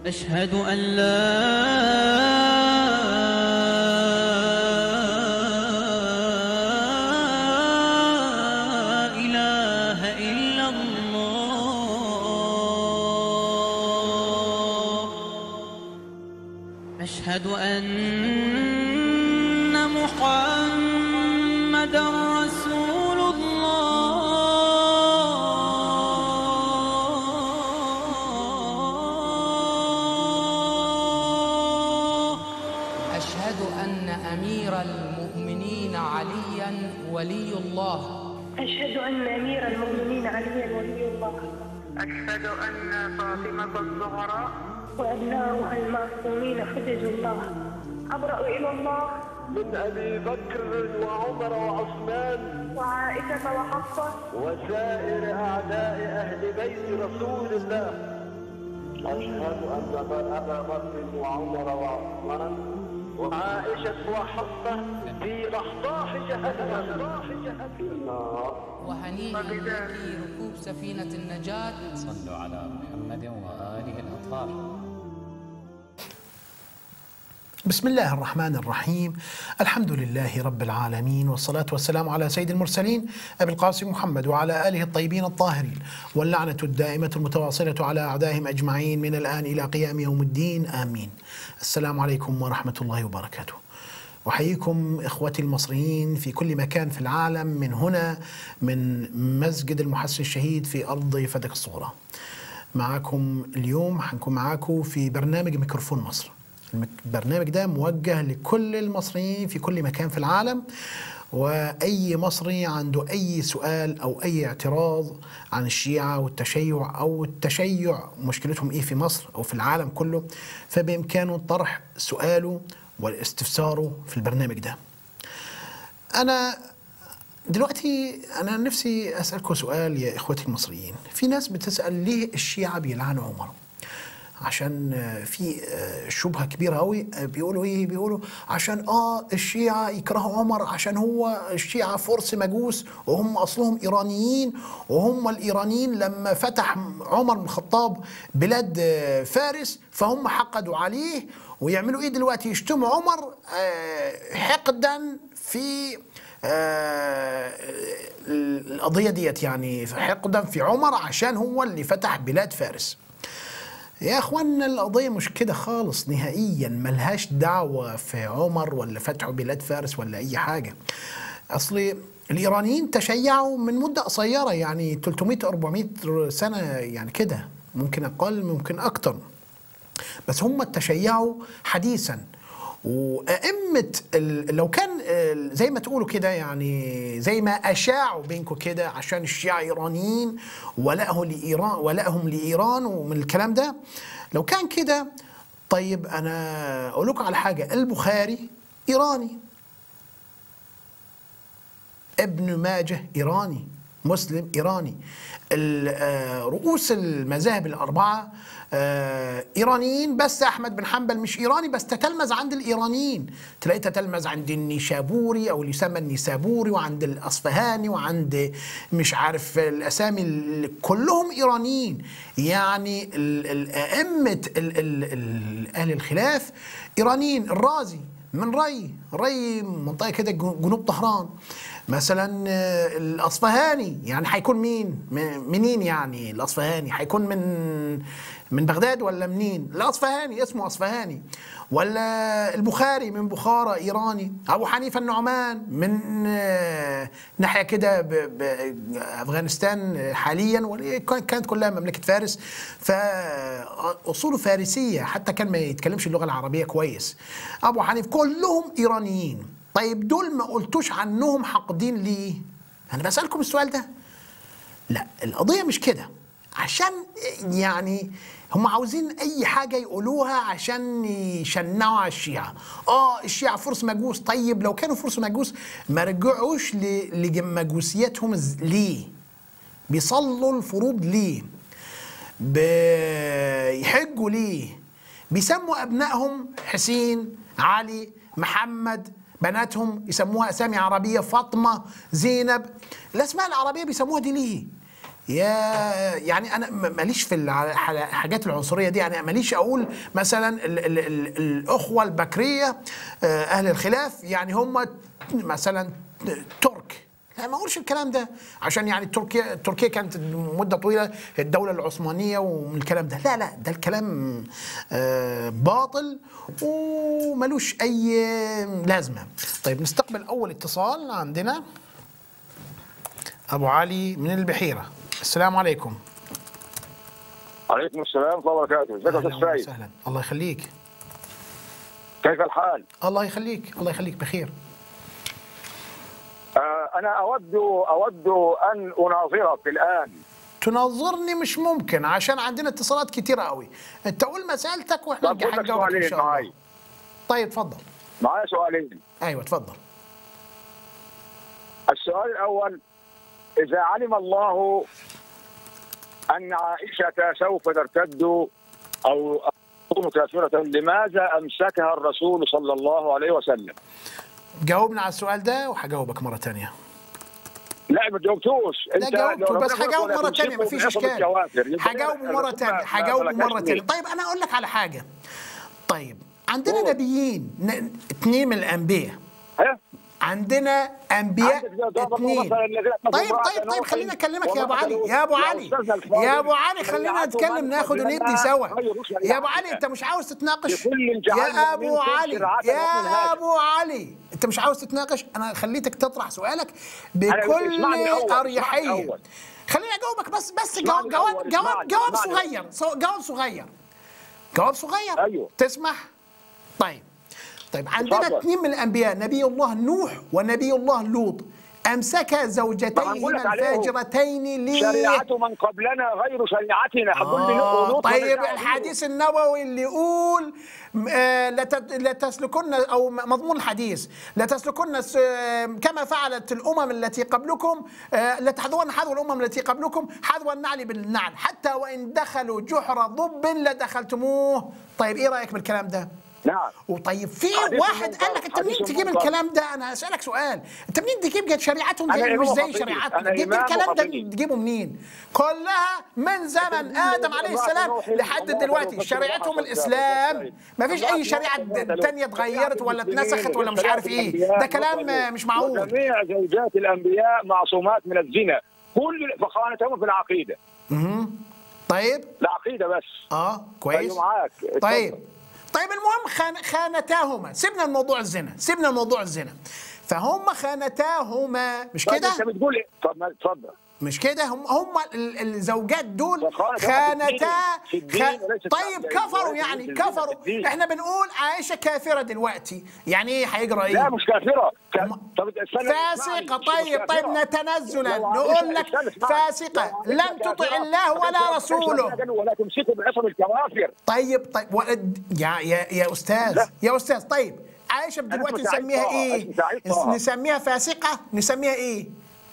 أشهد أن لا إله إلا الله أشهد أن محمد رسول الله أشهد أن أمير المؤمنين عليا ولي الله أشهد أن أمير المؤمنين عليا ولي الله أشهد أن فاطمة الزهراء وأبناؤها المعصومين حجج الله أبرأ إلى الله من أبي بكر وعمر وعثمان وعائشة وحفصة وسائر أعداء أهل بيت رسول الله أشهد أن أبا بكر وعمر وعثمان وعائشة وحفصة في رحضاح جهنم في النار وهنيئا لك ركوب سفينة النجاة صلوا على محمد وآله الأطهار بسم الله الرحمن الرحيم الحمد لله رب العالمين والصلاة والسلام على سيد المرسلين أبي القاسم محمد وعلى آله الطيبين الطاهرين واللعنة الدائمة المتواصلة على أعدائهم أجمعين من الآن إلى قيام يوم الدين آمين السلام عليكم ورحمة الله وبركاته أحييكم إخوتي المصريين في كل مكان في العالم من هنا من مسجد المحسن الشهيد في أرض فدك الصغرى معكم اليوم حنكون معاكم في برنامج ميكروفون مصر البرنامج ده موجه لكل المصريين في كل مكان في العالم واي مصري عنده اي سؤال او اي اعتراض عن الشيعه والتشيع او التشيع مشكلتهم ايه في مصر او في العالم كله فبامكانه طرح سؤاله واستفساره في البرنامج ده. انا دلوقتي انا نفسي اسالكم سؤال يا اخوتي المصريين، في ناس بتسال ليه الشيعه بيلعنوا عمر؟ عشان في شبهه كبيره قوي بيقولوا ايه بيقولوا عشان اه الشيعه يكرهوا عمر عشان هو الشيعه فرس مجوس وهم اصلهم ايرانيين وهم الايرانيين لما فتح عمر بن الخطاب بلاد فارس فهم حقدوا عليه ويعملوا ايه دلوقتي يشتموا عمر حقدا في القضيه ديت يعني حقدا في عمر عشان هو اللي فتح بلاد فارس يا اخوانا القضيه مش كده خالص نهائيا ملهاش دعوه في عمر ولا فتح بلاد فارس ولا اي حاجه اصل الايرانيين تشيعوا من مده قصيره يعني 300 400 سنه يعني كده ممكن اقل ممكن اكتر بس هم تشيعوا حديثا وأئمة لو كان زي ما تقولوا كده يعني زي ما أشاعوا بينكم كده عشان الشيعة إيرانيين ولائهم لإيران ولائهم لإيران ومن الكلام ده لو كان كده طيب أنا أقول لكم على حاجة البخاري إيراني ابن ماجه إيراني مسلم إيراني رؤوس المذاهب الأربعة إيرانيين بس أحمد بن حنبل مش إيراني بس تتلمذ عند الإيرانيين تلاقيه تتلمذ عند النيشابوري أو اللي يسمى النيسابوري وعند الأصفهاني وعند مش عارف الأسامي كلهم إيرانيين يعني أئمة أهل الخلاف إيرانيين الرازي من ري ري منطقة كده جنوب طهران مثلا الاصفهاني يعني هيكون مين منين يعني الاصفهاني هيكون من من بغداد ولا منين الاصفهاني اسمه اصفهاني ولا البخاري من بخارى ايراني ابو حنيفه النعمان من ناحيه كده بافغانستان حاليا كانت كلها مملكه فارس فاصوله فارسيه حتى كان ما يتكلمش اللغه العربيه كويس ابو حنيفه كلهم ايرانيين طيب دول ما قلتوش عنهم حاقدين ليه؟ أنا بسألكم السؤال ده. لا القضية مش كده. عشان يعني هم عاوزين أي حاجة يقولوها عشان يشنعوا على الشيعة. آه الشيعة فرس مجوس، طيب لو كانوا فرس مجوس ما رجعوش لمجوسيتهم ليه؟ بيصلوا الفروض ليه؟ بيحجوا ليه؟ بيسموا أبنائهم حسين، علي، محمد، بناتهم يسموها اسامي عربيه فاطمه زينب الاسماء العربيه بيسموها دي ليه يا يعني انا م- ماليش في الع- الحاجات العنصريه دي يعني ماليش اقول مثلا ال ال ال الاخوه البكريه آه، اهل الخلاف يعني هم مثلا ترك لا ما اقولش الكلام ده عشان يعني تركيا تركيا كانت مده طويله الدوله العثمانيه ومن الكلام ده لا لا ده الكلام آه، باطل وملوش اي لازمه طيب نستقبل اول اتصال عندنا ابو علي من البحيره السلام عليكم عليكم السلام ورحمه الله وبركاته ازيك يا اهلا استاذ سعيد وسهلا الله يخليك كيف الحال الله يخليك الله يخليك بخير آه انا اود اود ان اناظرك الان تناظرني مش ممكن عشان عندنا اتصالات كتيرة قوي انت قول مسألتك واحنا طب قول لك هنجاوبك ان سؤالين شاء الله معاي طيب اتفضل معايا سؤالين ايوه اتفضل السؤال الاول اذا علم الله ان عائشه سوف ترتد او تكون كافره لماذا امسكها الرسول صلى الله عليه وسلم؟ جاوبنا على السؤال ده وهجاوبك مرة تانية لا ما جاوبتوش لا جاوبته بس هجاوب مرة تانية مفيش اشكال هجاوبه مرة تانية هجاوبه مرة تانية طيب انا اقول لك على حاجة طيب عندنا قول. نبيين ن- اتنين من الانبياء ها؟ عندنا انبياء عندك ده- ده اتنين مثلاً الذين طيب كفروا طيب بعد طيب نوح خلينا اكلمك يا ابو ومثلوا علي يا ابو يا علي أستاذنا الفاضل، يا ابو علي خلينا شريعته نتكلم من ناخد قبلنا وندي سوا غير شريعتنا. يا ابو علي انت مش عاوز تتناقش لكل جعلنا يا ابو منكم علي شرعة يا ومنهاجا. ابو علي انت مش عاوز تتناقش انا خليتك تطرح سؤالك اسمعني بكل الأول، اسمعني اريحيه الأول. خليني اجاوبك بس بس اسمعني جواب جواب الأول، جواب اسمعني، جواب اسمعني. صغير صو- جواب صغير جواب صغير أيوه. تسمح طيب طيب عندنا اتفضل. اثنين من الانبياء نبي الله نوح ونبي الله لوط امسك طب هنقول زوجتيهما لك عليهم. الفاجرتين لي شريعة من قبلنا غير شريعتنا هتقول لي آه لوط طيب الحديث النبوي اللي يقول م- آه، لت- لتسلكن او م- مضمون الحديث لتسلكن س- آه، كما فعلت الامم التي قبلكم آه، لتحذون حذو الامم التي قبلكم حذو النعل بالنعل حتى وان دخلوا جحر ضب لدخلتموه طيب ايه رايك بالكلام ده؟ نعم وطيب في حديث واحد المنكر، قال لك انت منين حديث تجيب المنكر. الكلام ده انا اسالك سؤال انت منين تجيب شريعتهم أنا زي مش إمام زي خطيب. شريعتنا أنا تجيب إمام الكلام ده خطيب. تجيبه منين كلها من زمن ادم عليه السلام لحد دلوقتي شريعتهم الاسلام ما فيش اي شريعه تانية اتغيرت ولا اتنسخت ولا مش عارف ايه ده كلام مش معقول وجميع زوجات الانبياء معصومات من الزنا كل فخانتهم في العقيده مهم. طيب العقيده بس اه كويس أيوة معاك. طيب اتفضل. طيب المهم خان خانتاهما سيبنا الموضوع الزنا سيبنا الموضوع الزنا فهم خانتاهما مش طيب كده انت بتقول ايه؟ طب ما- اتفضل مش كده هم هم ال- الزوجات دول فخانة خانتا في الدين خ... وليس في طيب العقل. كفروا وليس يعني في الدين. كفروا في الدين. احنا بنقول عائشه كافره دلوقتي يعني ايه هيجرى لا ايه مش كافره ك- هم- طب استنى فاسقة اسمعني. طيب مش طيب كافرة. نتنزلا لو نقول عائشة- لك استنى اسمعني. فاسقة لو عائشة لم تطع كافرة، الله ولا فكيف رسوله تشهد ولا تمسكوا بعصم الكوافر طيب طيب و... يا يا يا استاذ لا. يا استاذ طيب عائشه دلوقتي اسمه سعيد نسميها طه، ايه؟ اسمه سعيد طه. نسميها فاسقه؟ نسميها ايه؟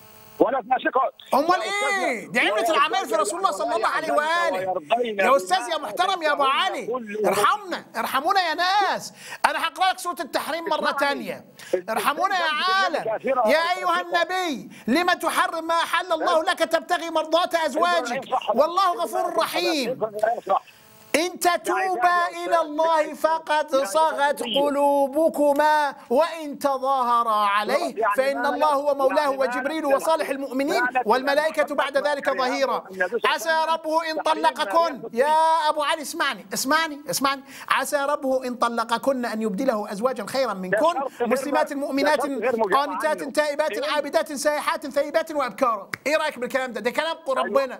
ولا فاسقه امال ايه؟ دي عملت العمال في رسول الله صلى الله عليه واله يا استاذ يا محترم يا ابو علي ارحمنا ارحمونا يا ناس انا هقرا لك سوره التحريم مره تانية ارحمونا يا عالم يا ايها النبي لما تحرم ما احل الله لك تبتغي مرضات ازواجك والله غفور رحيم إن تتوبا إلى الله فقد صغت قلوبكما وإن تظاهرا عليه فإن الله هو مولاه وجبريل وصالح المؤمنين والملائكة بعد ذلك ظهيرا عسى ربه إن طلقكن يا أبو علي اسمعني اسمعني اسمعني عسى ربه إن طلقكن أن يبدله أزواجا خيرا منكن مسلمات مؤمنات قانتات تائبات عابدات سائحات ثيبات وأبكارا إيه رأيك بالكلام ده ده كلام ربنا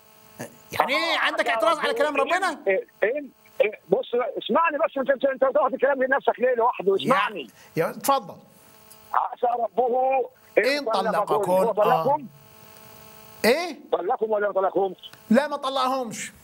يعني ايه عندك اعتراض على كلام ربنا؟ إيه إيه إيه بص اسمعني بس انت انت انت بتاخد الكلام لنفسك ليه لوحده اسمعني يا اتفضل عسى ربه إن طلقكن. هو طلقكم ايه؟ طلقكم ولا ما طلقكمش لا ما طلقهمش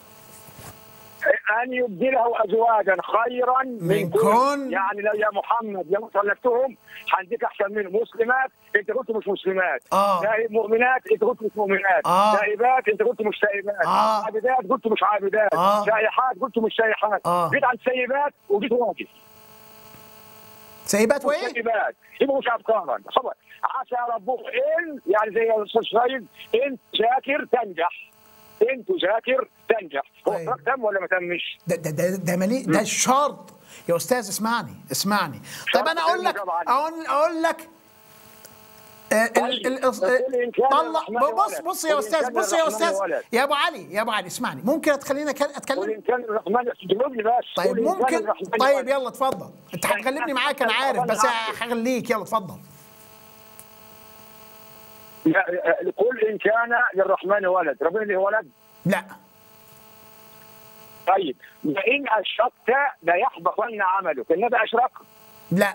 ان يبدله ازواجا خيرا منكن. يعني لو يا محمد لو طلقتهم هنديك احسن منهم مسلمات انت كنت مش مسلمات آه. تائب مؤمنات انت كنت مش مؤمنات آه. تائبات انت كنت مش تائبات آه. عابدات كنت مش عابدات آه. سائحات كنت مش سائحات آه. جيت عن سيبات وجيت واقف سيبات وايه والسيبات يبقوا مش افكارا خبر عسى ربك ان يعني زي الاستاذ سيد ان تذاكر تنجح ان تذاكر تنجح هو طيب. الفرق تم ولا ما تمش؟ ده ده ده, ده مليء ده الشرط يا استاذ اسمعني اسمعني طيب انا اقول لك طبعاً. اقول اقول لك آه، ال- ال- قل إن كان طلع الرحمن بص ولد. بص يا قل إن استاذ كان بص يا الرحمن استاذ ولد. يا ابو علي يا ابو علي اسمعني ممكن تخليني أك- قل اتكلم ان كان الرحمن جاوبني بس طيب قل إن كان ممكن الرحمن طيب ولد. يلا اتفضل انت هتغلبني معاك انا عارف بس هخليك يلا اتفضل لا، قل ان كان للرحمن ولد ربنا له ولد لا طيب وان اشركت لا يحبطن عملك النبي اشرك لا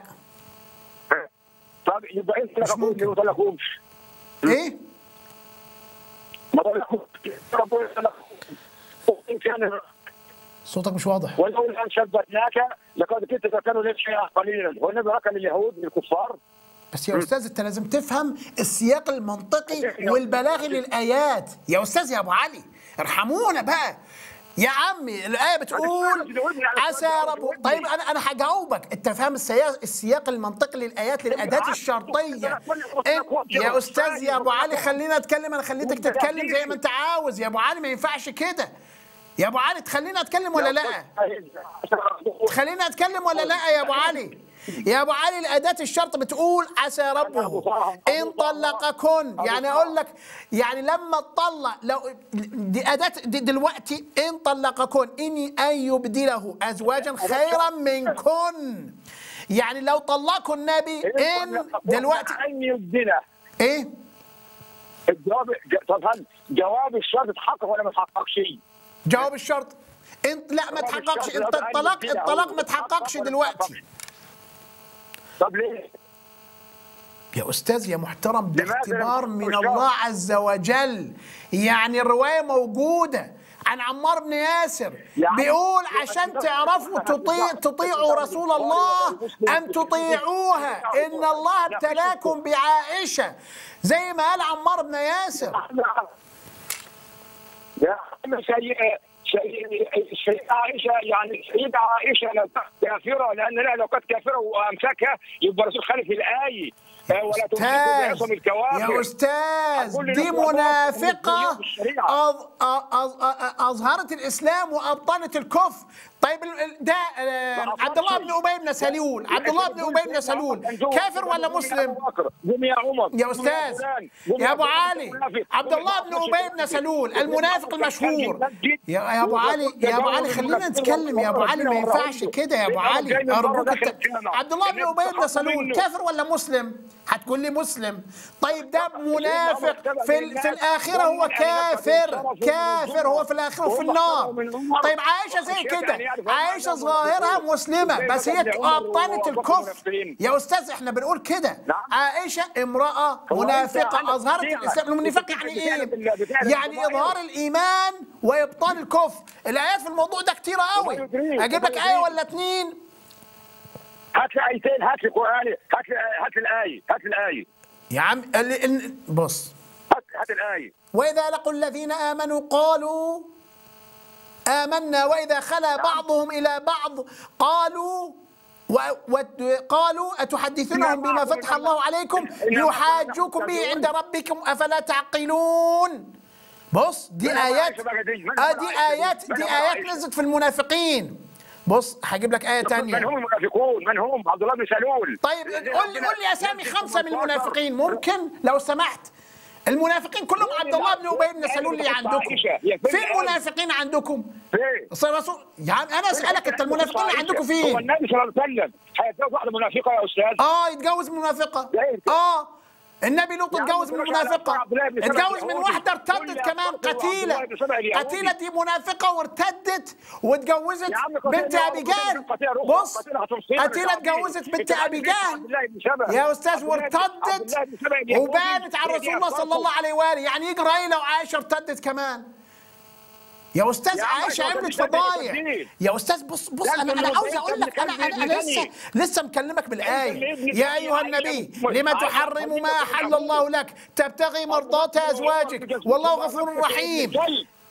طب يبقى انت مش لا تقول ممكن. ما طلقهمش ايه ما طلقهمش ربنا طلقهم. ان كان صوتك مش واضح ولولا ان شبتناك لقد كنت تكون لك شيئا قليلا والنبي ركن اليهود الكفار بس يا استاذ انت لازم تفهم السياق المنطقي والبلاغي للايات يا استاذ يا ابو علي ارحمونا بقى يا عمي الايه بتقول عسى رب طيب انا انا هجاوبك انت فاهم السياق السياق المنطقي للايات للاداه الشرطيه انت يا استاذ يا ابو علي خلينا اتكلم انا خليتك تتكلم زي ما انت عاوز يا ابو علي ما ينفعش كده يا ابو علي تخليني اتكلم ولا لا خلينا اتكلم ولا لا يا ابو علي يا ابو علي الاداه الشرط بتقول عسى ربه ان طلقكن يعني اقول لك يعني لما تطلق لو دي اداه دي دلوقتي ان طلقكن اني ان يبدله ازواجا خيرا منكن يعني لو طلقوا النبي ان دلوقتي ان يبدله ايه الجواب طب هل جواب الشرط اتحقق ولا ما اتحققش؟ جواب الشرط انت لا ما تحققش انت الطلاق الطلاق ما تحققش دلوقتي طب ليه؟ يا استاذ يا محترم لماذا باختبار لم من تكن الله عز وجل يعني الروايه موجوده عن عمار بن ياسر يعني بيقول عشان تعرفوا تطيع تطيعوا رسول الله ام تطيعوها ان الله ابتلاكم بعائشه زي ما قال عمار بن ياسر يا عم سيئة سيدة عائشة يعني سيدة عائشة لو كانت كافرة لأن لا لو كانت كافرة وأمسكها يبقى الرسول خالف الآية آه، ولا تمسكوا بعصم استاذ الكوافر يا استاذ أقول دي لنفسي الله منافقه يقول بالشريعة. أظ... أظ... أظ... اظهرت الاسلام وابطلت الكفر طيب ال- ال- ده آه، عبد الله بن ابي بن سلول عبد الله بن ابي بن سلول كافر ولا مسلم قوم يا عمر يا استاذ يا ابو علي عبد الله بن ابي بن سلول المنافق المشهور يا يا ابو علي يا ابو علي خلينا نتكلم يا ابو علي ما ينفعش كده يا ابو علي ارجوك انت عبد الله بن ابي بن سلول كافر ولا مسلم هتقول لي مسلم طيب ده منافق في ال- في الاخره هو كافر كافر هو في الاخره في النار طيب عائشه زي كده عائشه ظاهرها مسلمه بس هي ابطنت الكفر يا استاذ احنا بنقول كده عائشه امراه منافقه اظهرت الاسلام المنافق يعني ايه يعني اظهار الايمان وابطال الكفر الايات في الموضوع ده كتيره قوي اجيب لك ايه ولا اتنين هات لي آيتين هات لي قرآن هات لي هات لي الآية هات لي الآية يا عم ال- ال- بص هات هات الآية وإذا لقوا الذين آمنوا قالوا آمنا وإذا خلا بعضهم إلى بعض قالوا و- وقالوا أتحدثونهم بما فتح الله عليكم ليحاجوكم به عند ربكم أفلا تعقلون بص دي آيات آه دي آيات دي آيات نزلت في المنافقين بص هجيب لك آية تانية من هم المنافقون من هم عبد الله بن سلول طيب قول لي قول لي اسامي خمسه من المنافقين ممكن لو سمحت المنافقين كلهم عبد الله بن ابي بن سلول اللي عندكم فين منافقين عندكم؟ فين؟ صلى رسول يعني انا اسالك انت المنافقين اللي عندكم هو فين؟ النبي صلى الله عليه وسلم هيتجوز واحده منافقه يا استاذ اه يتجوز من منافقه اه النبي لوط اتجوز من منافقه اتجوز من واحده ارتدت كمان قتيله قتيله دي منافقه وارتدت واتجوزت بنت ابي جهل بص قتيله اتجوزت بنت ابي جهل يا استاذ وارتدت وبانت على رسول الله صلى الله عليه واله يعني يجرى ايه لو عائشه ارتدت كمان يا استاذ يا عم عائشه أنت عملت بتصدق فضايح الدين. يا استاذ بص بص لا، انا أنت انا اللي عاوز قلت اقول لك انا أنت انا, اللي أنا لسه ابن لسه مكلمك بالايه اللي ابن يا ايها النبي لما تحرم ما احل الله لك تبتغي مرضات ازواجك والله غفور رحيم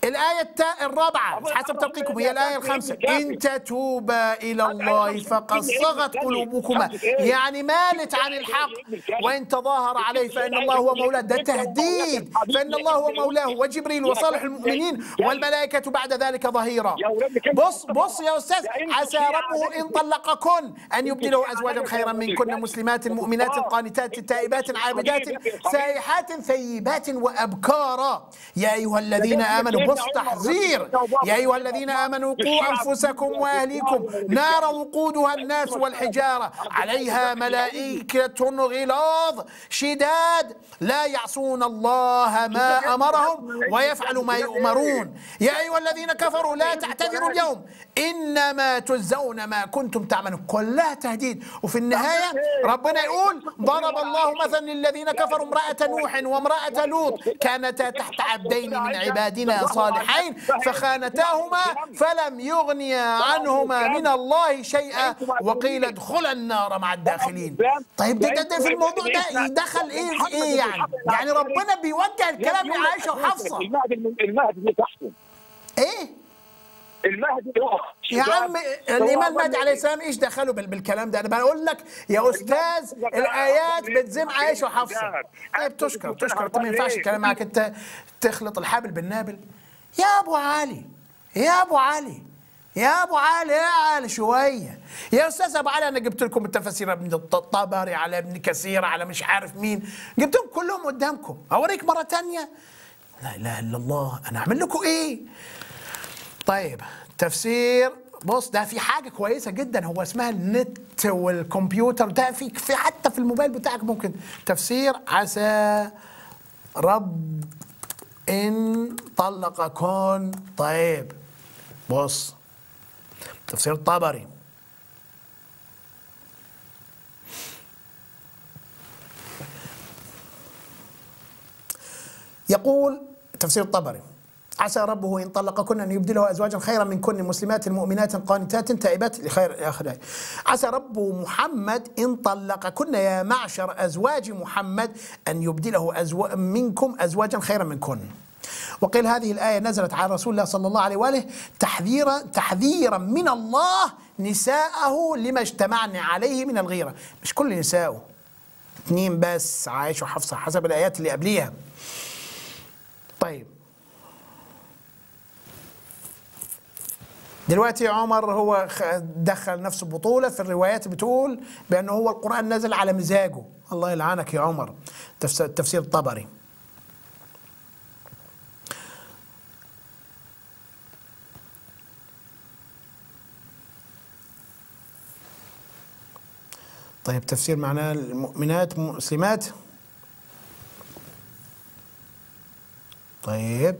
الآية التا- الرابعة حسب توقيكم هي الآية الخامسة إن تتوبا إلى الله فقد صغت قلوبكما يعني مالت عن الحق وإن تظاهر عليه فإن الله هو مولاه ده تهديد فإن الله هو مولاه وجبريل وصالح المؤمنين والملائكة بعد ذلك ظهيرا بص بص يا أستاذ عسى ربه إن طلقكن أن يبدله أزواجا خيرا منكن مسلمات مؤمنات قانتات تائبات عابدات سائحات ثيبات وأبكارا يا أيها الذين آمنوا بص تحذير يا أيها الذين آمنوا قوا أنفسكم وأهليكم نارا وقودها الناس والحجارة عليها ملائكة غلاظ شداد لا يعصون الله ما أمرهم ويفعل ما يؤمرون يا أيها الذين كفروا لا تعتذروا اليوم إنما تجزون ما كنتم تعملون كلها تهديد وفي النهاية ربنا يقول ضرب الله مثلا للذين كفروا امرأة نوح وامرأة لوط كانتا تحت عبدين من عبادنا صالحين فخانتاهما فلم يغنيا عنهما من الله شيئا وقيل ادخلا النار مع الداخلين طيب ده, ده, ده في الموضوع ده يدخل ايه في ايه يعني يعني ربنا بيوجه الكلام لعائشة وحفصة المهدي المهدي اللي تحته ايه المهدي هو يا عم الامام المهدي عليه السلام ايش دخله بال- بالكلام ده انا بقول لك يا استاذ الايات بتذم عائشه وحفصه طيب تشكر تشكر انت ما ينفعش الكلام معك انت تخلط الحابل بالنابل يا ابو علي يا ابو علي يا ابو علي يا علي شويه يا استاذ ابو علي انا جبت لكم التفاسير ابن الطبري على ابن كثير على مش عارف مين جبتهم كلهم قدامكم اوريك مره تانية لا اله الا الله انا اعمل لكم ايه طيب تفسير بص ده في حاجه كويسه جدا هو اسمها النت والكمبيوتر ده في في حتى في الموبايل بتاعك ممكن تفسير عسى رب ان طلقكن طيب بص تفسير الطبري يقول تفسير الطبري عسى ربه ان طلقكن ان يبدله ازواجا خيرا منكن مسلمات مؤمنات قانتات تائبات لخير اخر آية. عسى رب محمد ان طلقكن يا معشر ازواج محمد ان يبدله أزو... منكم ازواجا خيرا منكن وقيل هذه الآية نزلت على رسول الله صلى الله عليه وآله تحذيرا تحذيرا من الله نساءه لما اجتمعن عليه من الغيرة مش كل نسائه اثنين بس عائشة وحفصة حسب الآيات اللي قبليها طيب دلوقتي عمر هو خ- دخل نفسه بطولة في الروايات بتقول بأنه هو القرآن نزل على مزاجه الله يلعنك يا عمر تفس- تفسير الطبري طيب تفسير معناه المؤمنات مسلمات طيب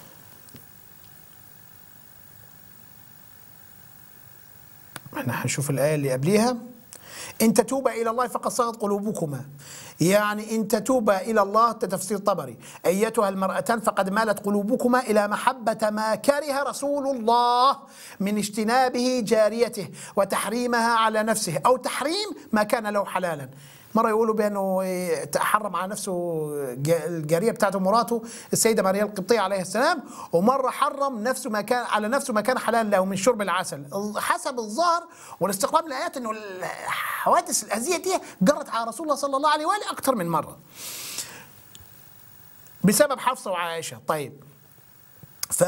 احنا هنشوف الآية اللي قبليها إن تتوبا إلى الله فقد صغت قلوبكما يعني إن تتوبا إلى الله ده تفسير طبري أيتها المرأتان فقد مالت قلوبكما إلى محبة ما كره رسول الله من اجتنابه جاريته وتحريمها على نفسه أو تحريم ما كان له حلالا مرة يقولوا بأنه إيه، حرم على نفسه جا- الجارية بتاعته مراته السيدة ماريا القبطية عليه السلام ومرة حرم نفسه ما كان على نفسه ما كان حلال له من شرب العسل حسب الظاهر والاستقرام الآيات أنه الحوادث الأذية دي جرت على رسول الله صلى الله عليه وآله أكثر من مرة بسبب حفصة وعائشة طيب ف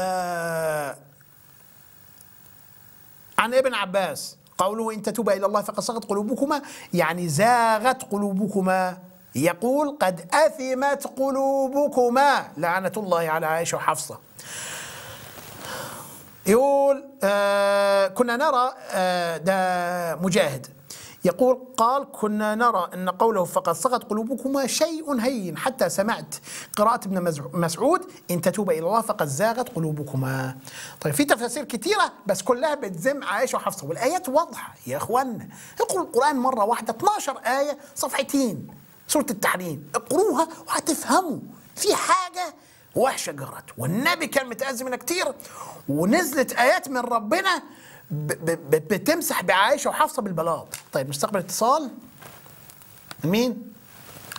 عن ابن عباس قوله إن تتوبا إلى الله فقد صغت قلوبكما يعني زاغت قلوبكما يقول قد أثمت قلوبكما لعنة الله على عائشة وحفصة يقول آه كنا نرى آه ده مجاهد يقول قال كنا نرى ان قوله فقد صغت قلوبكما شيء هين حتى سمعت قراءة ابن مزع- مسعود ان تتوبا الى الله فقد زاغت قلوبكما. طيب في تفاسير كثيرة بس كلها بتذم عائشة وحفصة والايات واضحة يا اخوانا اقروا القرآن مرة واحدة 12 آية صفحتين سورة التحريم اقروها وهتفهموا في حاجة وحشه جرت والنبي كان متأذي منها كتير ونزلت ايات من ربنا ب- ب- ب- بتمسح بعائشه وحفصه بالبلاط طيب نستقبل اتصال مين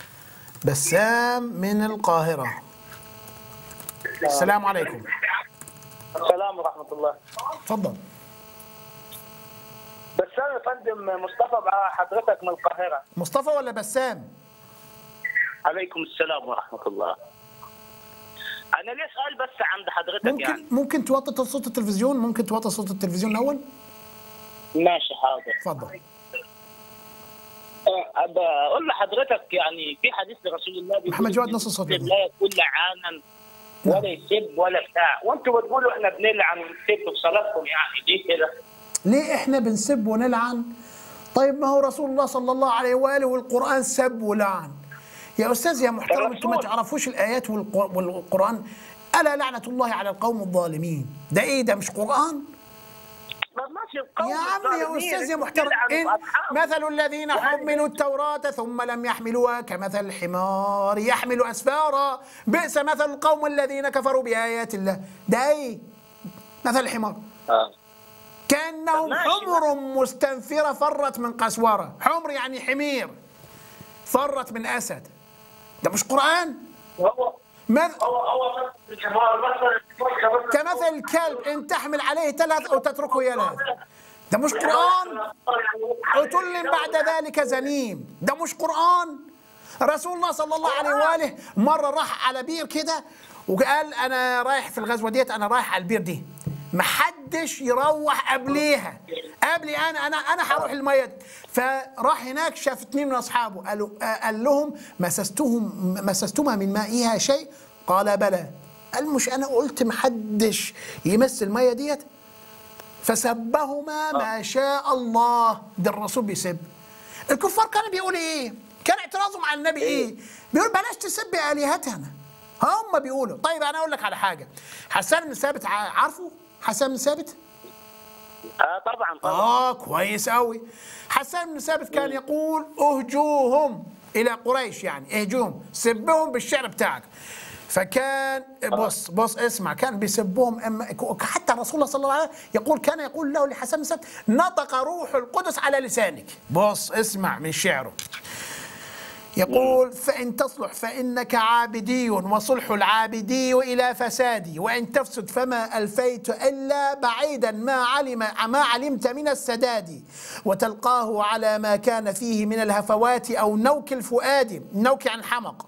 بسام من القاهره السلام عليكم السلام ورحمة الله اتفضل بس أنا يا فندم مصطفى مع حضرتك من القاهرة مصطفى ولا بسام عليكم السلام ورحمة الله أنا ليه سؤال بس عند حضرتك ممكن يعني ممكن توطي صوت التلفزيون ممكن توطي صوت التلفزيون الاول ماشي حاضر اتفضل أه، بقول لحضرتك يعني في حديث لرسول الله بيقول محمد جواد إن نص الصوت المسلم لا يكون لعانا ولا يسب ولا بتاع وانتوا بتقولوا احنا بنلعن ونسب في صلاتكم يعني ليه كده؟ ليه احنا بنسب ونلعن طيب ما هو رسول الله صلى الله عليه واله والقران سب ولعن يا استاذ يا محترم انتم ما تعرفوش الايات والق- والقران الا لعنه الله على القوم الظالمين ده ايه ده مش قران ما ماشي القوم يا عم يا الظالمين، استاذ يا انتوا محترم بتلعنوا إن في أصحابهم. مثل الذين حملوا التوراة ثم لم يحملوها كمثل الحمار يحمل اسفارا بئس مثل القوم الذين كفروا بايات الله ده ايه مثل الحمار آه. كانهم ماشي. حمر مستنفره فرت من قسوره حمر يعني حمير فرت من اسد ده مش قران هو ماذا هو هو بس الحمار بس كمثل الكلب ان تحمل عليه تلهث او تتركه يلهث ده مش قران عتل بعد ذلك زنيم ده مش قرآن رسول الله صلى الله عليه وآله مرة راح على بير كده وقال أنا رايح في الغزوة ديت أنا رايح على البير دي محدش يروح قبليها قبلي انا انا انا هروح الميه دي. فراح هناك شاف اتنين من اصحابه قالوا آه، قال لهم مسستهم مسستما من مائها شيء قال بلى قال مش انا قلت محدش يمس الميه ديت فسبهما ما شاء الله ده الرسول بيسب الكفار كانوا بيقولوا ايه كان اعتراضهم على النبي ايه بيقول بلاش تسب الهتنا هم بيقولوا طيب انا اقول لك على حاجه حسان بن ثابت ع- عارفه حسان بن ثابت اه طبعا طبعا اه كويس قوي حسان بن ثابت كان يقول اهجوهم الى قريش يعني اهجوهم سبهم بالشعر بتاعك فكان بص بص اسمع كان بيسبهم اما حتى رسول الله صلى الله عليه وسلم يقول كان يقول له لحسان بن ثابت نطق روح القدس على لسانك بص اسمع من شعره يقول فإن تصلح فإنك عابدي وصلح العابدي إلى فسادي وإن تفسد فما ألفيت إلا بعيدا ما علم ما علمت من السداد وتلقاه على ما كان فيه من الهفوات أو نوك الفؤاد نوك عن حمق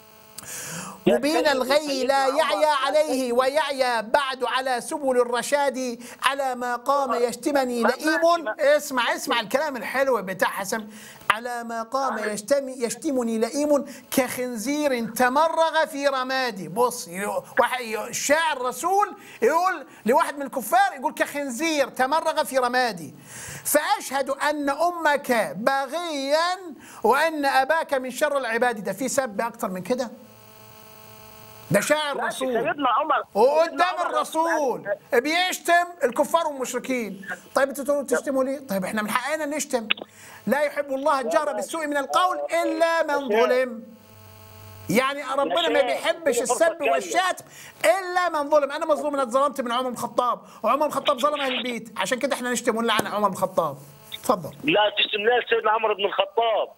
مبين الغي لا يعيا عليه ويعيا بعد على سبل الرشاد على ما قام يشتمني لئيم اسمع اسمع الكلام الحلو بتاع حسن على ما قام يشتم يشتمني لئيم كخنزير تمرغ في رمادي بص ي- واحد ي- الشاعر رسول يقول لواحد من الكفار يقول كخنزير تمرغ في رمادي فاشهد ان امك باغيا وان اباك من شر العباد ده في سب اكتر من كده ده شاعر ماشي رسول سيدنا عمر وقدام الرسول بيشتم الكفار والمشركين طيب انتوا تقولوا تشتموا ليه طيب احنا من حقنا نشتم لا يحب الله الجهر بالسوء من القول الا من ظلم يعني ربنا ما بيحبش السب والشتم الا من ظلم انا مظلوم انا اتظلمت من عمر بن الخطاب وعمر بن الخطاب ظلم اهل البيت عشان كده احنا نشتم ونلعن عمر بن الخطاب اتفضل لا تشتم ليه سيدنا عمر بن الخطاب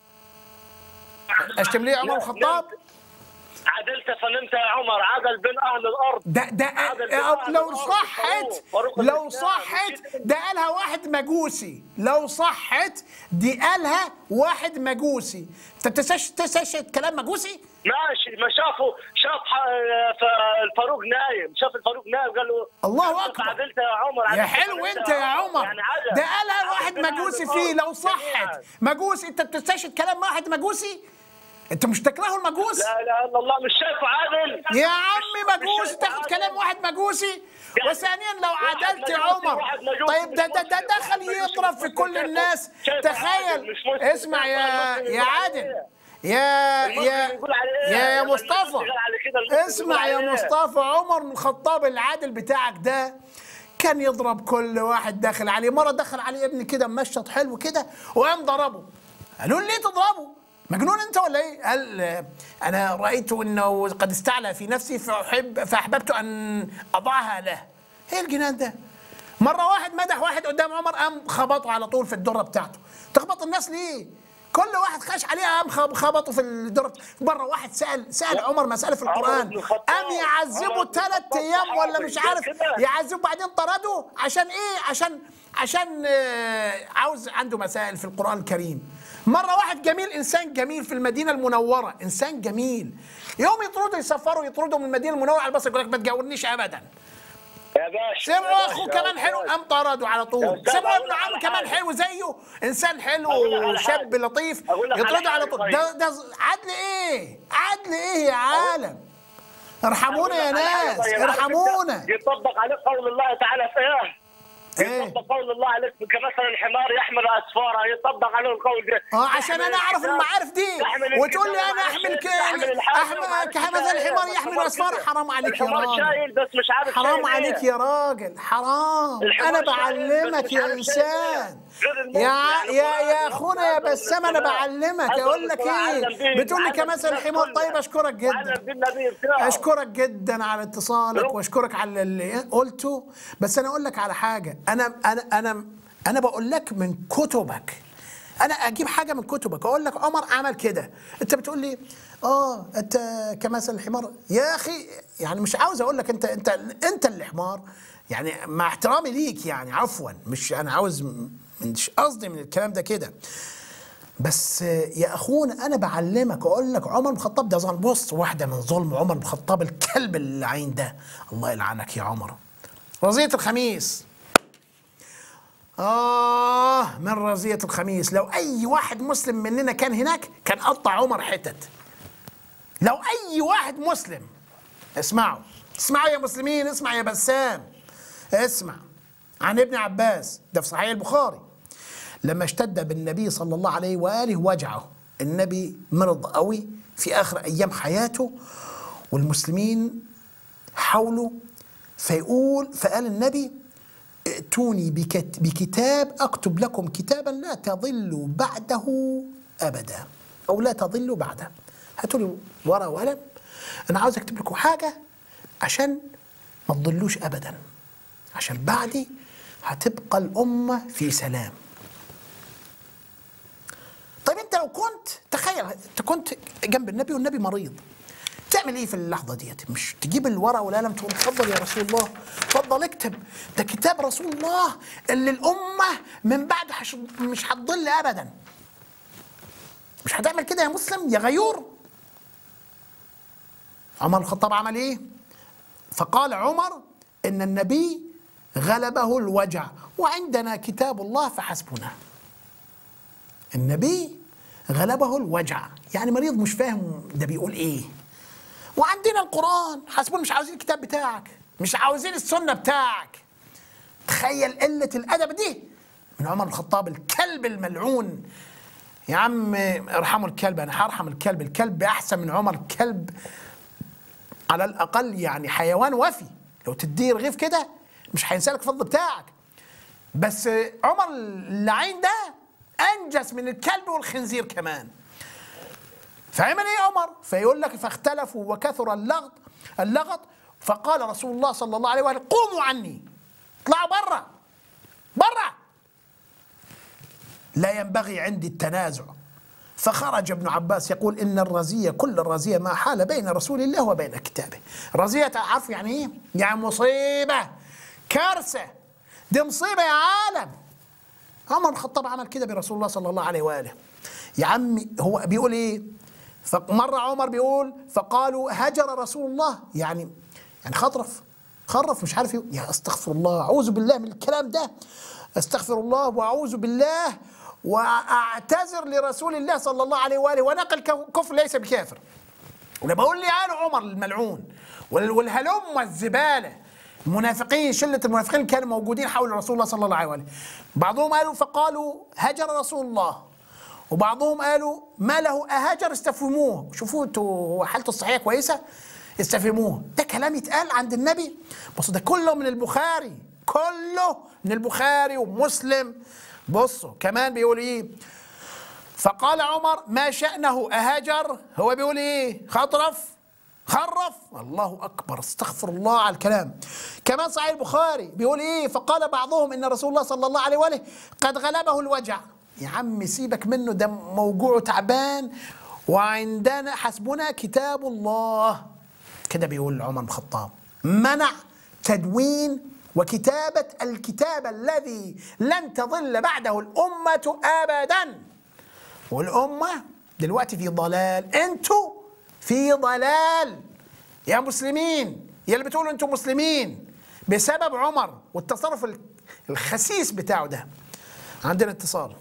اشتم ليه عمر بن الخطاب عدلت فنمت يا عمر عدل بين اهل الارض ده ده عدل آه، بين لو أهل صحت الأرض. فاروق لو الإسلام صحت وشتم. ده قالها واحد مجوسي لو صحت دي قالها واحد مجوسي انت بتستش- تستشهد كلام مجوسي ماشي ما شافوا شاف ح- ف- الفاروق نايم شاف الفاروق نايم قال له الله عدلت- أكبر. عدلت يا عمر يا عدلت حلو فنمت انت يا عمر يعني عدل ده قالها عدل واحد بين أهل مجوسي الأرض فيه لو صحت جميعاً. مجوسي انت بتستشهد كلام واحد مجوسي انت مش تكرهه المجوس لا اله الا الله مش شايفه عادل يا عم مش مجوسي شايفه تاخد عادل. كلام واحد مجوسي يعني وثانيا لو واحد عدلت مجوسي عمر وواحد مجوسي طيب ده ده ده مش دخل مسلم. واحد يضرب مجوسي في كل شايفه- الناس شايفه تخيل عادل، مش مسلم. اسمع يا المسلم يا يقول عادل عليه. يا المسلم يا يقول عليه. يا يا لما مصطفى المسلم يقول على كده، المسلم اسمع يقول يا عليه. مصطفى عمر بن الخطاب العادل بتاعك ده كان يضرب كل واحد داخل عليه مره دخل عليه ابن كده مشط حلو كده وقام ضربه قالوا له ليه تضربه مجنون انت ولا ايه؟ قال آه، انا رايت انه قد استعلى في نفسي فاحب فاحببت ان اضعها له. ايه الجنان ده؟ مره واحد مدح واحد قدام عمر قام خبطه على طول في الدره بتاعته. تخبط الناس ليه؟ كل واحد خش عليه قام خب- خبطه في الدرج مره واحد سال سال عمر مساله في عمر القران بن الخطاب. قام عمر يعذبه بن ثلاث الخطاب ايام ولا صحابي. مش عارف كده. يعذبه بعدين طرده عشان ايه عشان عشان آه، عاوز عنده مسائل في القران الكريم مره واحد جميل انسان جميل في المدينه المنوره انسان جميل يوم يطردوا يسفروا يطردوا من المدينه المنوره على البصره يقول لك ما تجاورنيش ابدا يا باشا سمعوا يا اخوه باشا، كمان يا حلو أستاذ. قام طردوا على يا طول أستاذ سمعوا أقول ابن لك عمه على كمان حاجة. حلو زيه انسان حلو أقول لك على وشاب حاجة. لطيف أقول لك على يطردوا على حاجة طول طيب. ده ده عدل ايه عدل ايه يا عالم ارحمونا يا ناس ارحمونا يطبق عليك قول الله تعالى في ايه؟ ايه يطبق قول الله عليك كمثل الحمار يحمل اسفارا يطبق عليه القول ده اه عشان انا اعرف المعارف دي يحمل وتقول لي الكتاب انا ومعرفش احمل إيه، ك- يحمل الحاجة احمل ومعرفش كهذا إيه. الحمار يحمل الحمار اسفار كده. حرام عليك يا الحمار راجل شايل بس مش عارف حرام شايل عليك إيه. يا راجل حرام الحمار انا شايل بعلمك بس يا مش عارف انسان شايل إيه. غير الموت يا يعني يا القرآن يا اخونا يا أفضل بسام انا الصلاة. بعلمك أفضل اقول لك الصلاة ايه علم به. بتقول لي علم كمثل بالناس الحمار كلها. طيب اشكرك جدا علم بالنبي بتاعه اشكرك جدا على اتصالك شكرا. واشكرك على اللي قلته بس انا اقول لك على حاجه انا انا انا انا بقول لك من كتبك انا اجيب حاجه من كتبك اقول لك عمر عمل كده انت بتقول لي اه انت كمثل الحمار يا اخي يعني مش عاوز اقول لك انت انت انت اللي حمار يعني مع احترامي ليك يعني عفوا مش انا عاوز مش قصدي من الكلام ده كده بس يا اخونا انا بعلمك اقول لك عمر بن الخطاب ده ظلم بص واحده من ظلم عمر بن الخطاب الكلب اللعين ده الله يلعنك يا عمر رزية الخميس آه من رزية الخميس لو أي واحد مسلم مننا كان هناك كان قطع عمر حتت لو أي واحد مسلم اسمعوا اسمعوا يا مسلمين اسمع يا بسام اسمع عن ابن عباس ده في صحيح البخاري لما اشتد بالنبي صلى الله عليه وآله وجعه النبي مرض قوي في آخر أيام حياته والمسلمين حوله فيقول فقال النبي ائتوني بكت بكتاب اكتب لكم كتابا لا تضلوا بعده ابدا او لا تضلوا بعده هاتوا لي ورقه وقلم انا عاوز اكتب لكم حاجه عشان ما تضلوش ابدا عشان بعدي هتبقى الامه في سلام طيب انت لو كنت تخيل انت كنت جنب النبي والنبي مريض تعمل ايه في اللحظه ديت مش تجيب الورقه والقلم تقول اتفضل يا رسول الله اتفضل اكتب ده كتاب رسول الله اللي الامه من بعد حش مش هتضل ابدا مش هتعمل كده يا مسلم يا غيور عمر بن الخطاب عمل ايه فقال عمر ان النبي غلبه الوجع وعندنا كتاب الله فحسبنا النبي غلبه الوجع يعني مريض مش فاهم ده بيقول ايه وعندنا القرآن حسبون مش عاوزين الكتاب بتاعك مش عاوزين السنة بتاعك تخيل قلة الأدب دي من عمر بن الخطاب الكلب الملعون يا عم ارحموا الكلب أنا هرحم الكلب الكلب أحسن من عمر الكلب على الأقل يعني حيوان وفي لو تديه رغيف كده مش هينسالك الفضل بتاعك بس عمر اللعين ده أنجس من الكلب والخنزير كمان فعمل ايه عمر؟ فيقول لك فاختلفوا وكثر اللغط اللغط فقال رسول الله صلى الله عليه وسلم قوموا عني اطلعوا برا برا لا ينبغي عندي التنازع فخرج ابن عباس يقول ان الرزيه كل الرزيه ما حال بين رسول الله وبين كتابه رزيه تعرف يعني ايه؟ يعني مصيبه كارثه دي مصيبه يا عالم عمر بن الخطاب عمل كده برسول الله صلى الله عليه واله يا عمي هو بيقول ايه فمرة عمر بيقول فقالوا هجر رسول الله يعني يعني خطرف خرف مش عارف يقول يا استغفر الله اعوذ بالله من الكلام ده استغفر الله واعوذ بالله واعتذر لرسول الله صلى الله عليه واله ونقل كفر ليس بكافر انا بقول لي قالوا عمر الملعون وال- والهلم والزباله المنافقين شله المنافقين كانوا موجودين حول رسول الله صلى الله عليه وسلم بعضهم قالوا فقالوا هجر رسول الله وبعضهم قالوا ما له اهجر استفهموه شوفوا انتوا هو حالته الصحيه كويسه استفهموه ده كلام يتقال عند النبي بص ده كله من البخاري كله من البخاري ومسلم بصوا كمان بيقول ايه فقال عمر ما شأنه أهجر هو بيقول إيه خطرف خرف الله أكبر استغفر الله على الكلام كمان صحيح البخاري بيقول إيه فقال بعضهم إن رسول الله صلى الله عليه وآله قد غلبه الوجع يا عم سيبك منه ده موجوعه تعبان وعندنا حسبنا كتاب الله كده بيقول عمر بن الخطاب منع تدوين وكتابة الكتاب الذي لن تضل بعده الأمة أبدا والأمة دلوقتي في ضلال انتوا في ضلال يا مسلمين يا اللي بتقولوا انتوا مسلمين بسبب عمر والتصرف ال- الخسيس بتاعه ده عندنا اتصال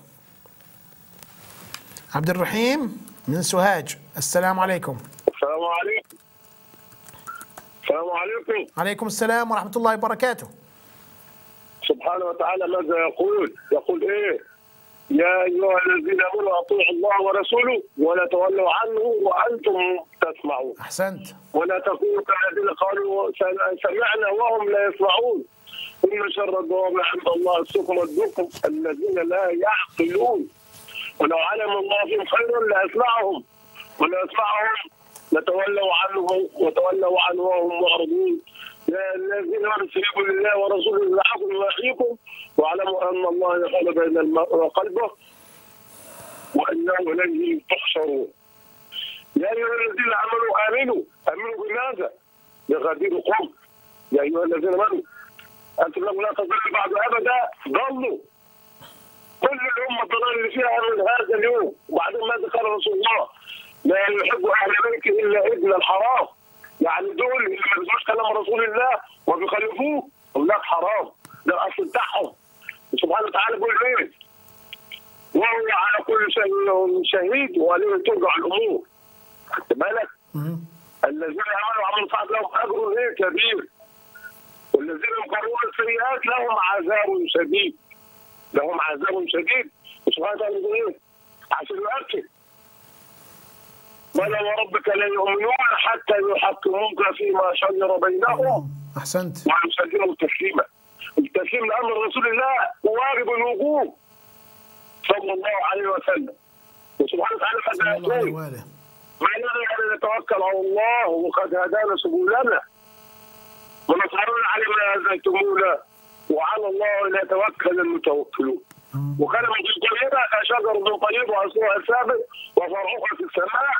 عبد الرحيم من سوهاج السلام عليكم السلام عليكم السلام عليكم عليكم السلام ورحمة الله وبركاته سبحانه وتعالى ماذا يقول يقول ايه يا ايها الذين امنوا اطيعوا الله ورسوله ولا تولوا عنه وانتم تسمعون أحسنت ولا تكونوا كالذين قالوا سمعنا وهم لا يسمعون ان شر الدوام عند الله السكر الدكم الذين لا يعقلون ولو علم الله فيهم خيرا لاسمعهم ولا يسمعهم لتولوا عنه وتولوا عنه وهم معرضون يا الذين استجيبوا لله ورسوله لعلكم يحييكم واعلموا ان الله يحول بين المرء وقلبه وانه اليه تحشرون يا ايها الذين امنوا امنوا امنوا بماذا؟ بغدير قوم يا ايها الذين امنوا انتم لو لا تضلوا بعد ابدا ضلوا كل الامه الضلال اللي فيها من هذا اليوم وبعدين ماذا قال رسول الله؟ لا يحب اهل بيت الا ابن الحرام يعني دول اللي ما بيسمعوش كلام رسول الله وبيخالفوه اولاد حرام ده الاصل بتاعهم سبحانه وتعالى بيقول ايه؟ وهو على كل شيء شهيد واليه ترجع الامور خدت بالك؟ الذين امنوا وعملوا الصالحات لهم اجر ايه كبير والذين يقرون السيئات لهم عذاب شديد لهم عذاب شديد سبحانه وتعالى يقول ايه؟ عشان يؤكد ولا وربك لا يؤمنون حتى يحكموك فيما شجر بينهم أحسنت ويسلموا تسليما التسليم لامر رسول الله واجب الوجوب صلى الله عليه وسلم وسبحانه وتعالى قد صلى الله عليه يقول وآله ما لنا ان نتوكل على الله وقد هدانا سبلنا ونصرنا على ما هديتمونا وعلى الله يتوكل المتوكلون وكان من طيبة كشجر من طيب واصلها ثابت وفرعها في السماء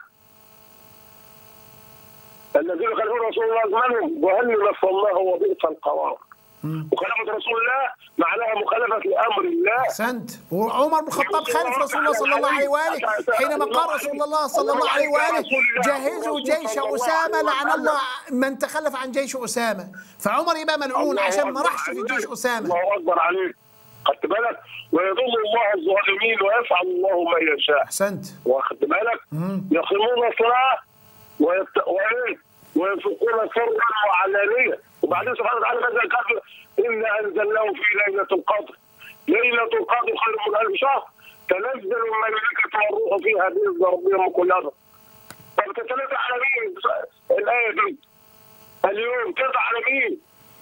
الذين خلفوا رسول الله زمانهم وهل نص الله وبئس القرار مخالفة رسول الله معناها مخالفة لأمر الله أحسنت وعمر بن الخطاب خالف رسول الله صلى الله عليه وآله حينما قال رسول الله صلى الله عليه وآله جهزوا جيش أسامة لعن الله من تخلف عن جيش أسامة فعمر يبقى ملعون عشان ما راحش في جيش أسامة الله أكبر عليك خدت بالك ويضل الله الظالمين ويفعل الله ما يشاء أحسنت واخد بالك يقيمون الصلاة ويت... وإيه؟ وينفقون سرا وعلانية وبعدين سبحانه وتعالى ماذا قال إنا أنزلناه في ليلة القدر ليلة القدر خير من ألف شهر تنزل الملائكة والروح فيها بإذن ربهم من كل أمر طب تتنزل على مين الآية دي؟ اليوم تنزل على مين؟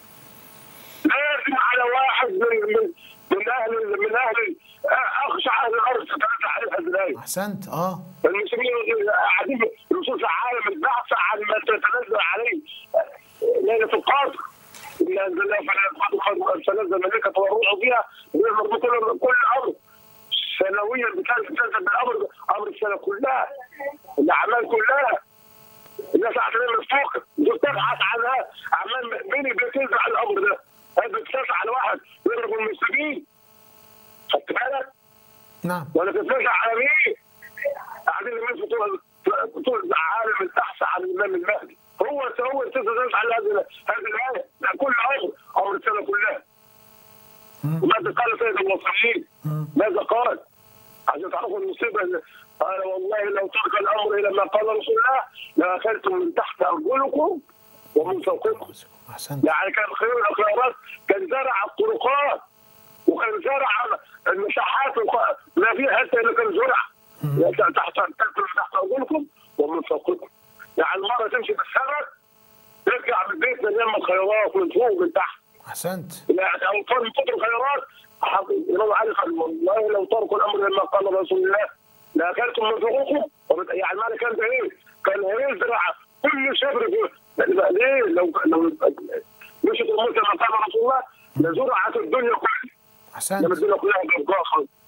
لازم على واحد من من من أهل من أهل أخشى أهل الأرض تتنزل عليها الآية أحسنت آه المسلمين قاعدين الرسول في العالم البحث عن ما تتنزل عليه ليله القدر إن أنزلناه فلا يقدر تنزل ملائكة والروح فيها بيأمر بكل كل أمر سنويا بتنزل بالأمر أمر السنة كلها الأعمال كلها الناس عمالين مفتوحة بتبحث عنها أعمال مين اللي بتنزل على الأمر ده؟ هل بتنزل على واحد يضرب المسلمين خدت بالك؟ نعم ولا تتنازع على مين؟ قاعدين الناس طول طول عالم البحث عن الامام المهدي هو هو تتنازع على هذه هذه الايه لا كل امر امر السنه كلها وماذا قال سيد المصريين؟ ماذا قال؟ عشان تعرفوا المصيبه اللي- قال والله لو ترك الامر الى ما قال رسول الله لاخذتم من تحت ارجلكم ومن فوقكم أحسنت يعني كان خير الخيارات كان زرع الطرقات وكان زرع المساحات وخ- ما في حتى اللي كان زرع يعني تحت تاكل تحت ارجلكم ومن فوقكم يعني المره تمشي بالسمك ترجع من البيت مليان من الخيارات من فوق ومن تحت أحسنت يعني او طار من كتر الخيارات حق- الامام علي قال والله لو تركوا الامر لما قال رسول الله لاكلتم من فوقكم وبت- يعني معنى كان ده ايه؟ كان هيزرع كل شبر في ليه لو لو مشت الامور كما قال رسول الله لزرعت الدنيا كلها لما أحسنت الدنيا كلها بالقاء كلها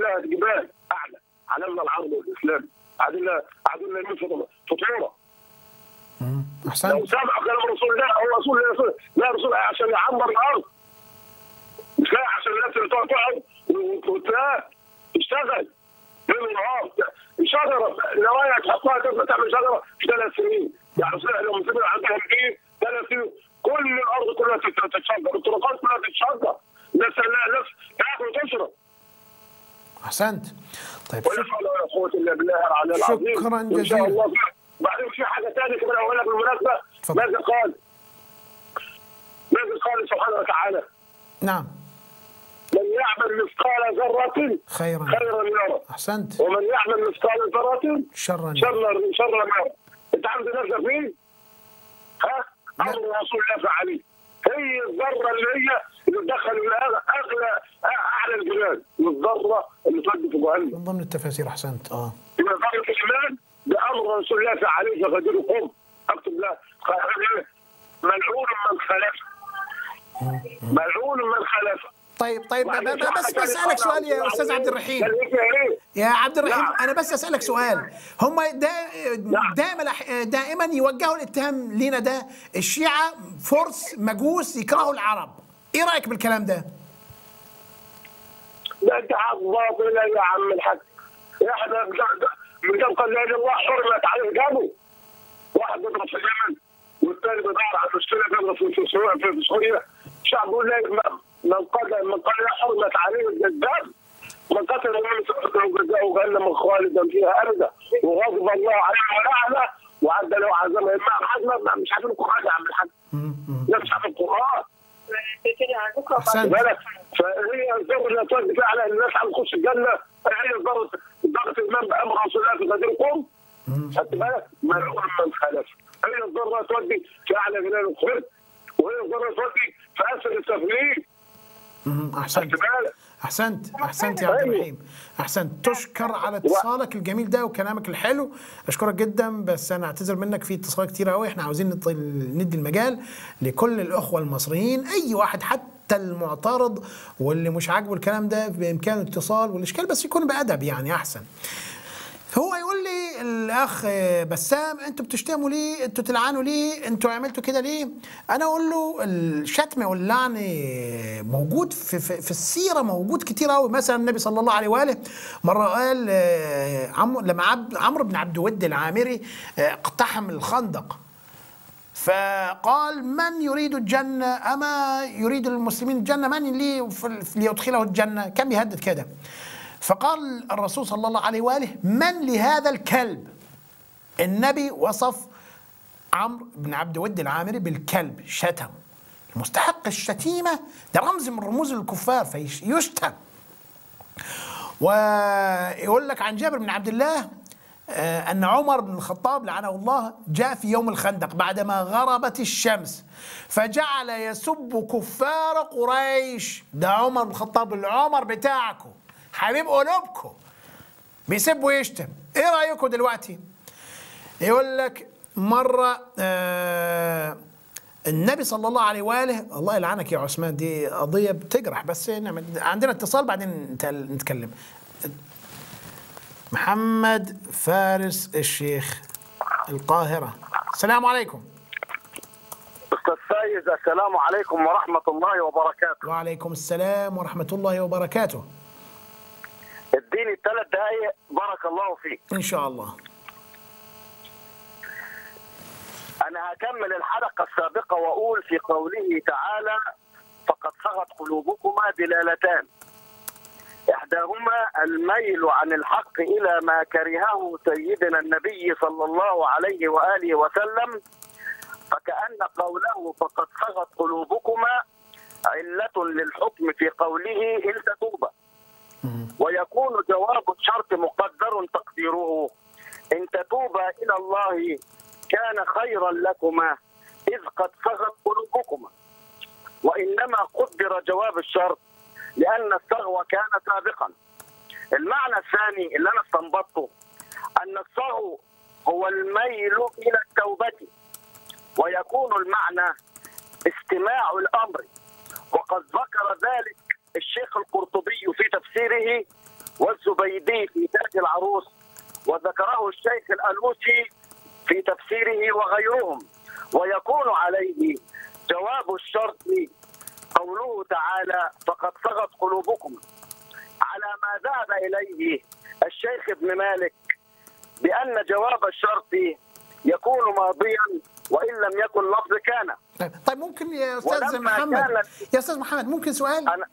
كلها جبال اعلى علمنا العرب والاسلام قاعدين قاعدين نعمل فطوره مم. لو احسنت سمع كلام الرسول لا هو رسول لا رسول لا رسول عشان يعمر الارض مش لا عشان الناس اللي تقعد تقعد وتلاقي تشتغل ليل ونهار شجره نوايا تحطها تبدا تعمل شجره في ثلاث سنين يعني صحيح لو مسافر عندها 200 ثلاث سنين كل الارض كلها تت- تتشجر الطرقات كلها تتشجر الناس الناس تاكل وتشرب احسنت طيب ولا شك- حول ولا قوه الا بالله العلي العظيم شكراً إن شاء جزيلاً. الله في- بعدين في حاجه ثانيه كمان اقول لك بالمناسبه اتفضل. ماذا قال؟ ماذا قال سبحانه وتعالى؟ نعم من يعمل مثقال ذرة خيرا خيرا يرى احسنت ومن يعمل مثقال ذرة شرا شرا شرا يرى انت عارف نفسك مين؟ ها؟ امر رسول الله فعليه هي الذرة اللي هي اللي تدخل من أغلى- اغلى اعلى الجبال والذرة اللي تودي في جهنم من ضمن التفاسير احسنت اه يبقى ذرة الايمان بامر رسول الله فعليه فغدركم اكتب له ملعون من خلفه ملعون من خلفه طيب طيب ب- ب- بس بسالك سؤال يا استاذ عبد الرحيم يا عبد الرحيم نعم. انا بس اسالك سؤال هم دا دائما دائما يوجهوا الاتهام لينا ده الشيعه فرس مجوس يكرهوا العرب ايه رايك بالكلام ده ده انت حق باطل يا عم الحاج احنا من كم قال لا اله الا الله حرمت عليه جابه واحد بيضرب في اليمن والثاني بيدور على المشكله بيضرب في في سوريا في سوريا الشعب بيقول لا ما- من قتل من قال لا حرمت عليه الجذاب من قتل النبي جزاؤه جهنم خالدا فيها ابدا وغضب الله عليه ولعنه وعد له عذابا ما حد ما مش عارفين القران يا عم الحاج لا مش عارفين القران احسنت بالك فهي الذره اللي تودي فعلا الناس عم تخش الجنه هي ذره ذره الايمان بامر رسول الله في غديركم خدت بالك ملعون من خلف هي الذره تودي في اعلى جنان الخلد وهي الذره تودي في اسفل التفليل مم، احسنت خدت بالك احسنت احسنت يا عبد الرحيم احسنت تشكر على اتصالك الجميل ده وكلامك الحلو اشكرك جدا بس انا اعتذر منك في اتصالات كتير قوي احنا عاوزين نط- ندي المجال لكل الاخوه المصريين اي واحد حتى المعترض واللي مش عاجبه الكلام ده بامكانه اتصال والاشكال بس يكون بادب يعني احسن هو يقول لي الاخ بسام انتوا بتشتموا ليه؟ انتوا تلعنوا ليه؟ انتوا عملتوا كده ليه؟ انا اقول له الشتم واللعن موجود في, في, في السيره موجود كتير قوي مثلا النبي صلى الله عليه واله مره قال آه، عمرو لما عبد عمرو بن عبد ود العامري آه، اقتحم الخندق فقال من يريد الجنة أما يريد المسلمين الجنة من لي ليدخله الجنة كان بيهدد كده فقال الرسول صلى الله عليه وآله من لهذا الكلب النبي وصف عمرو بن عبد ود العامري بالكلب شتم مستحق الشتيمة ده رمز من رموز الكفار فيشتم ويقول لك عن جابر بن عبد الله آه، أن عمر بن الخطاب لعنه الله جاء في يوم الخندق بعدما غربت الشمس فجعل يسب كفار قريش ده عمر بن الخطاب العمر بتاعكم حبيب قلوبكم بيسب ويشتم ايه رأيكم دلوقتي يقول لك مرة آه النبي صلى الله عليه واله الله يلعنك يا عثمان دي قضية بتجرح بس نعمل عندنا اتصال بعدين نت- نتكلم محمد فارس الشيخ القاهرة السلام عليكم استاذ سيد السلام عليكم ورحمه الله وبركاته وعليكم السلام ورحمة الله وبركاته اديني ثلاث دقائق بارك الله فيك إن شاء الله أنا هكمل الحلقة السابقة وأقول في قوله تعالى فقد صغت قلوبكما دلالتان إحداهما الميل عن الحق إلى ما كرهه سيدنا النبي صلى الله عليه وآله وسلم فكأن قوله فقد صغت قلوبكما علة للحكم في قوله إن تتوبا ويكون جواب الشرط مقدر تقديره إن تتوبا إلى الله كان خيرا لكما إذ قد صغت قلوبكما وإنما قدر جواب الشرط لأن الصغو كان سابقا المعنى الثاني اللي أنا استنبطته أن الصغو هو الميل إلى التوبة ويكون المعنى استماع الأمر وقد ذكر ذلك الشيخ القرطبي في تفسيره والزبيدي في تاج العروس وذكره الشيخ الألوسي في تفسيره وغيرهم ويكون عليه جواب الشرط قوله تعالى فقد صغت قلوبكم على ما ذهب إليه الشيخ ابن مالك بأن جواب الشرط يكون ماضيا وإن لم يكن لفظ كان طيب, طيب ممكن يا استاذ ولما محمد كانت- يا استاذ محمد ممكن سؤال أنا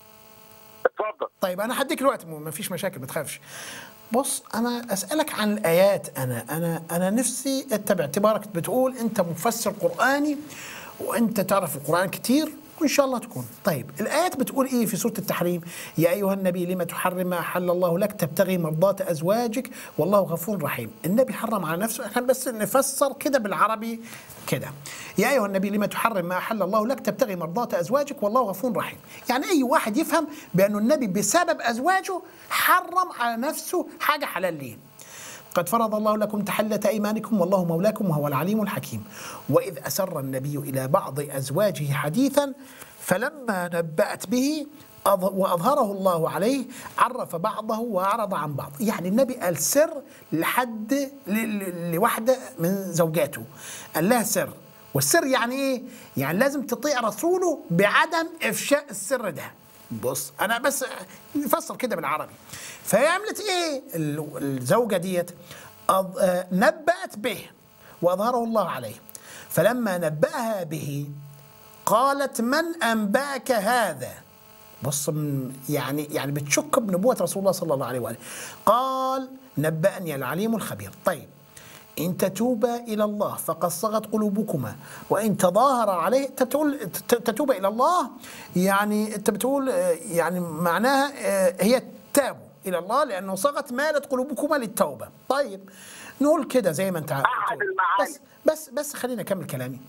اتفضل طيب انا هديك الوقت ما فيش مشاكل ما تخافش بص انا اسالك عن الايات انا انا انا نفسي انت باعتبارك بتقول انت مفسر قراني وانت تعرف القران كتير وان شاء الله تكون طيب الايات بتقول ايه في سوره التحريم يا ايها النبي لما تحرم ما احل الله لك تبتغي مرضات ازواجك والله غفور رحيم النبي حرم على نفسه احنا بس نفسر كده بالعربي كده يا ايها النبي لما تحرم ما احل الله لك تبتغي مرضات ازواجك والله غفور رحيم يعني اي واحد يفهم بان النبي بسبب ازواجه حرم على نفسه حاجه حلال ليه قد فرض الله لكم تحلة أيمانكم والله مولاكم وهو العليم الحكيم وإذ أسر النبي إلى بعض أزواجه حديثا فلما نبأت به أظ- وأظهره الله عليه عرف بعضه وأعرض عن بعض يعني النبي قال سر لحد ل- ل- لواحدة من زوجاته قال لها سر والسر يعني ايه؟ يعني لازم تطيع رسوله بعدم افشاء السر ده. بص انا بس نفسر كده بالعربي. فهي عملت ايه؟ ال- الزوجه ديت أض- آه، نبأت به واظهره الله عليه. فلما نبأها به قالت من انباك هذا؟ بص م- يعني يعني بتشك بنبوة رسول الله صلى الله عليه وآله قال نبأني العليم الخبير طيب إن تتوبا إلى الله فقد صغت قلوبكما وإن تظاهر عليه أنت بتقول ت- تتوب إلى الله يعني أنت بتقول آه، يعني معناها آه، هي تابوا إلى الله لأنه صغت مالت قلوبكما للتوبة طيب نقول كده زي ما أنت أحد بتقول. المعاني. بس بس بس خليني أكمل كلامي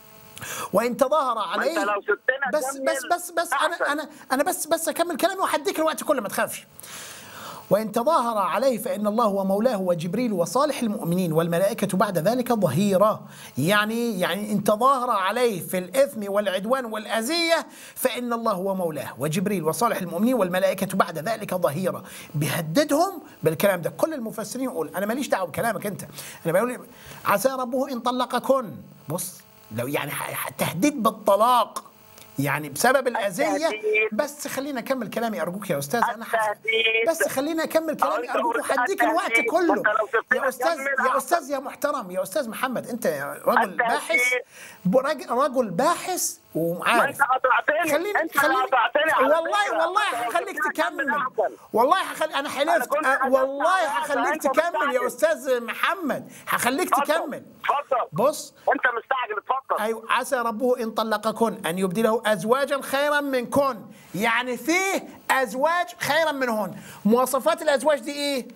وإن تظاهر عليه لو سبتنا بس نكمل بس بس بس أحسن. انا انا انا بس بس اكمل كلامي وهديك الوقت كله ما تخافش وإن تظاهر عليه فإن الله هو مولاه وجبريل وصالح المؤمنين والملائكة بعد ذلك ظهيرا يعني يعني إن تظاهر عليه في الإثم والعدوان والأذية فإن الله هو مولاه وجبريل وصالح المؤمنين والملائكة بعد ذلك ظهيرا بيهددهم بالكلام ده كل المفسرين يقول أنا ماليش دعوة بكلامك أنت أنا بقول عسى ربه إن طلقكن بص لو يعني ح- ح- تهديد بالطلاق يعني بسبب الأذية التهديد. بس خليني أكمل كلامي أرجوك يا أستاذ أنا حاسس التهديد. بس خليني أكمل كلامي أنت أرجوك قلت وهديك الوقت التهديد. كله وأنت لو سبتنا يا أستاذ نكمل يا أحسن. أستاذ يا محترم يا أستاذ محمد أنت رجل التهديد. باحث برج- رجل باحث ما وعارف انت قطعتني خليني انت خليني قطعتني على والله فكرة. والله أنت لو هخليك سبتنا تكمل أحسن. والله هخلي انا حلفت كنت أه، حلفت والله على هخليك أنت تكمل يا مستعجل. استاذ محمد هخليك اتفضل. تكمل اتفضل بص انت مستعجل اتفضل أيوة عسى ربه إن طلقكن أن يبدله أزواجا خيرا منكن يعني فيه أزواج خيرا منهن مواصفات الأزواج دي إيه؟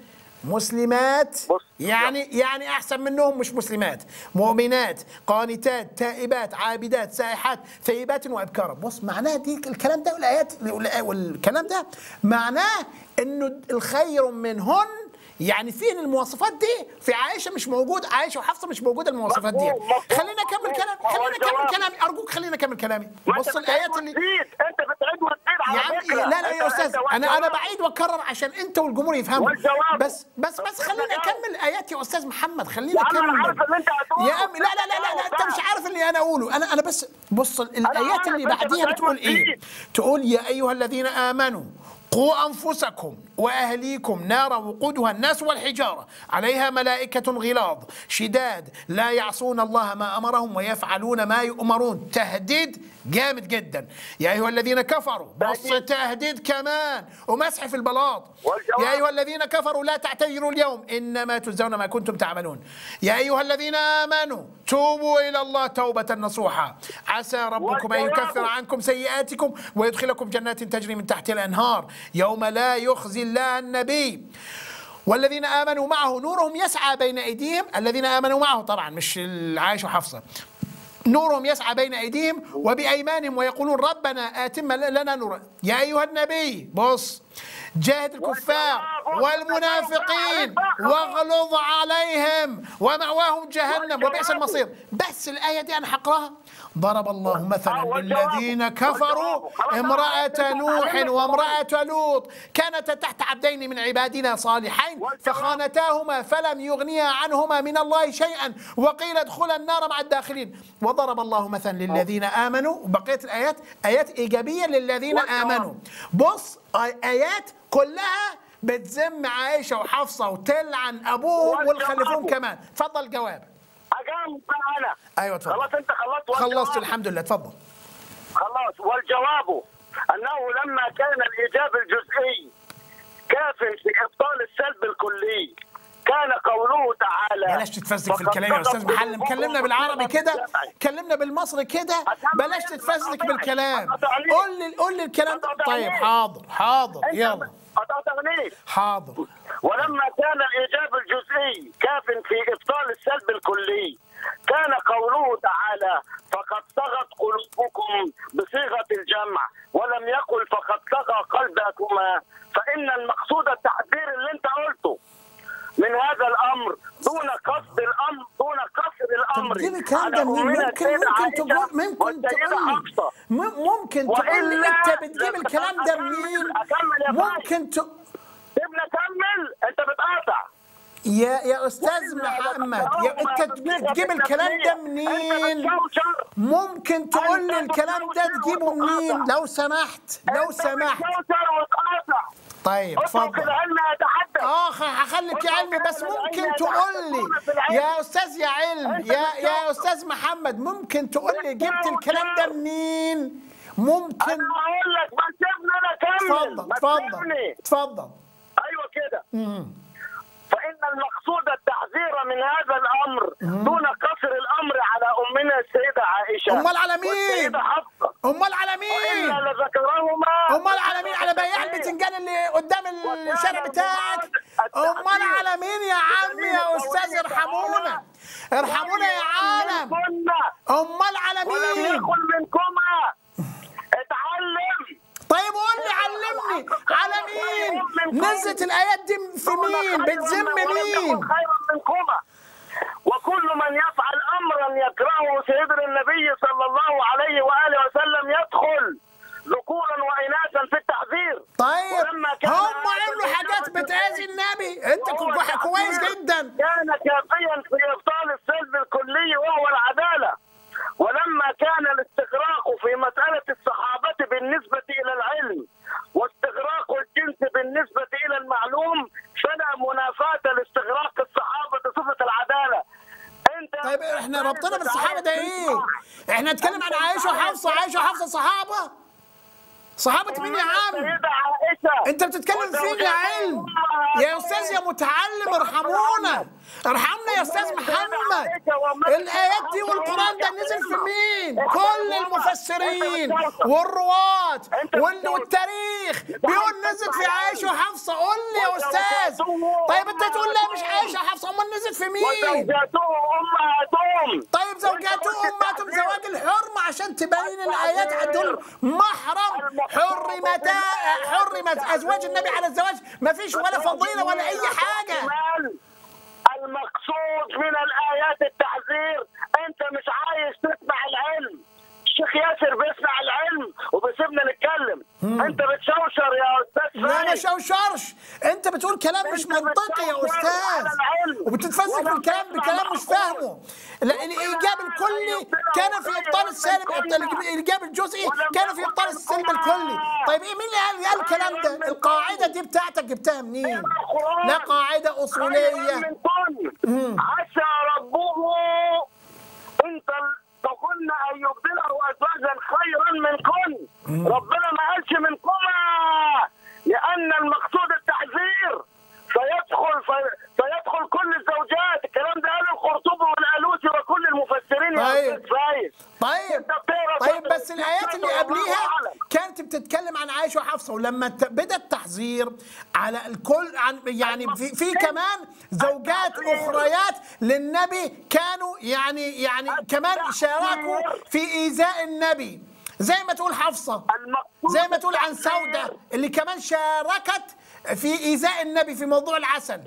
مسلمات بص. يعني يعني أحسن منهم مش مسلمات مؤمنات قانتات تائبات عابدات سائحات ثيبات وأبكارا بص معناها دي الكلام ده والآيات والكلام ده معناه إنه الخير منهن يعني فين المواصفات دي في عائشه مش موجود عائشه وحفصه مش موجوده المواصفات دي مفهوم، مفهوم، خلينا اكمل مفهوم. كلامي ما هو خلينا اكمل الجواب. كلامي ارجوك خلينا اكمل كلامي ما بص انت الايات بتعيد اللي وتزيد. انت بتعيد وتزيد يا على عم فكره لا لا يا انت- استاذ انت انا انا والجواب. بعيد واكرر عشان انت والجمهور يفهموا والجواب. بس بس بس بس خليني الجواب. اكمل ايات يا استاذ محمد خليني يا عم اكمل انا عارف اللي انت هتقوله يا عم لا لا لا لا, لا انت مش عارف اللي انا اقوله انا انا بس بص الايات عارف اللي انت بعديها بتعيد بتقول ايه وتزيد. تقول يا ايها الذين امنوا قوا انفسكم واهليكم نارا وقودها الناس والحجاره عليها ملائكه غلاظ شداد لا يعصون الله ما امرهم ويفعلون ما يؤمرون تهديد جامد جدا يا ايها الذين كفروا بص تهديد كمان ومسح في البلاط والجواب. يا ايها الذين كفروا لا تعتذروا اليوم انما تجزون ما كنتم تعملون يا ايها الذين امنوا توبوا الى الله توبه نصوحا عسى ربكم ان والجواب. يكفر عنكم سيئاتكم ويدخلكم جنات تجري من تحتها الانهار يوم لا يخزي الله النبي والذين امنوا معه نورهم يسعى بين ايديهم الذين امنوا معه طبعا مش العائشه وحفصه نورهم يسعى بين ايديهم وبايمانهم ويقولون ربنا اتم لنا نورا يا ايها النبي بص جاهد الكفار والمنافقين واغلظ عليهم ومأواهم جهنم وبئس المصير بس الآية دي أنا هقراها ضرب الله مثلا للذين كفروا امرأة نوح وامرأة لوط كانتا تحت عبدين من عبادنا صالحين فخانتاهما فلم يغنيا عنهما من الله شيئا وقيل ادخلا النار مع الداخلين وضرب الله مثلا للذين آمنوا وبقية الآيات آيات إيجابية للذين آمنوا بص آي- آيات كلها بتذم عائشة وحفصة وتلعن أبوهم والخلفون كمان تفضل جواب اجاوب بقى انا أيوة اتفضل خلاص انت خلصت خلصت والجواب- الحمد لله تفضل خلاص والجواب انه لما كان الايجاب الجزئي كاف في ابطال السلب الكلي كان قوله تعالى بلاش تتفزلك في فقد الكلام يا استاذ صدق محلم كلمنا بالعربي كده كلمنا بالمصري كده بلاش تتفزلك بالكلام قول لي قول لي الكلام ده طيب حاضر حاضر يلا قطعتنيش حاضر ولما كان الايجاب الجزئي كاف في ابطال السلب الكلي كان قوله تعالى فقد صغت قلوبكم بصيغه الجمع ولم يقل فقد صغى قلبكما فان المقصود التعبير اللي انت قلته من هذا الامر دون قصد الامر دون قصر الامر طب جيب الكلام على ده منين أمنا ممكن السيدة ممكن عائشة تقول ممكن والسيدة تقول لي حفصة. م- ممكن تقول لي وإلا انت بتجيب لما الكلام ده أكمل- منين أكمل يا ممكن ت... سيبنا كمل انت بتقاطع يا يا استاذ محمد يا انت تجيب الكلام ده منين ممكن تقول لي الكلام ده تجيبه منين لو سمحت لو سمحت طيب اترك اتفضل العلم يتحدث اه خ- هخليك يا علمي بس ممكن تقول لي يا استاذ يا علم يا يا استاذ محمد ممكن تقول لي جبت الكلام ده منين ممكن انا هقول لك ما سيبني انا اكمل اتفضل ما اتفضل تسيبني. اتفضل ايوه كده مم. فان المقصود التحذير من هذا الامر دون قصر الامر على امنا السيده عائشه امال على مين والسيده حفصه امال على مين والا لذكرهما امال على مين على بياع البتنجان اللي قدام الشارع بتاعك امال على مين يا عمي يا استاذ ارحمونا ارحمونا يا عالم كنا امال على ولم مين يكن منكما اتعلم طيب قول لي علمني على مين نزلت الايات دي في مين بتذم مين خيرا منكما وكل من يفعل امرا يكرهه سيدنا النبي صلى الله عليه واله وسلم يدخل ذكورا واناثا في التحذير طيب ولما كان هم هذا عملوا حاجات الإجابة بتأذي النبي انت وهو كو- كويس التحذير جدا كان كافيا في ابطال السلب الكلي وهو العداله ولما كان الاستغراق في مساله الصحابه بالنسبه الى العلم واستغراق الجنس بالنسبه الى المعلوم فلا منافاه لاستغراق الصحابه صفه العداله انت طيب احنا ربطنا بالصحابه ده ايه احنا نتكلم عن عائشه وحفصه عائشه وحفصه صحابه صحابه مين يا عم السيدة عائشة انت بتتكلم فين يا علم يا استاذ يا متعلم ارحمونا ارحمنا يا استاذ محمد الايات دي والقران ده نزل في مين كل المفسرين والرواة وال- والتاريخ بيقول نزل في عائشه وحفصه قول لي يا استاذ طيب انت تقول لا مش عائشه وحفصه امال نزل في مين وزوجاته امهاتهم طيب زوجاته امهاتهم زواج الحرمه عشان تبين الايات دول محرم حرمتا حرمت ازواج النبي على الزواج ما فيش ولا فضيله ولا اي حاجه كمال المقصود من الايات التحذير انت مش عايز تسمع العلم الشيخ ياسر بيسمع العلم وبيسيبنا نتكلم انت بتشوشر يا استاذ لا ما فايز. شوشرش انت بتقول كلام مش منطقي يا استاذ وبتتفسر في الكلام بكلام مش فاهمه لا، الايجاب الكلي كان في ابطال السالب الايجاب الجزئي كان في ابطال السلب الكلي طيب ايه مين اللي قال قال الكلام ده القاعده دي بتاعتك جبتها منين لا قاعده خيراً اصوليه من كن عسى ربه انت تظن ان يبدله ازواجا خيرا من كن ربنا ما قالش منكما لان المقصود التحذير فيدخل في فيدخل كل الزوجات الكلام ده قال القرطبي والالوسي وكل المفسرين يا طيب. استاذ فايز طيب انت بتقرا طيب صدر بس الايات اللي والله قبليها أعلم. كانت تتكلم عن عائشه وحفصه ولما ت- بدا التحذير على الكل عن يعني في, في كمان زوجات اخريات للنبي كانوا يعني يعني كمان شاركوا في ايذاء النبي زي ما تقول حفصه المقصود زي ما تقول عن سوده اللي كمان شاركت في ايذاء النبي في موضوع العسل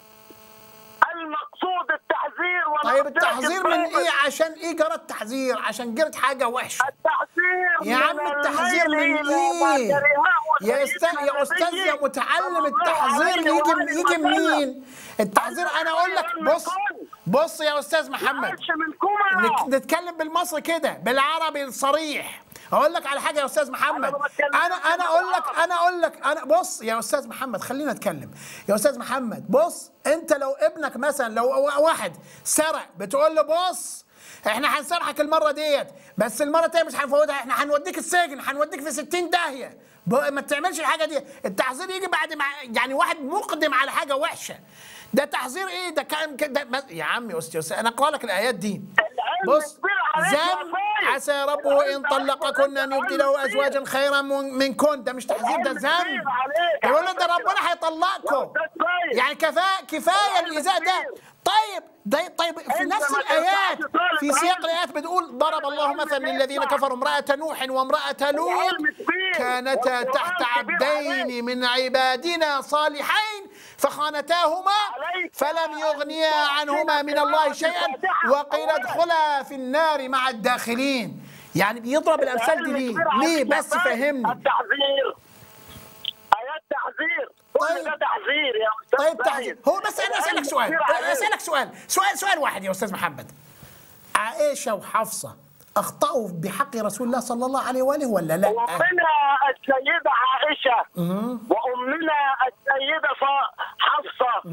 المقصود التحذير طيب والإحداث التحذير من الضابط. ايه عشان ايه جرى التحذير عشان جرت حاجه وحشه التحذير يا من عم التحذير من الميل إلى ما ايه كرهه يا استاذ سيدنا يا استاذ يا النبي متعلم صلى الله التحذير عليه يجي وآله يجي وسلم. منين التحذير انا اقول لك بص بص يا استاذ محمد معلش منكم نك- نتكلم بالمصري كده بالعربي الصريح اقول لك على حاجه يا استاذ محمد أنا ما بتكلمش انا انا اقول لك انا اقول لك انا بص يا استاذ محمد خلينا نتكلم يا استاذ محمد بص انت لو ابنك مثلا لو واحد سرق بتقول له بص احنا هنسامحك المره ديت بس المره التانيه مش هنفوتها احنا هنوديك السجن هنوديك في 60 داهيه ب- ما تعملش الحاجه دي التحذير يجي بعد ما يعني واحد مقدم على حاجه وحشه ده تحذير ايه ده كان كده ما- يا عم يا استاذ أستاذ، انا اقرا لك الايات دي العلم بص كبير عليك يا ذنب سيد. عسى ربه ان طلقكن ان يبدله ازواجا خيرا من- منكن ده مش تحذير ده ذنب يقول له ده ربنا هيطلقكم يعني كفايه كفايه الايذاء ده طيب ده طيب في أنت نفس ما الايات تنفعش طالب في سياق علم. الايات بتقول ضرب الله مثلا للذين كفروا امراه نوح وامراه لوط العلم كبير. كانتا والقرآن تحت كبير عبدين عليك. من عبادنا صالحين فخانتاهما عليك. فلم يغنيا عنهما من الله شيئا وقيل ادخلا في النار مع الداخلين يعني بيضرب الامثال دي ليه؟ ليه بس فهمني التحذير ايات تحذير كل طيب. ده تحذير يا استاذ طيب تحذير هو بس انا اسالك سؤال اسالك سؤال سؤال سؤال واحد يا استاذ محمد عائشه وحفصه اخطاوا بحق رسول الله صلى الله عليه واله ولا لا؟ وامنا السيده عائشه وامنا السيده ف- حفصه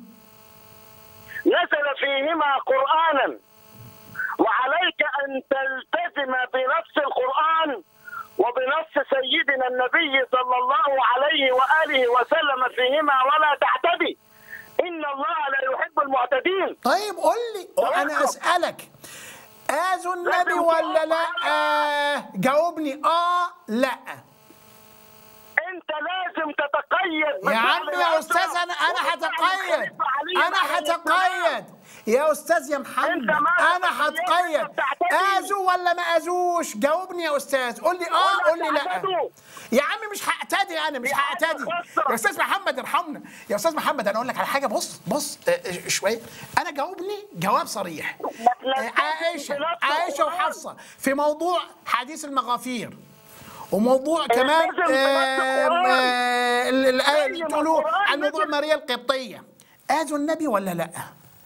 نزل فيهما قرانا وعليك ان تلتزم بنص القران وبنص سيدنا النبي صلى الله عليه واله وسلم فيهما ولا تعتدي ان الله لا يحب المعتدين طيب قول لي انا اسالك اذوا النبي ولا لا؟ آه جاوبني اه لا انت لازم تتقيد يا عم بفعل يا الأسرة استاذ انا انا وفعل هتقيد الخليفة علي انا عليه السلام. هتقيد يا استاذ يا محمد أنت ما انا تتقيدش، هتقيد بتعتدي. اذوا ولا ما اذوش جاوبني يا استاذ قول لي اه ولا قول لي لا تعتدوا. يا عم مش هعتدي انا مش يا عم هعتدي خسر. يا استاذ محمد ارحمنا يا استاذ محمد انا اقول لك على حاجه بص بص آه، آه، شويه انا جاوبني جواب صريح آه، عائشه عائشه وحفصه في موضوع حديث المغافير وموضوع كمان لازم بنص آه، القرآن. آه، ال- الآية اللي زي ما بتقولوا القرآن عن موضوع نزل. ماريا القبطية آذوا النبي ولا لا؟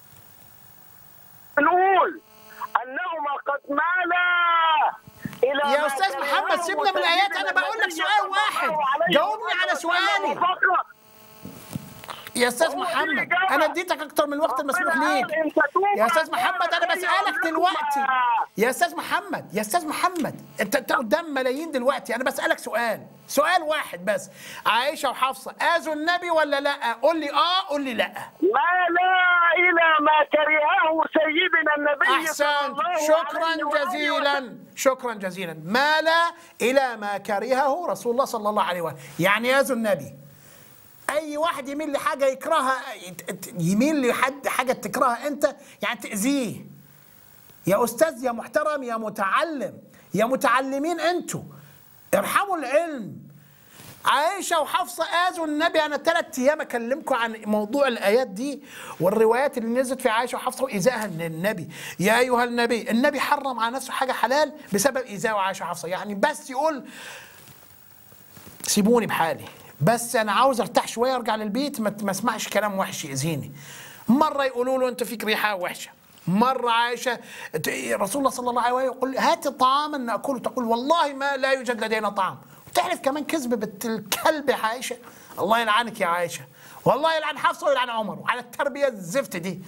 نقول انهما قد مالا الى يا ما أستاذ كرهه محمد سيبنا من الآيات، أنا سيدنا بقول لك النبي سؤال صلى الله واحد. عليه جاوبني على وسلم سؤالي. وفقط. يا أستاذ هو دي محمد الإجابة. أنا اديتك أكتر من الوقت المسموح ربنا ليك قال إن تتوبا يا أستاذ محمد أنا إلى بسألك الله دلوقتي يرحمها. يا أستاذ محمد يا أستاذ محمد أنت أنت قدام ملايين دلوقتي أنا بسألك سؤال سؤال واحد بس عائشة وحفصة آذوا النبي ولا لا؟ قول لي آه قول لي لا مالا الى ما كرهه سيدنا النبي صلى احسنت الله شكرا عليه وآله وسلم. جزيلا شكرا جزيلا مال الى ما كرهه رسول الله صلى الله عليه وسلم يعني ياذو النبي اي واحد يميل لحاجه يكرهها يت- يميل لحد حاجه تكرهها انت يعني تاذيه يا استاذ يا محترم يا متعلم يا متعلمين انتوا ارحموا العلم عائشة وحفصة آذوا النبي أنا ثلاث أيام أكلمكم عن موضوع الآيات دي والروايات اللي نزلت في عائشة وحفصة وإيذائها للنبي يا أيها النبي النبي حرم على نفسه حاجة حلال بسبب إيذاء عائشة وحفصة يعني بس يقول سيبوني بحالي بس أنا عاوز أرتاح شوية أرجع للبيت ما ما أسمعش كلام وحش يأذيني مرة يقولوا له أنت فيك ريحة وحشة مرة عائشة ت- رسول الله صلى الله عليه وسلم يقول هات طعاما نأكله تقول والله ما لا يوجد لدينا طعام وتحلف كمان كذب بنت الكلب يا عائشة الله يلعنك يا عائشة والله يلعن حفصة ويلعن عمر وعلى التربية الزفت دي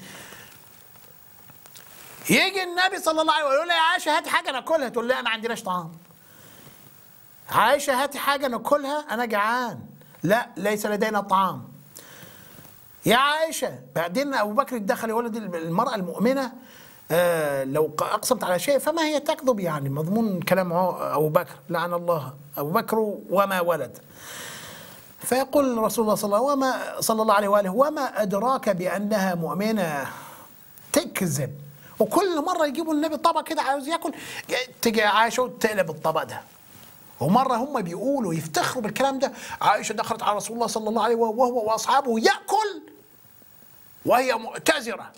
يجي النبي صلى الله عليه وسلم يقول لها يا عائشة هاتي حاجة ناكلها تقول لا ما عندناش طعام عائشة هاتي حاجة ناكلها أنا جعان لا ليس لدينا طعام يا عائشة بعدين أبو بكر دخل يقول دي المرأة المؤمنة آه لو ق- اقسمت على شيء فما هي تكذب يعني مضمون كلام عو- ابو بكر لعن الله ابو بكر وما ولد فيقول رسول الله صلى الله وما صلى الله عليه واله وما ادراك بانها مؤمنه تكذب وكل مره يجيبوا النبي طبق كده عاوز ياكل تجي عائشه وتقلب الطبق ده ومره هم بيقولوا يفتخروا بالكلام ده عائشه دخلت على رسول الله صلى الله عليه وسلم وهو واصحابه ياكل وهي مؤتزره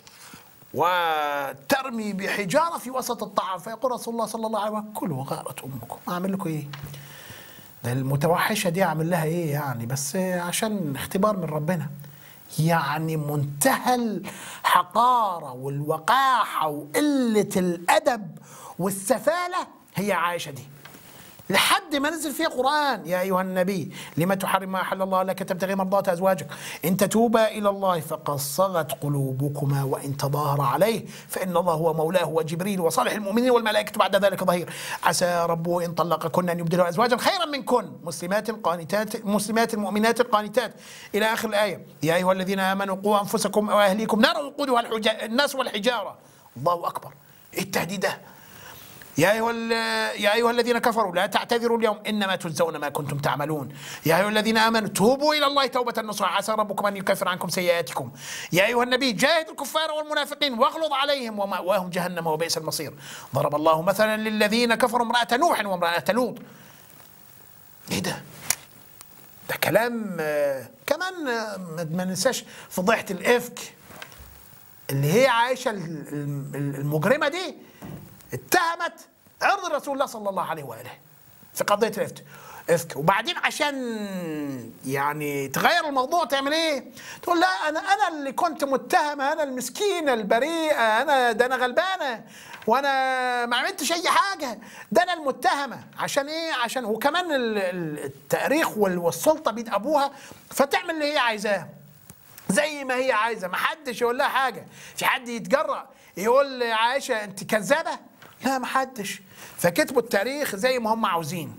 وترمي بحجاره في وسط الطعام فيقول رسول الله صلى الله عليه وسلم كلوا غارت امكم اعمل لكم ايه؟ ده المتوحشه دي اعمل لها ايه يعني بس عشان اختبار من ربنا يعني منتهى الحقاره والوقاحه وقله الادب والسفاله هي عائشه دي لحد ما نزل فيه قرآن يا أيها النبي لما تحرم ما أحل الله لك تبتغي مرضات أزواجك إن تتوبا إلى الله فقد صغت قلوبكما وإن تظاهر عليه فإن الله هو مولاه وجبريل وصالح المؤمنين والملائكة بعد ذلك ظهير عسى ربه إن طلقكن أن يبدله أزواجا خيرا منكن مسلمات قانتات مسلمات مؤمنات قانتات إلى آخر الآية يا أيها الذين آمنوا قوا أنفسكم وأهليكم نارا وقودها الحجا- الناس والحجارة الله أكبر إيه التهديد ده يا أيها ال- يا أيها الذين كفروا لا تعتذروا اليوم إنما تجزون ما كنتم تعملون يا أيها الذين آمنوا توبوا إلى الله توبة نصوحا عسى ربكم أن يكفر عنكم سيئاتكم يا أيها النبي جاهد الكفار والمنافقين واغلظ عليهم ومأواهم جهنم وبئس المصير ضرب الله مثلا للذين كفروا امرأة نوح وامرأة لوط إيه ده ده كلام آه، كمان آه، ما ما ننساش فضيحة الإفك اللي هي عائشة ال- ال- المجرمة دي اتهمت عرض رسول الله صلى الله عليه واله في قضيه الافك افك وبعدين عشان يعني تغير الموضوع تعمل ايه؟ تقول لا انا انا اللي كنت متهمه انا المسكينه البريئه انا ده انا غلبانه وانا ما عملتش اي حاجه ده انا المتهمه عشان ايه؟ عشان وكمان ال- ال- التاريخ وال- والسلطه بيد ابوها فتعمل اللي هي عايزاه زي ما هي عايزه ما حدش يقول لها حاجه في حد يتجرأ يقول لعائشه انت كذابه لا ما حدش فكتبوا التاريخ زي ما هم عاوزين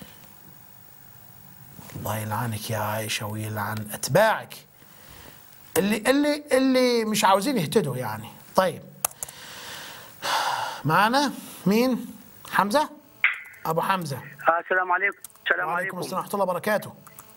الله يلعنك يا عائشه ويلعن اتباعك اللي اللي اللي مش عاوزين يهتدوا يعني طيب معنا مين حمزه ابو حمزه آه، السلام عليكم السلام وعليكم عليكم السلام ورحمه الله وبركاته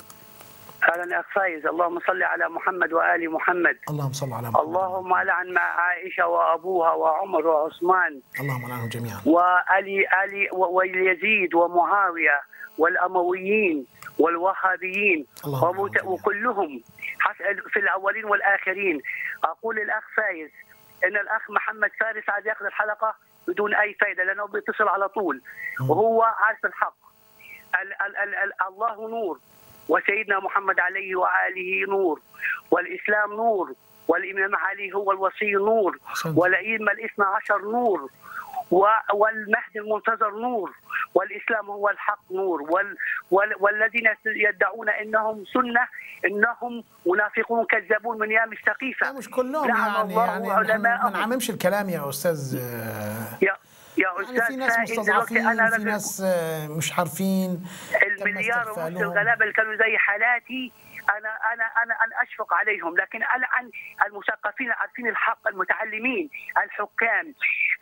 اهلا يا اخ فايز اللهم صل على محمد وال محمد اللهم صل على محمد اللهم لعن مع عائشه وابوها وعمر وعثمان اللهم لعنهم جميعا وعلي علي و- واليزيد ومعاويه والامويين والوهابيين اللهم ومت- آمين. وكلهم حس- في الاولين والاخرين اقول للاخ فايز ان الاخ محمد فارس عاد ياخذ الحلقه بدون اي فائده لانه بيتصل على طول وهو عارف الحق ال ال ال ال الله نور وسيدنا محمد عليه وآله نور والإسلام نور والإمام علي هو الوصي نور أحسنت. والأئمة الاثنى عشر نور و- والمهدي المنتظر نور والإسلام هو الحق نور وال وال والذين يدعون أنهم سنة إنهم منافقون كذابون من أيام لا السقيفة مش كلهم لعن يعني الله يعني نحن ما علماءهم. نعممش الكلام يا استاذ آه، يا يا يعني أستاذ في ناس فائز، دلوقتي مستضعفين أنا في لازم- ناس آه، مش عارفين تم المليار ونص استغفالهم. الغلابه اللي كانوا زي حالاتي انا انا انا انا اشفق عليهم لكن العن المثقفين عارفين الحق المتعلمين الحكام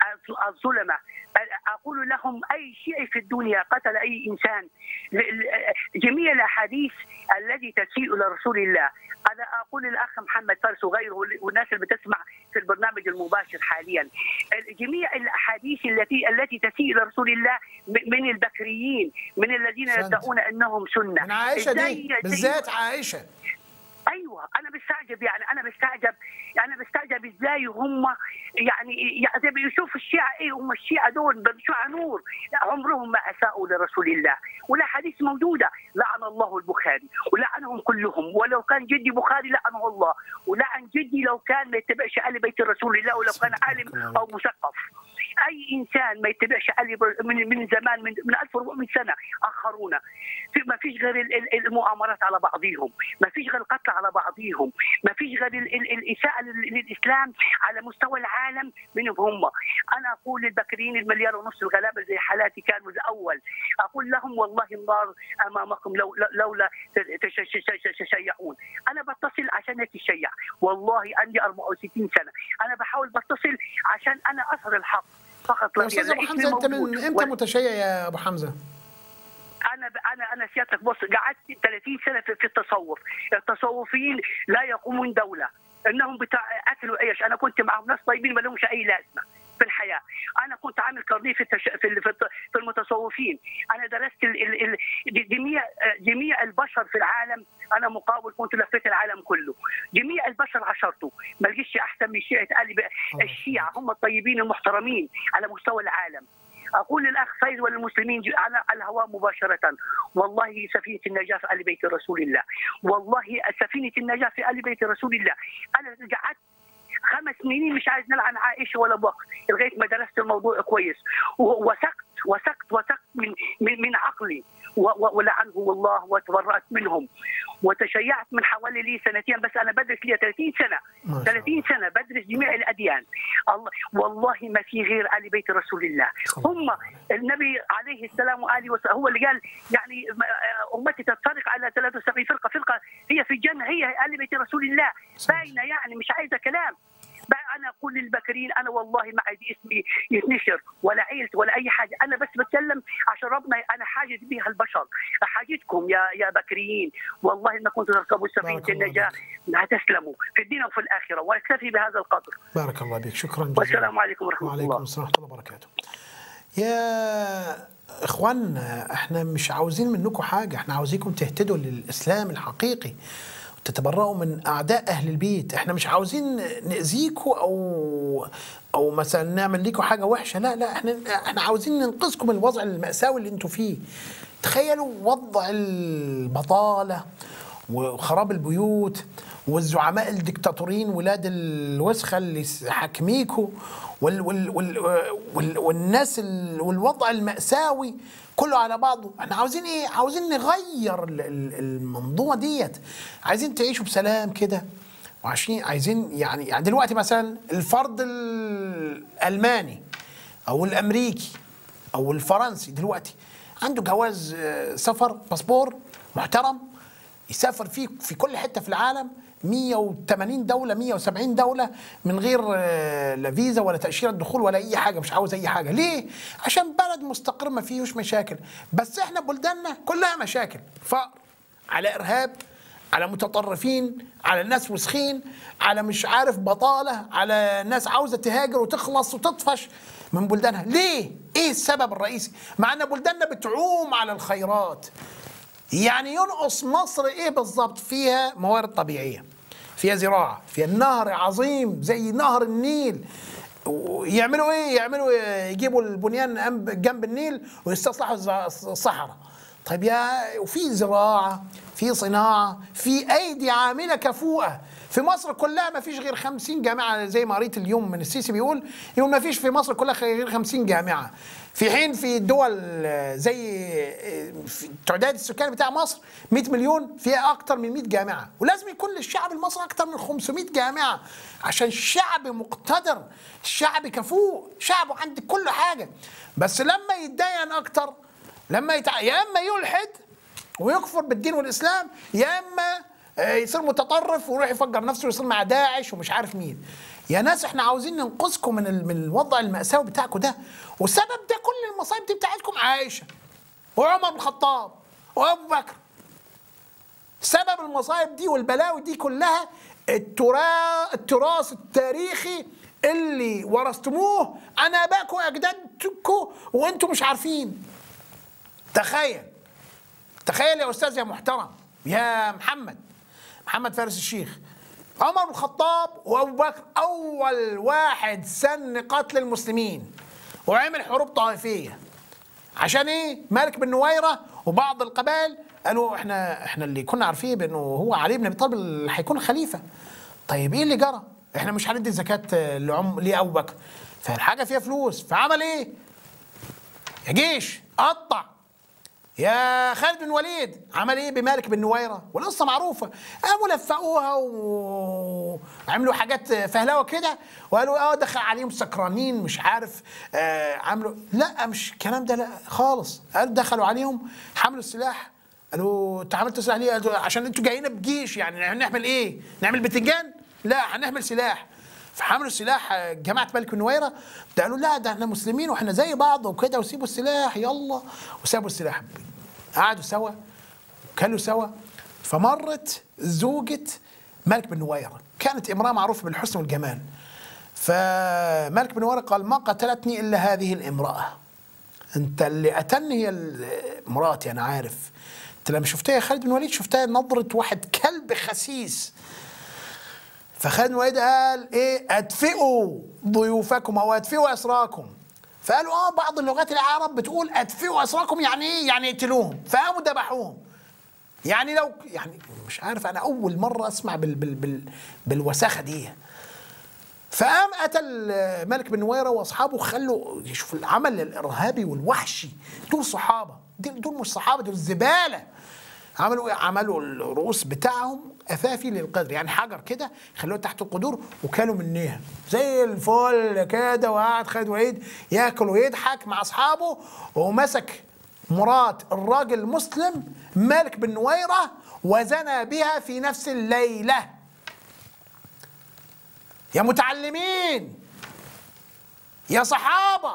الظلمه اقول لهم اي شيء في الدنيا قتل اي انسان ل- ل- جميع الاحاديث التي تسيء لرسول الله انا اقول للاخ محمد فارس وغيره والناس اللي بتسمع في البرنامج المباشر حاليا جميع الاحاديث التي التي تسيء لرسول الله م- من البكريين من الذين أحسنت. يدعون انهم سنه من عائشه إزاي- دي إزاي- بالذات عائشه ايوه انا بستعجب يعني انا بستعجب انا بستعجب ازاي هم يعني يعني زي بيشوف الشيعه ايه هم الشيعه دول شيعه نور عمرهم ما اساءوا لرسول الله ولا حديث موجوده لعن الله البخاري ولعنهم كلهم ولو كان جدي بخاري لعنه الله ولعن جدي لو كان ما يتبعش ال بيت رسول الله ولو كان عالم او مثقف اي انسان ما يتبعش علي بر- من من زمان من من 1400 سنه اخرونا في ما في فيش غير ال- ال- المؤامرات على بعضهم ما فيش غير القتل على بعضهم ما فيش غير ال- ال- الاساءه لل- للاسلام على مستوى العالم منهم هم انا اقول للبكريين المليار ونص الغلابه زي حالاتي كانوا الاول اقول لهم والله النار امامكم لو لو- لولا تش- تش- تش- تشيعون انا بتصل عشان اتشيع والله عندي 64 سنه انا بحاول بتصل عشان انا اظهر الحق فقط يا لا استاذ غير. ابو اسمي حمزه انت موجود. من امتى وال- متشيع يا ابو حمزه؟ انا انا انا سيادتك بص قعدت 30 سنه في, في التصوف التصوفيين لا يقومون دوله انهم بتاع اكل وعيش انا كنت معهم ناس طيبين ما لهمش اي لازمه في الحياه انا كنت عامل كارنيه في التش... في ال- في الت- في المتصوفين انا درست ال... ال... ال... جميع جميع البشر في العالم انا مقاول كنت لفيت العالم كله جميع البشر عشرته ما لقيتش احسن من شيعه ال ب- الشيعه هم الطيبين المحترمين على مستوى العالم اقول للاخ فايز وللمسلمين ج- على على الهواء مباشره والله سفينه النجاه في ال بيت رسول الله والله سفينه النجاه في ال بيت رسول الله انا قعدت خمس سنين مش عايز نلعن عائشه ولا بكر لغايه ما درست الموضوع كويس و- وثقت وثقت وثقت من من, من عقلي و- و- ولعنهم الله وتبرأت منهم وتشيعت من حوالي لي سنتين بس انا بدرس لي 30 سنه ما شاء 30 سنه بدرس جميع الاديان الله والله ما في غير ال بيت رسول الله هم النبي عليه السلام واله وسلم هو اللي قال يعني م- آه، امتي تفترق على 73 فرقه فرقه هي في الجنه هي ال بيت رسول الله باينه يعني مش عايزه كلام بقى انا اقول للبكريين انا والله ما عايز اسمي يتنشر ولا عيلتي ولا اي حاجه انا بس بتكلم عشان ربنا انا حاجز بها البشر حاجتكم يا يا بكريين والله ما كنتوا تركبوا سفينه بارك الله النجاه لا تسلموا في الدين وفي الاخره واكتفي بهذا القدر بارك الله بك شكرا جزيلا والسلام عليكم ورحمه وعليكم الله السلام ورحمه الله وبركاته يا اخواننا احنا مش عاوزين منكم حاجه احنا عاوزينكم تهتدوا للاسلام الحقيقي وتتبرؤوا من اعداء اهل البيت احنا مش عاوزين ناذيكم او او مثلا نعمل لكم حاجه وحشه لا لا احنا احنا عاوزين ننقذكم من الوضع الماساوي اللي انتم فيه تخيلوا وضع البطاله وخراب البيوت والزعماء الدكتاتورين ولاد الوسخه اللي حاكميكوا وال وال وال وال والناس ال والوضع المأساوي كله على بعضه احنا عاوزين ايه عاوزين نغير ال- ال- المنظومه ديت عايزين تعيشوا بسلام كده وعايشين عايزين يعني يعني دلوقتي مثلا الفرد الالماني او الامريكي او الفرنسي دلوقتي عنده جواز آه، سفر باسبور محترم يسافر فيه في كل حته في العالم 180 دوله 170 دوله من غير آه، لا فيزا ولا تاشيره دخول ولا اي حاجه مش عاوز اي حاجه ليه عشان بلد مستقر ما فيهوش مشاكل بس احنا بلداننا كلها مشاكل فقر على ارهاب على متطرفين على ناس وسخين على مش عارف بطاله على ناس عاوزه تهاجر وتخلص وتطفش من بلدانها ليه ايه السبب الرئيسي مع ان بلداننا بتعوم على الخيرات يعني ينقص مصر ايه بالظبط فيها موارد طبيعيه فيها زراعه فيها نهر عظيم زي نهر النيل يعملوا ايه يعملوا إيه؟ يجيبوا البنيان أم- جنب النيل ويستصلحوا الز- الصحراء طيب يا وفي زراعه في صناعه في ايدي عامله كفؤه في مصر كلها ما فيش غير 50 جامعه زي ما قريت اليوم من السيسي بيقول يقول ما فيش في مصر كلها غير 50 جامعه في حين في دول زي في تعداد السكان بتاع مصر 100 مليون فيها اكتر من 100 جامعه ولازم يكون للشعب المصري اكتر من 500 جامعه عشان الشعب مقتدر الشعب كفؤ شعبه عند كل حاجه بس لما يتدين اكتر لما يتع... يا اما يلحد ويكفر بالدين والاسلام يا اما آه، يصير متطرف ويروح يفجر نفسه ويصير مع داعش ومش عارف مين يا ناس احنا عاوزين ننقذكم من ال- من الوضع المأساوي بتاعكم ده والسبب ده كل المصايب دي بتاعتكم عائشه وعمر بن الخطاب وابو بكر سبب المصايب دي والبلاوي دي كلها التراث التراث التاريخي اللي ورثتموه عن ابائكم واجدادكم وانتم مش عارفين تخيل تخيل يا استاذ يا محترم يا محمد محمد فارس الشيخ عمر بن الخطاب وابو بكر اول واحد سن قتل المسلمين وعمل حروب طائفيه عشان ايه مالك بن نويره وبعض القبائل قالوا احنا احنا اللي كنا عارفين بانه هو علي بن ابي طالب اللي هيكون خليفه طيب ايه اللي جرى احنا مش هندي زكاه لعم لابو بكر فالحاجه فيها فلوس فعمل ايه يا جيش قطع يا خالد بن الوليد عمل ايه بمالك بن نويره والقصه معروفه قاموا لفقوها وعملوا حاجات فهلوه كده وقالوا اه دخل عليهم سكرانين مش عارف آه عملوا لا مش الكلام ده لا خالص قالوا دخلوا عليهم حملوا السلاح قالوا انت عملتوا سلاح ليه؟ قالوا عشان انتوا جايين بجيش يعني هنعمل ايه؟ نعمل بتنجان؟ لا هنعمل سلاح فحملوا السلاح آه، جماعه ملك بن نويره ده قالوا لا ده احنا مسلمين واحنا زي بعض وكده وسيبوا السلاح يلا وسابوا السلاح قعدوا سوا كلوا سوا فمرت زوجة ملك بن نويرة كانت امرأة معروفة بالحسن والجمال فملك بن نويرة قال ما قتلتني إلا هذه الامرأة أنت اللي قتلني هي ال- مراتي أنا عارف أنت لما شفتها يا خالد بن وليد شفتها نظرة واحد كلب خسيس فخالد بن وليد قال ايه ادفئوا ضيوفكم او ادفئوا اسراكم فقالوا اه بعض اللغات العرب بتقول ادفئوا اسراكم يعني ايه يعني اقتلوهم فقاموا ذبحوهم يعني لو يعني مش عارف انا اول مره اسمع بال بال بال بالوساخه دي فقام قتل ملك بن نويره واصحابه خلوا شوف العمل الارهابي والوحشي دول صحابه دول دول مش صحابه دول زباله عملوا ايه؟ عملوا الرؤوس بتاعهم اثافي للقدر يعني حجر كده خلوه تحت القدور وكلوا منها زي الفل كده وقعد خالد وليد ياكل ويضحك مع اصحابه ومسك مرات الراجل المسلم مالك بن نويره وزنى بها في نفس الليله يا متعلمين يا صحابه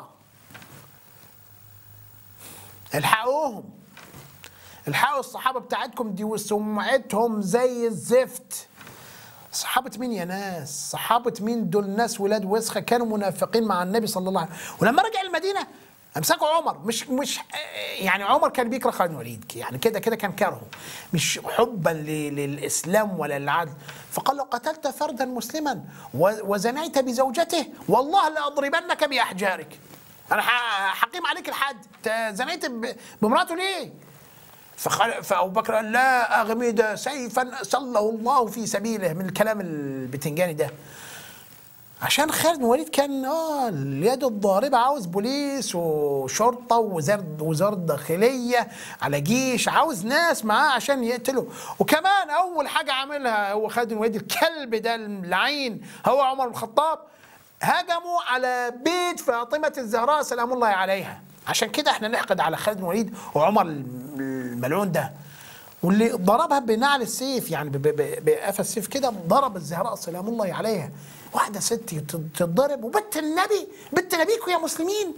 الحقوهم الحقوا الصحابه بتاعتكم دي وسمعتهم زي الزفت صحابة مين يا ناس؟ صحابة مين دول ناس ولاد وسخة كانوا منافقين مع النبي صلى الله عليه وسلم ولما رجع المدينة امسكوا عمر مش مش يعني عمر كان بيكره خالد بن الوليد يعني كده كده كان كرهه مش حبا ل- للاسلام ولا للعدل فقال له قتلت فردا مسلما و- وزنيت بزوجته والله لاضربنك باحجارك انا ح- حقيم عليك الحد أنت زنيت ب- بمراته ليه؟ فخل... فابو بكر قال لا اغمد سيفا سله الله في سبيله من الكلام البتنجاني ده عشان خالد بن الوليد كان اه اليد الضاربه عاوز بوليس وشرطه ووزاره وزاره داخليه على جيش عاوز ناس معاه عشان يقتلوا وكمان اول حاجه عملها هو خالد بن الوليد الكلب ده اللعين هو عمر بن الخطاب هجموا على بيت فاطمه الزهراء سلام الله عليها عشان كده احنا نحقد على خالد بن الوليد وعمر الملعون ده واللي ضربها بنعل السيف يعني ب- ب- بقفا السيف كده ضرب الزهراء سلام الله عليها واحده ست تت- تتضرب وبنت النبي بنت نبيكم يا مسلمين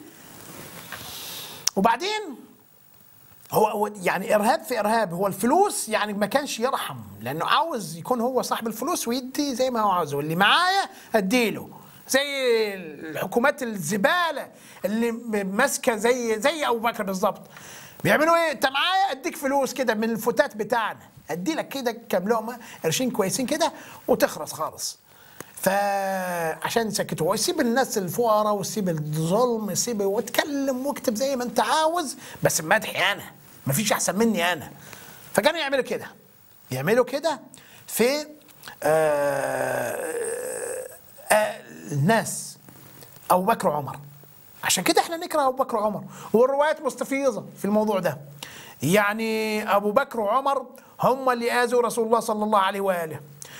وبعدين هو هو يعني ارهاب في ارهاب هو الفلوس يعني ما كانش يرحم لانه عاوز يكون هو صاحب الفلوس ويدي زي ما هو عاوز واللي معايا اديله زي الحكومات الزباله اللي م- ماسكه زي زي ابو بكر بالظبط بيعملوا ايه انت معايا اديك فلوس كده من الفتات بتاعنا ادي لك كده كام لقمه قرشين كويسين كده وتخرس خالص فعشان يسكتوا ويسيب الناس الفقراء ويسيب الظلم يسيب واتكلم واكتب زي ما انت عاوز بس بمدحي انا مفيش احسن مني انا فكانوا يعملوا كده يعملوا كده في آه آه الناس ابو بكر وعمر عشان كده احنا نكره ابو بكر وعمر والروايات مستفيضه في الموضوع ده يعني ابو بكر وعمر هم اللي اذوا رسول الله صلى الله عليه واله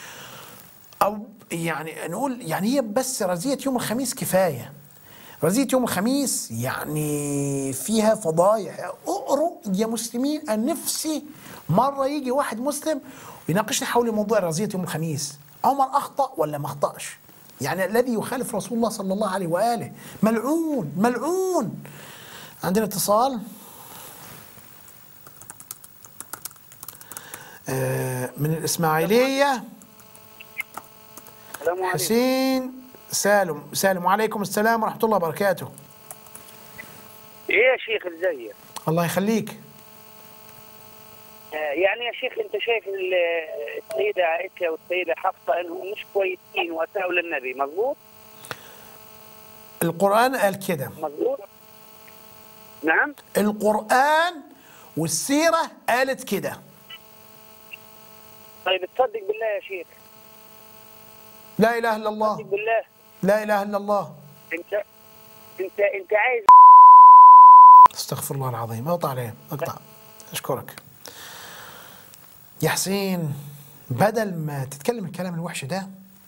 او يعني نقول يعني هي بس رزيه يوم الخميس كفايه رزيه يوم الخميس يعني فيها فضايح اقروا يا مسلمين أنا نفسي مره يجي واحد مسلم ويناقشنا حول موضوع رزيه يوم الخميس عمر اخطا ولا ما اخطاش يعني الذي يخالف رسول الله صلى الله عليه واله ملعون ملعون عندنا اتصال آه، من الاسماعيليه السلام عليكم حسين سالم سالم وعليكم السلام ورحمه الله وبركاته ايه يا شيخ ازيك الله يخليك آه، يعني يا شيخ انت شايف ال- السيده عائشه والسيده حفصه انهم مش كويسين واساءوا للنبي مظبوط القران قال كده مظبوط نعم القران والسيره قالت كده طيب تصدق بالله يا شيخ لا اله الا الله تصدق بالله لا اله الا الله انت انت انت عايز استغفر الله العظيم اقطع عليه اقطع اشكرك يا حسين بدل ما تتكلم الكلام الوحش ده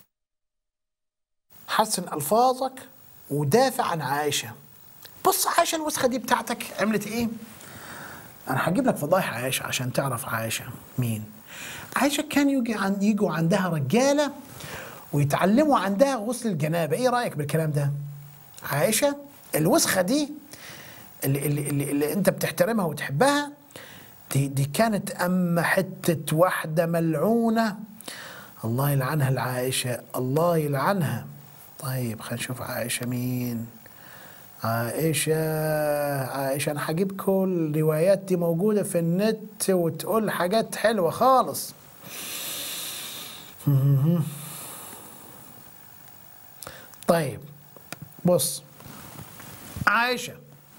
حسن الفاظك ودافع عن عائشه بص عائشه الوسخه دي بتاعتك عملت ايه انا هجيب لك فضايح عائشه عشان تعرف عائشه مين عائشه كان يجي عن يجوا عندها رجاله ويتعلموا عندها غسل الجنابه ايه رايك بالكلام ده عائشه الوسخه دي اللي, اللي, اللي, اللي انت بتحترمها وتحبها دي, دي كانت اما حته واحده ملعونه الله يلعنها العائشه الله يلعنها طيب خلينا نشوف عائشه مين عائشة عائشة أنا هجيب كل الروايات دي موجودة في النت وتقول حاجات حلوة خالص طيب بص عائشة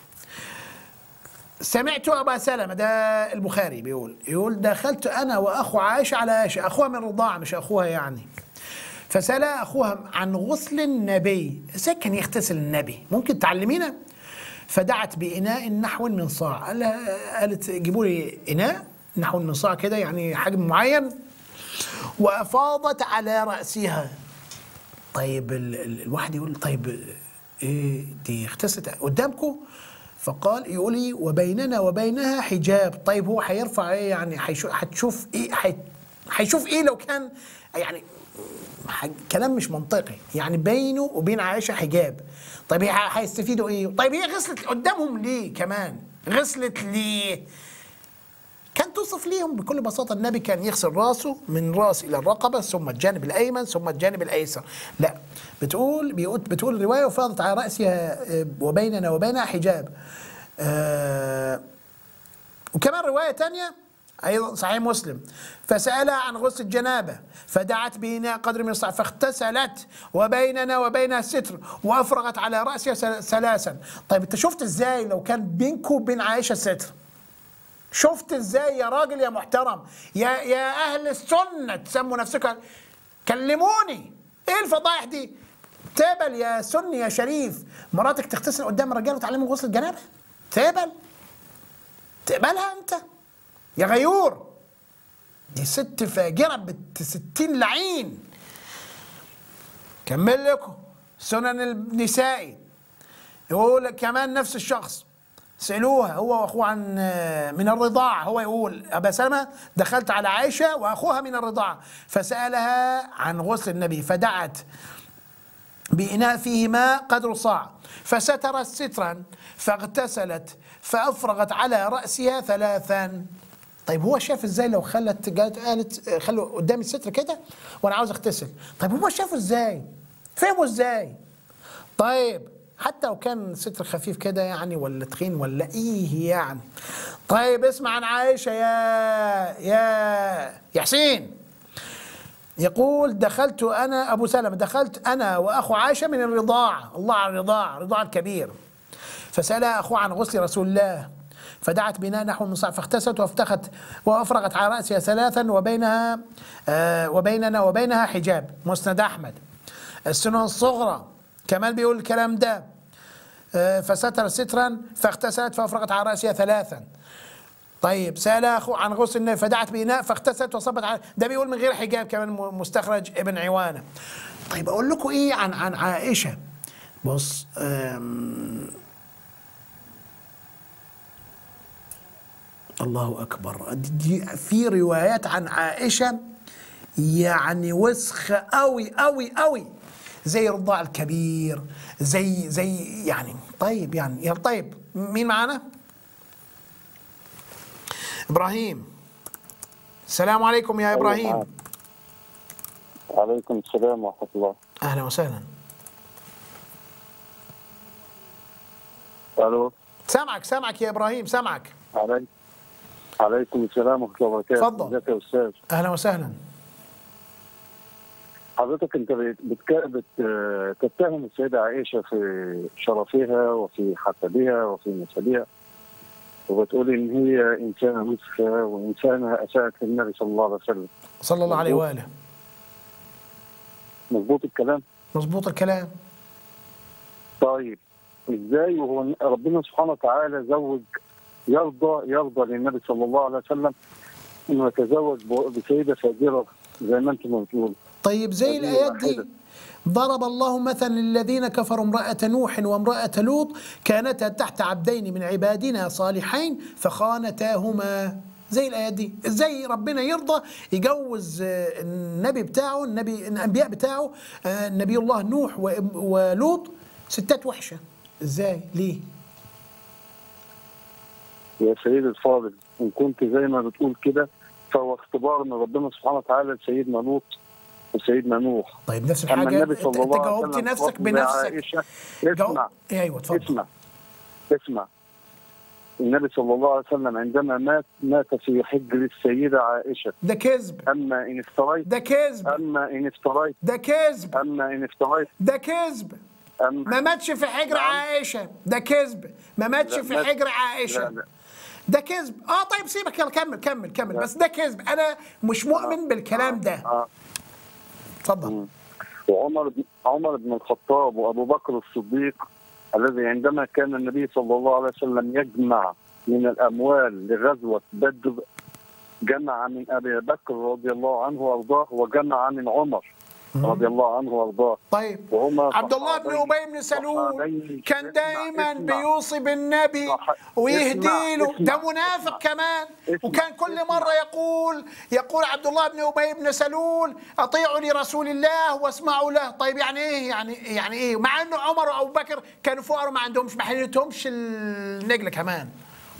سمعت أبا سلمة ده البخاري بيقول يقول دخلت أنا وأخو عائشة على عائشة أخوها من الرضاعة مش أخوها يعني فسأل أخوها عن غسل النبي ازاي كان يغتسل النبي ممكن تعلمينا فدعت بإناء نحو من صاع قال لها- قالت جيبوا لي إناء نحو من صاع كده يعني حجم معين وأفاضت على رأسها طيب ال ال الواحد يقول طيب ايه دي اغتسلت قدامكم فقال يقول لي وبيننا وبينها حجاب طيب هو هيرفع ايه يعني هيشو- هتشوف ايه هي- هيشوف ايه لو كان يعني ح- كلام مش منطقي يعني بينه وبين عائشه حجاب طيب هي ه- هيستفيدوا ايه طيب هي غسلت قدامهم ليه كمان غسلت ليه كان توصف ليهم بكل بساطة النبي كان يغسل راسه من راس إلى الرقبة ثم الجانب الأيمن ثم الجانب الأيسر لا بتقول بيقول بتقول الرواية وفاضت على رأسها آه، وبيننا وبينها حجاب آه وكمان رواية تانية أيضا صحيح مسلم فسألها عن غسل الجنابة فدعت بإناء قدر من الصاع فاغتسلت وبيننا وبينها ستر وأفرغت على رأسها سل- ثلاثا طيب أنت شفت إزاي لو كان بينكم وبين عائشة ستر شفت ازاي يا راجل يا محترم يا يا اهل السنه تسموا نفسكم كلموني ايه الفضايح دي تقبل يا سني يا شريف مراتك تغتسل قدام الرجال وتعلمهم غسل الجنابه تقبل تقبلها انت يا غيور دي ست فاجره بنت ستين لعين كمل لكم سنن النسائي يقول كمان نفس الشخص سألوها هو واخوه عن من الرضاعة هو يقول أبا سلمة دخلت على عائشة وأخوها من الرضاعة فسألها عن غسل النبي فدعت بإناء فيه ماء قدر صاع فسترت سترا فاغتسلت فأفرغت على رأسها ثلاثا طيب هو شاف ازاي لو خلت قالت قالت خلوا قدامي الستر كده وانا عاوز اغتسل طيب هو شافه ازاي فهمه ازاي طيب حتى لو كان ستر خفيف كده يعني ولا تخين ولا ايه يعني طيب اسمع عن عائشه يا يا يا حسين يقول دخلت انا ابو سلمه دخلت انا واخو عائشه من الرضاعه الله على الرضاعه الرضاعه الكبير فسالها اخوه عن غسل رسول الله فدعت بناء نحو من صاع فاغتسلت وافتخت وافرغت على راسها ثلاثا وبينها آه وبيننا وبينها حجاب مسند احمد السنن الصغرى كمان بيقول الكلام ده آه فستر سترا فاغتسلت فافرغت على راسها ثلاثا طيب سأل أخو عن غسل النبي فدعت بإناء فاغتسلت وصبت على ده بيقول من غير حجاب كمان مستخرج ابن عوانة طيب أقول لكم إيه عن عن عائشة بص أم الله أكبر دي في روايات عن عائشة يعني وسخة أوي أوي أوي زي الرضاع الكبير زي زي يعني طيب يعني يا طيب مين معانا؟ ابراهيم السلام عليكم يا ابراهيم وعليكم السلام ورحمه الله اهلا وسهلا الو سامعك سامعك يا ابراهيم سامعك عليك عليكم السلام ورحمه الله وبركاته اتفضل. ازيك يا استاذ اهلا وسهلا حضرتك انت بت- بتك- بت- تتهم السيده عائشه في شرفها وفي حسبها وفي نسبها وبتقول ان هي انسانه وسخه وانسانه اساءت للنبي صلى الله عليه وسلم صلى الله عليه واله مظبوط الكلام؟ مظبوط الكلام طيب ازاي وهو ربنا سبحانه وتعالى زوج يرضى يرضى للنبي صلى الله عليه وسلم انه يتزوج ب- بسيده فاجره زي ما انتم بتقولوا طيب زي هذه الآيات دي واحدة. ضرب الله مثلا للذين كفروا امرأة نوح وامرأة لوط كانتا تحت عبدين من عبادنا صالحين فخانتاهما زي الآيات دي ازاي ربنا يرضى يجوز آه، النبي بتاعه النبي الأنبياء بتاعه آه، نبي الله نوح وإب- ولوط ستات وحشة ازاي ليه يا سيدي الفاضل ان كنت زي ما بتقول كده فهو اختبار من ربنا سبحانه وتعالى لسيدنا لوط وسيدنا نوح طيب نفس اما الحاجة النبي انت صلى انت الله عليه جاوبت وسلم نفسك فضل بنفسك عائشة. جو- اسمع ايوه اتفضل اسمع اسمع النبي صلى الله عليه وسلم عندما مات مات في حجر السيدة عائشة ده كذب أما إن افتريت ده كذب أما إن افتريت ده كذب أما إن افتريت ده كذب أما ما ماتش في حجر عائشة ده كذب ما ماتش لا، في مات- حجر لا عائشة لا ده كذب اه طيب سيبك يلا كمل كمل كمل بس ده كذب انا مش مؤمن بالكلام ده آه. اتفضل وعمر بن عمر بن الخطاب وابو بكر الصديق الذي عندما كان النبي صلى الله عليه وسلم يجمع من الاموال لغزوه بدر جمع من ابي بكر رضي الله عنه وارضاه وجمع من عمر رضي الله عنه وارضاه طيب وهما عبد الله بن صحابين- ابي بن سلول صحابين. كان اسمع- دائما اسمع. بيوصي بالنبي صح- ويهدي له اسمع- ده منافق كمان وكان كل مره يقول يقول عبد الله بن ابي بن سلول اطيعوا لرسول الله واسمعوا له طيب يعني ايه يعني يعني ايه مع انه عمر وابو بكر كانوا فقراء ما عندهمش ما حلتهمش النجله كمان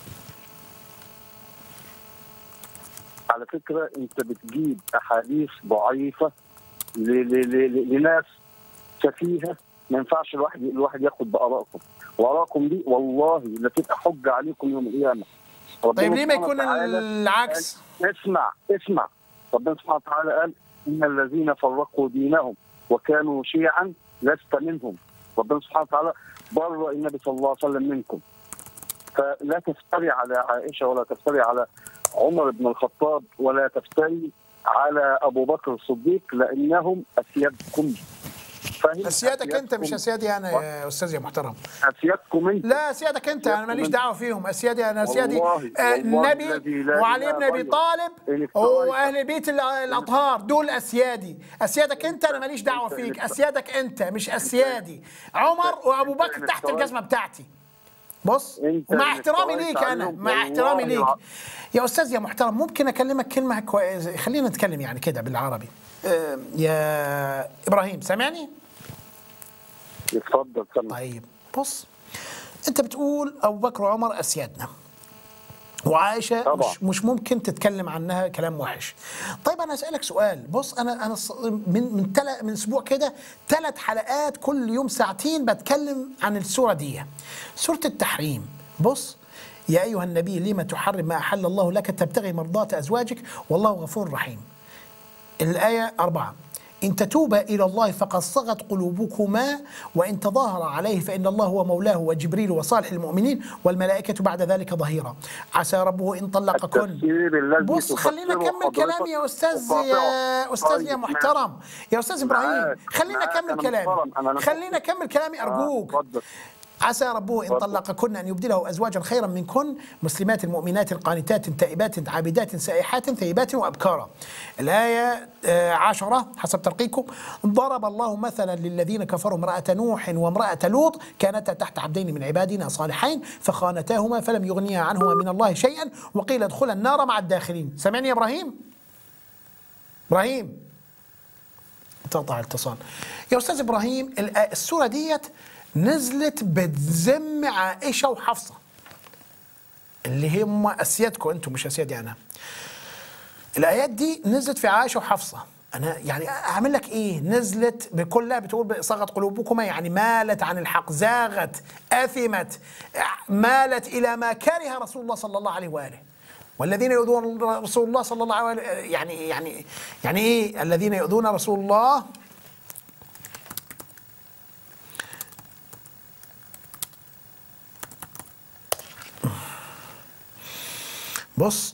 على فكره انت بتجيب احاديث ضعيفه ل- ل- ل- لناس سفيهه ما ينفعش الواحد الواحد ياخد بارائكم وارائكم دي والله لا تبقى حجه عليكم يوم القيامه ربنا طيب ليه ما سبحانه يكون وتعالى العكس قال- اسمع اسمع ربنا سبحانه وتعالى قال ان الذين فرقوا دينهم وكانوا شيعا لست منهم ربنا سبحانه وتعالى برأ النبي صلى الله عليه وسلم منكم فلا تفتري على عائشه ولا تفتري على عمر بن الخطاب ولا تفتري على ابو بكر الصديق لانهم اسيادكم فاهم؟ اسيادك انت مش أسيادكم. اسيادي انا يا استاذ يا محترم اسيادكم انت لا اسيادك انت انا ماليش دعوه فيهم اسيادي انا اسيادي والله- آه، والله النبي الذي لا وعلي إله بن ابي غيره. طالب إن افتريت- واهل بيت ال- الاطهار دول اسيادي اسيادك انت انا ماليش دعوه أنت- فيك أنت- اسيادك انت مش اسيادي عمر وابو أنت بكر اللي تحت افتريت. الجزمه بتاعتي بص أنت ومع اللي احترامي افتريت ليك انا عليهم. مع والله احترامي ليك العظيم. يا استاذ يا محترم ممكن اكلمك كلمه كويسه خلينا نتكلم يعني كده بالعربي آه، يا ابراهيم سامعني اتفضل سمع طيب بص انت بتقول ابو بكر وعمر اسيادنا وعائشه طبعا. مش مش ممكن تتكلم عنها كلام وحش طيب انا اسالك سؤال بص انا انا الص- من من تل من اسبوع كده ثلاث حلقات كل يوم ساعتين بتكلم عن السوره دي سوره التحريم بص يا ايها النبي لما تحرم ما احل الله لك تبتغي مرضات ازواجك والله غفور رحيم الآية أربعة إن تتوبا إلى الله فقد صغت قلوبكما وإن تظاهر عليه فإن الله هو مولاه وجبريل وصالح المؤمنين والملائكة بعد ذلك ظهيرا عسى ربه إن طلقكن التفسير الذي بص خلينا تفسره نكمل حضرتك كلامي يا أستاذ وقاطعه. يا أستاذ يا طيب، محترم يا أستاذ إبراهيم معاك، خلينا معاك، نكمل أنا كلامي محترم، أنا لم خلينا نكمل كلامي أرجوك اتفضل عسى ربه إن اتفضل. طلقكن أن يبدله أزواجا خيرا منكن مسلمات مؤمنات قانتات تائبات عابدات سائحات ثيبات وأبكارا الآية آه، عشرة حسب ترقيقكم ضرب الله مثلا للذين كفروا امرأة نوح وامرأة لوط كانتا تحت عبدين من عبادنا صالحين فخانتاهما فلم يغنيا عنهما من الله شيئا وقيل ادخلا النار مع الداخلين سمعني يا إبراهيم إبراهيم انقطع الاتصال يا استاذ ابراهيم الآ- السوره ديت نزلت بتذم عائشه وحفصه اللي هم اسيادكم انتم مش اسيادي انا الايات دي نزلت في عائشه وحفصه انا يعني اعمل لك ايه نزلت بكلها بتقول صغت قلوبكما يعني مالت عن الحق زاغت اثمت مالت الى ما كره رسول الله صلى الله عليه واله والذين يؤذون رسول الله صلى الله عليه وآله يعني يعني يعني ايه الذين يؤذون رسول الله بص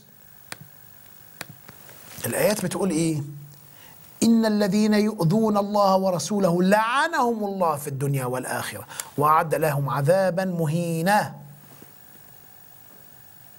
الآيات بتقول إيه؟ إن الذين يؤذون الله ورسوله لعنهم الله في الدنيا والآخرة وأعد لهم عذابا مهينا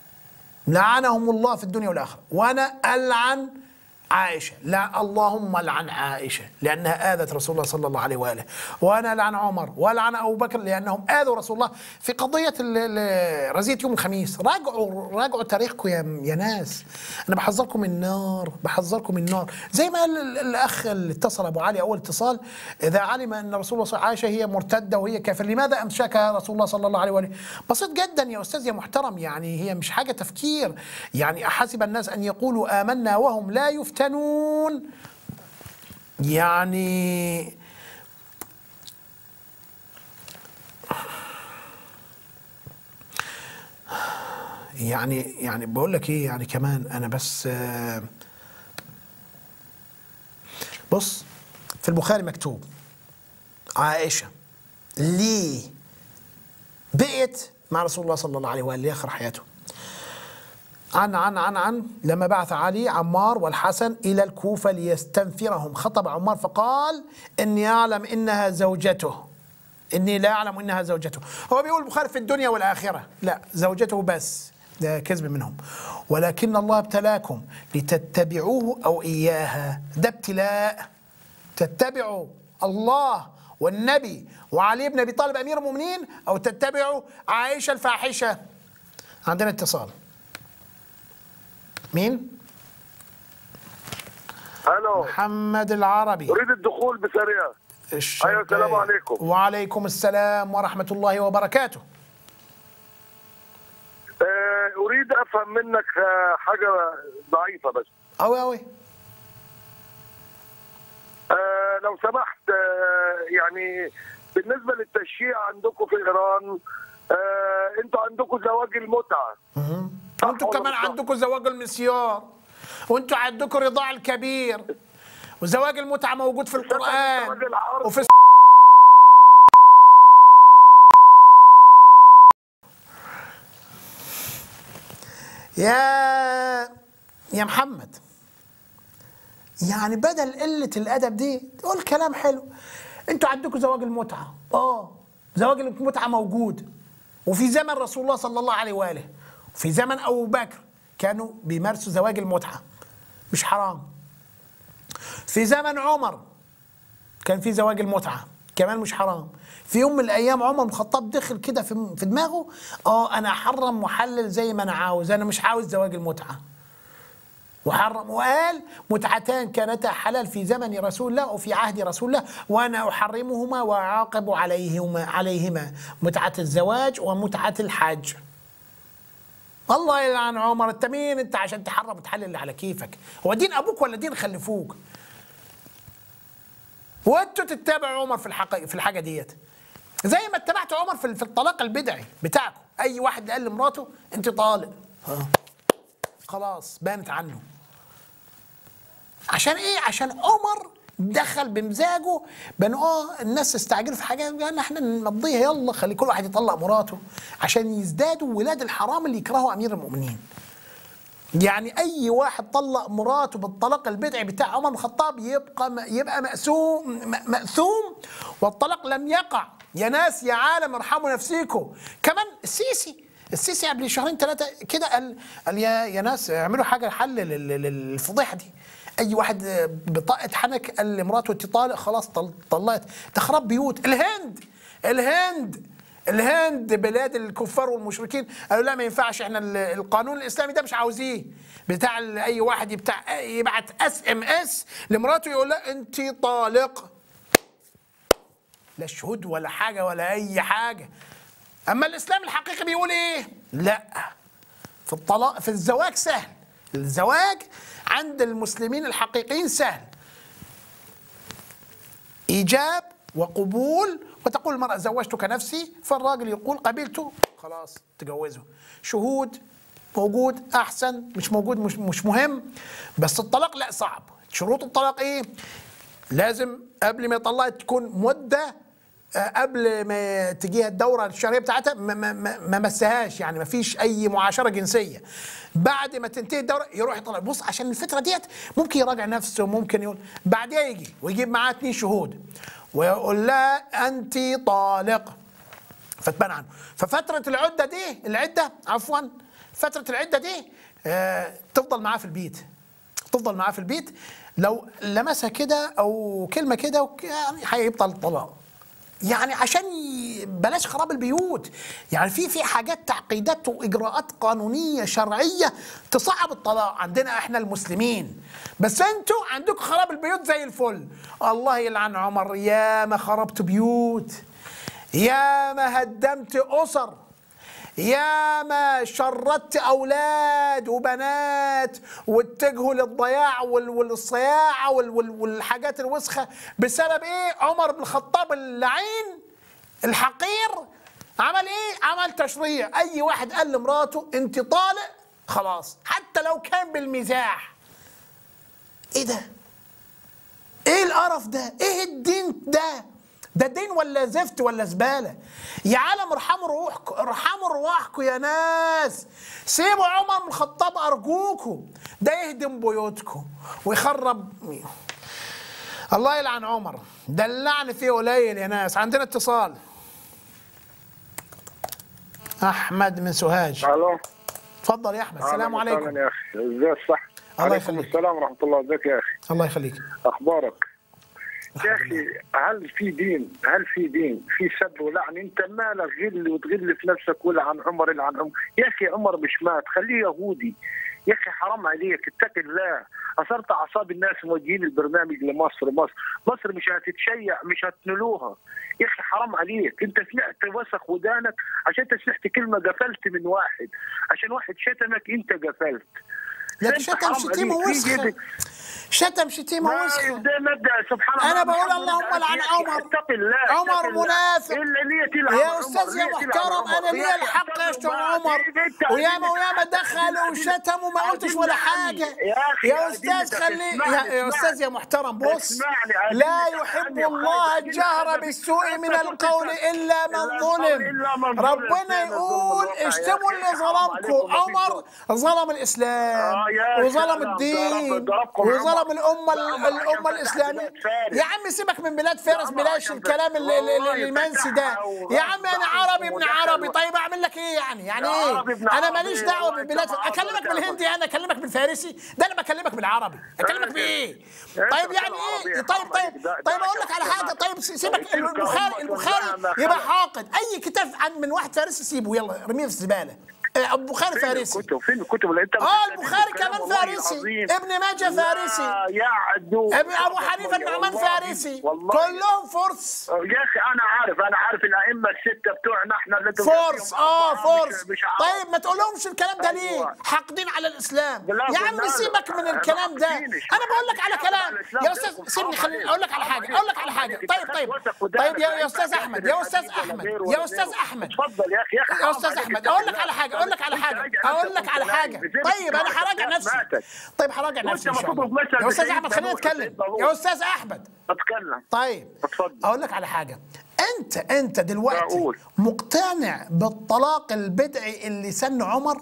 لعنهم الله في الدنيا والاخره وانا العن عائشه لا اللهم لعن عائشه لانها اذت رسول الله صلى الله عليه واله وانا لعن عمر والعن ابو بكر لانهم اذوا رسول الله في قضيه ال- ال- رزيه يوم الخميس راجعوا راجعوا تاريخكم يا يا ناس انا بحذركم من النار بحذركم من النار زي ما قال ال- الاخ اللي اتصل ابو علي اول اتصال اذا علم ان رسول الله صلى الله عليه وسلم عائشه هي مرتده وهي كافر لماذا امسكها رسول الله صلى الله عليه واله بسيط جدا يا استاذ يا محترم يعني هي مش حاجه تفكير يعني احسب الناس ان يقولوا امنا وهم لا يفتنون يعني يعني يعني بقول لك ايه يعني كمان انا بس آه، بص في البخاري مكتوب عائشه ليه بقيت مع رسول الله صلى الله عليه واله لاخر حياته عن عن عن عن لما بعث علي عمار والحسن إلى الكوفة ليستنفرهم خطب عمار فقال إني أعلم إنها زوجته إني لا أعلم إنها زوجته هو بيقول البخاري في الدنيا والآخرة لا زوجته بس ده كذب منهم ولكن الله ابتلاكم لتتبعوه أو إياها ده ابتلاء تتبعوا الله والنبي وعلي بن أبي طالب أمير المؤمنين أو تتبعوا عائشة الفاحشة عندنا اتصال مين؟ الو محمد العربي اريد الدخول بسريع الشرقية. ايوه السلام عليكم وعليكم السلام ورحمة الله وبركاته آه، اريد افهم منك آه، حاجه ضعيفه بس أوي أوي آه، لو سمحت آه، يعني بالنسبه للتشييع عندكم في ايران آه، انتوا عندكم زواج المتعه وانتوا كمان عندكم زواج المسيار وانتوا عندكم رضاع الكبير وزواج المتعة موجود في القرآن وفي الس- يا يا محمد يعني بدل قلة الأدب دي تقول كلام حلو انتوا عندكم زواج المتعة اه زواج المتعة موجود وفي زمن رسول الله صلى الله عليه وآله وفي زمن أبو بكر كانوا بيمارسوا زواج المتعة مش حرام في زمن عمر كان في زواج المتعة كمان مش حرام في يوم من الايام عمر بن الخطاب دخل كده في في دماغه اه انا احرم واحلل زي ما انا عاوز انا مش عاوز زواج المتعه وحرم وقال متعتان كانتا حلال في زمن رسول الله وفي عهد رسول الله وانا احرمهما واعاقب عليهما عليهما متعه الزواج ومتعه الحج الله يلعن عمر انت مين انت عشان تحرم وتحلل اللي على كيفك هو دين ابوك ولا دين خلفوك وانتوا تتبعوا عمر في الحق في الحاجه ديت زي ما اتبعت عمر في في الطلاق البدعي بتاعكم اي واحد قال لمراته انت طالق ها. خلاص بانت عنه عشان ايه عشان عمر دخل بمزاجه بان اه الناس استعجلوا في حاجه قال احنا نمضيها يلا خلي كل واحد يطلق مراته عشان يزدادوا ولاد الحرام اللي يكرهوا امير المؤمنين يعني اي واحد طلق مراته بالطلاق البدعي بتاع عمر بن الخطاب يبقى يبقى مأسوم م- مأثوم والطلاق لم يقع يا ناس يا عالم ارحموا نفسيكم كمان السيسي السيسي قبل شهرين ثلاثه كده قال قال يا يا ناس اعملوا حاجه حل لل- لل- للفضيحه دي اي واحد بطاقه حنك قال لمراته انت طالق خلاص طل- طلقت تخرب بيوت الهند الهند الهند بلاد الكفار والمشركين قالوا لا ما ينفعش احنا ال- القانون الاسلامي ده مش عاوزيه بتاع ال- اي واحد يبتاع يبعت اس ام اس لمراته يقول لها انت طالق لا شهود ولا حاجه ولا اي حاجه اما الاسلام الحقيقي بيقول ايه لا في الطلاق في الزواج سهل الزواج عند المسلمين الحقيقيين سهل ايجاب وقبول وتقول المرأة زوجتك نفسي فالراجل يقول قبلته خلاص تجوزه شهود موجود احسن مش موجود مش مش مهم بس الطلاق لا صعب شروط الطلاق ايه لازم قبل ما يطلقها تكون مده آه، قبل ما تجيها الدوره الشهريه بتاعتها ما, ما, ما, ما مسهاش يعني ما فيش اي معاشره جنسيه بعد ما تنتهي الدوره يروح يطلع بص عشان الفتره ديت ممكن يراجع نفسه ممكن يقول بعدها يجي ويجيب معاه اتنين شهود ويقول لها انت طالق فتبان عنه ففتره العده دي العده عفوا فتره العده دي آه، تفضل معاه في البيت تفضل معاه في البيت لو لمسها كده او كلمه كده وك- يعني هيبطل الطلاق يعني عشان ي- بلاش خراب البيوت يعني في في حاجات تعقيدات واجراءات قانونيه شرعيه تصعب الطلاق عندنا احنا المسلمين بس انتوا عندكم خراب البيوت زي الفل الله يلعن عمر يا ما خربت بيوت يا ما هدمت اسر يا ما شردت اولاد وبنات واتجهوا للضياع وال- والصياعه وال- وال- والحاجات الوسخه بسبب ايه؟ عمر بن الخطاب اللعين الحقير عمل ايه؟ عمل تشريع اي واحد قال لمراته انت طالق خلاص حتى لو كان بالمزاح ايه ده؟ ايه القرف ده؟ ايه الدين ده؟ ده دين ولا زفت ولا زباله؟ يا عالم ارحموا روحكم ارحموا رواحكم يا ناس سيبوا عمر بن الخطاب ارجوكم ده يهدم بيوتكم ويخرب الله يلعن عمر ده اللعن فيه قليل يا ناس عندنا اتصال احمد من سوهاج الو اتفضل يا احمد السلام أهلاً عليكم وسهلاً يا اخي ازاي الصح الله عليكم يخليك. السلام ورحمه الله ازيك يا اخي الله يخليك اخبارك يا اخي هل في دين هل في دين في سب ولعن انت مالك غل وتغل في نفسك ولعن عمر العن عمر يا اخي عمر مش مات خليه يهودي يا اخي حرام عليك اتق الله اثرت اعصاب الناس موجهين البرنامج لمصر مصر مصر مش هتتشيع مش هتنلوها يا اخي حرام عليك انت سمعت وسخ ودانك عشان انت سمعت كلمه قفلت من واحد عشان واحد شتمك انت قفلت لكن أنت شتم حرام شتيمه عليك. في وسخه جيبك- شتم شتيمه ما وسخه ده مبدا سبحان الله انا بقول محمد اللهم قال لعن يا أخي عمر اتق الله اتق عمر الله. منافق إلا ليه تلعن يا عمر؟ استاذ يا ليه تلعن محترم عمر؟ انا لي يا أخي الحق اتق يشتم الله. عمر أنت وياما عايزين- وياما دخلوا عايزين- وشتموا وما قلتش عايزين ولا نعني. حاجه يا أخي يا عايزين استاذ نتك- خلي اسمعني- يا, يا اسمعني. استاذ يا محترم بص اسمعني، عايزين لا نتك- يحب عني الله وعايزين الجهر نتك- بالسوء من أنت القول كنت- الا من إلا ظلم إلا من ظلم. ربنا فين الظلم يقول الواقع يا اشتموا أخي؟ اللي حرام ظلمكم عليكم، ما في عمر ظلم. ظلم الاسلام آه يا وظلم سلام، الدين ضرب- ضربكم وظلم عمر. الامه عمر عشان الامه فتح الاسلاميه بلاد فارس. يا عم سيبك من بلاد فارس عمر بلاش عشان الكلام فتح- اللي- اللي- والله اللي المنسي ده فتحها وغضب يا عم انا عنكم عربي ابن ودخل عربي و- طيب اعمل لك ايه يعني يعني يا ايه عربي ابن انا عربي، ماليش دعوه والله بالبلاد أنت اكلمك معرض بالهندي انا اكلمك بالفارسي ده انا بكلمك بالعربي اكلمك بايه أنت طيب يعني بتتكلم ايه عربي، طيب حرام طيب عليك. ده- طيب ده اقول لك على شخص حاجه ما- طيب سيبك تلك البخاري أمة البخاري لها ما يبقى خلق. حاقد اي كتاب عن من واحد فارسي سيبه يلا ارميه في الزباله آه، البخاري فين فارسي الكتب فين الكتب اللي انت اه بتتكلم البخاري الكلام كمان والله فارسي العظيم. ابن ماجه لا فارسي يعدو ابن ابو حنيفه النعمان والله- فارسي والله كلهم فرس يا اخي انا عارف انا عارف الائمه السته بتوعنا احنا اللي انتم فورس فيهم اه أربعة فورس مش- مش عارف. طيب ما تقولهمش الكلام ده ليه أيوة. حاقدين على الاسلام لا، يا عم لا، سيبك من لا، الكلام ده حاقدينش. انا بقول لك على حرام كلام على الإسلام يا ده، استاذ حرام سيبني خليني عليك. اقول لك على حرام حاجه عليك. اقول لك على حرام حاجه عليك. طيب أنت طيب خدت وسخ ودانك طيب يا لا يا استاذ ينفع احمد تحسد يا استاذ الحديث ولا احمد غيره ولا يا استاذ غيره. احمد اتفضل يا اخي يا اخي يا حرام استاذ عليك. احمد اتق اقول لك الله. على حاجه اقول لك على أنت حاجه راجع اقول نفسك لك على وأنت حاجه نايم. إزاي طيب انا بتسمع هراجع الناس نفسي ماتت؟ طيب هراجع وأنت نفسي ان شاء المفروض الله مثل يا استاذ بسيدنا احمد خليني نوح اتكلم وسيدنا لوط. يا استاذ احمد اتكلم طيب اتفضل اقول لك على حاجه انت انت دلوقتي أقول. مقتنع بالطلاق البدعي اللي سن عمر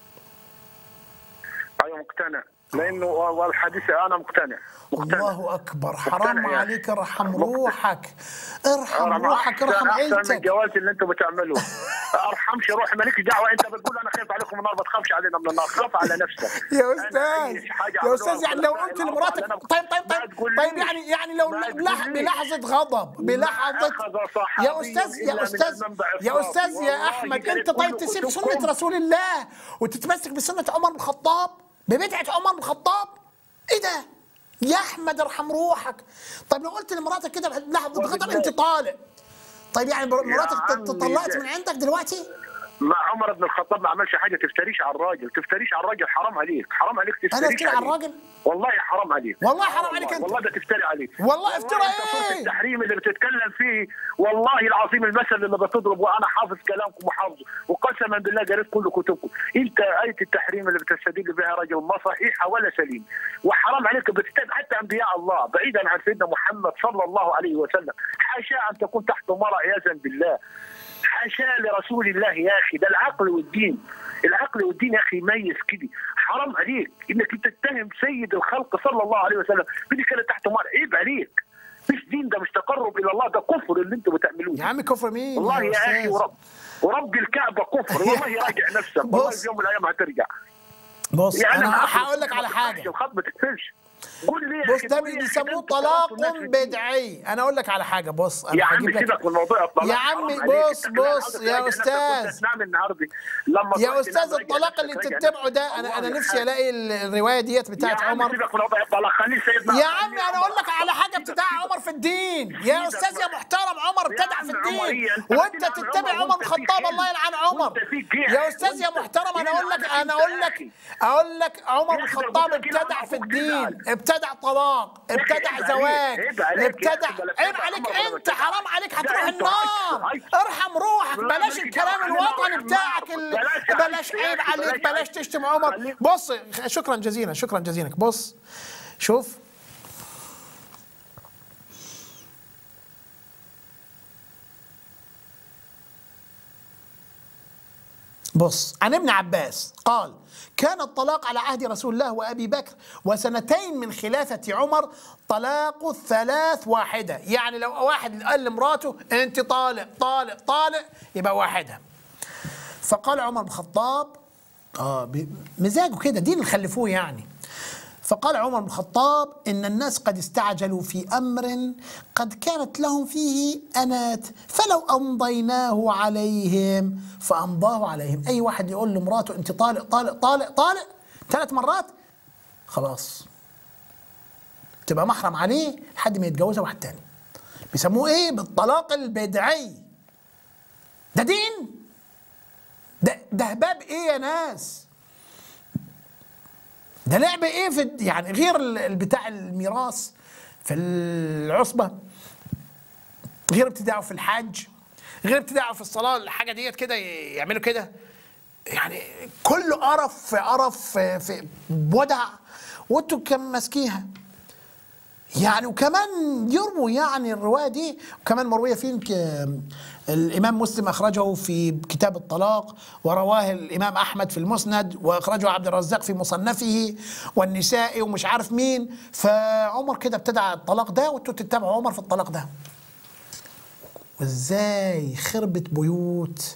ايوه مقتنع لانه والحديث انا مقتنع مقتنع الله اكبر حرام مقتنع يا عليك ارحم مقتنع. روحك ارحم أرحم روحك أحسن- ارحم احسن من عيلتك الجواز اللي انتم بتعملوه ارحمش روحي مالكش دعوه انت بتقول انا خايف عليكم من النار ما تخافش علينا من النار خاف على نفسك يا أنا استاذ أي حاجة يا أعملوها استاذ يعني لو الخلفاء قلت الأربعة لمراتك اللي أنا- طيب طيب ما طيب تقوليش. طيب يعني يعني لو ما بلح- تقوليش. بلحظه غضب بلحظه أخذ صحابي يا استاذ إلا يا من استاذ المنبع يا الصافي. استاذ يا والله احمد كانت انت طيب كل تسيب كتبكم سنه رسول الله وتتمسك بسنه عمر بن الخطاب ببدعه عمر بن الخطاب ايه ده يا احمد ارحم روحك طيب لو قلت لمراتك كده بلحظه غضب انت طالق طيب يعني مراتك عمي طلقت ده- من عندك دلوقتي مع عمر بن الخطاب ما عملش حاجه تفتريش على الراجل تفتريش على الراجل حرام عليك حرام عليك تفتريش انا افتري على الراجل والله حرام عليك والله حرام آه عليك أنت. والله ده تفتري عليك والله افترى انت صوت ايه التحريم اللي بتتكلم فيه والله العظيم المثل اللي بتضرب وانا حافظ كلامكم وحافظه وقسما بالله قريت كل كتبكم انت ايه التحريم اللي بتستدل بها رجل ما صحيحه ولا سليم وحرام عليك بتتبع حتى انبياء الله بعيدا عن سيدنا محمد صلى الله عليه وسلم حاشا ان تكون تحت مرأ عياذا بالله حاشا لرسول الله يا اخي ده العقل والدين العقل والدين يا اخي يميز كده حرام عليك انك تتهم سيد الخلق صلى الله عليه وسلم بدي كده تحت مر عيب عليك مش دين ده مش تقرب الى الله ده كفر اللي انتوا بتعملوه يا عم كفر مين والله يا يا اخي أستاذ؟ ورب ورب الكعبه كفر والله راجع نفسك والله بص. في يوم من الايام هترجع بص يعني انا معاك هقول لك على حاجه الخط ما تقفلش قول لي يا بص أخي، ده قول لي يا أخي، بيسموه ده أنت طلاق تعرف الناس في بدعي انا اقول لك على حاجه بص انا يا عم هجيب لك سيبك من موضوع الطلاق يا حرام عمي عليك. بص أنت كده بص عاوز يا تراجع نفسك استاذ وأنت تنام النهارده لما يا تروح استاذ تنام راجع الطلاق نفسك، اللي راجع تتبعه نفسك. ده انا انا والله نفسي يا الاقي ال- الروايه ديت بتاعت يا عم عمر سيبك من موضوع الطلاق خليه سيدنا يا عمي انا اقول لك على حاجه بتاع عمر في الدين يا استاذ يا محترم عمر ابتدع في الدين وانت تتبع عمر بن الخطاب الله يلعن عمر يا استاذ يا محترم انا اقول لك انا اقول لك اقول لك عمر بن الخطاب ابتدع في الدين ابتدع طلاق ابتدع زواج ابتدع عيب عليك انت حرام عليك هتروح النار ارحم روحك بلاش الكلام الوطني بتاعك ال- بلاش عيب عليك بلاش تشتم عمر بص شكرا جزيلا شكرا جزيلا بص شوف بص عن ابن عباس قال كان الطلاق على عهد رسول الله وابي بكر وسنتين من خلافه عمر طلاق الثلاث واحده يعني لو واحد قال لمراته انت طالق طالق طالق يبقى واحده فقال عمر بن الخطاب اه ب- مزاجه كده دين اللي خلفوه يعني فقال عمر بن الخطاب ان الناس قد استعجلوا في امر قد كانت لهم فيه انات فلو امضيناه عليهم فامضاه عليهم اي واحد يقول لمراته انت طالق طالق طالق طالق ثلاث مرات خلاص تبقى محرم عليه لحد ما يتجوزها واحد تاني بيسموه ايه بالطلاق البدعي ده دين ده ده باب ايه يا ناس ده لعب ايه في الد- يعني غير ال- ال- بتاع الميراث في العصبه غير ابتداعه في الحج غير ابتداعه في الصلاه الحاجه ديت كده ي- يعملوا كده يعني كله قرف في قرف في, في بدع وانتوا كم ماسكيها يعني وكمان يرووا يعني الروايه دي وكمان مرويه فين ك- الامام مسلم اخرجه في كتاب الطلاق ورواه الامام احمد في المسند واخرجه عبد الرزاق في مصنفه والنسائي ومش عارف مين فعمر كده ابتدع الطلاق ده وانتوا تتبعوا عمر في الطلاق ده وازاي خربت بيوت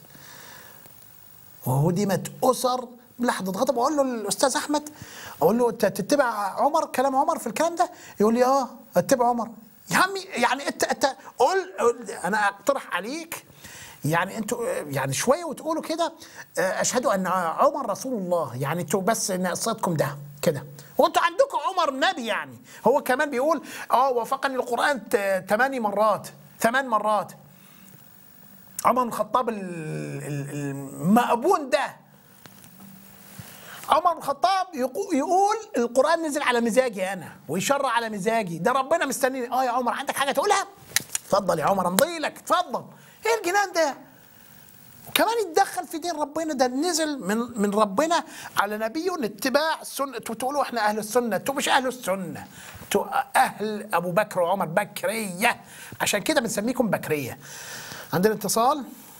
وهدمت اسر لحظه غضب اقول له الاستاذ احمد اقول له انت تتبع عمر كلام عمر في الكلام ده يقول لي اه اتبع عمر يا عمي يعني انت انت قول قول- انا اقترح عليك يعني انتوا يعني شويه وتقولوا كده آه، اشهد ان عمر رسول الله يعني انتوا بس ان قصتكم ده كده وانتوا عندكم عمر نبي يعني هو كمان بيقول اه وافقني القران ت- ثماني مرات ثمان مرات عمر بن الخطاب ال- ال- المأبون ده عمر بن الخطاب يقو- يقول القرآن نزل على مزاجي أنا ويشرع على مزاجي ده ربنا مستنيني اه يا عمر عندك حاجة تقولها اتفضل يا عمر امضي لك اتفضل ايه الجنان ده وكمان يتدخل في دين ربنا ده نزل من من ربنا على نبيه اتباع السنه انتوا تقولوا احنا اهل السنه انتوا مش اهل السنه انتوا اهل ابو بكر وعمر بكريه عشان كده بنسميكم بكريه عندنا اتصال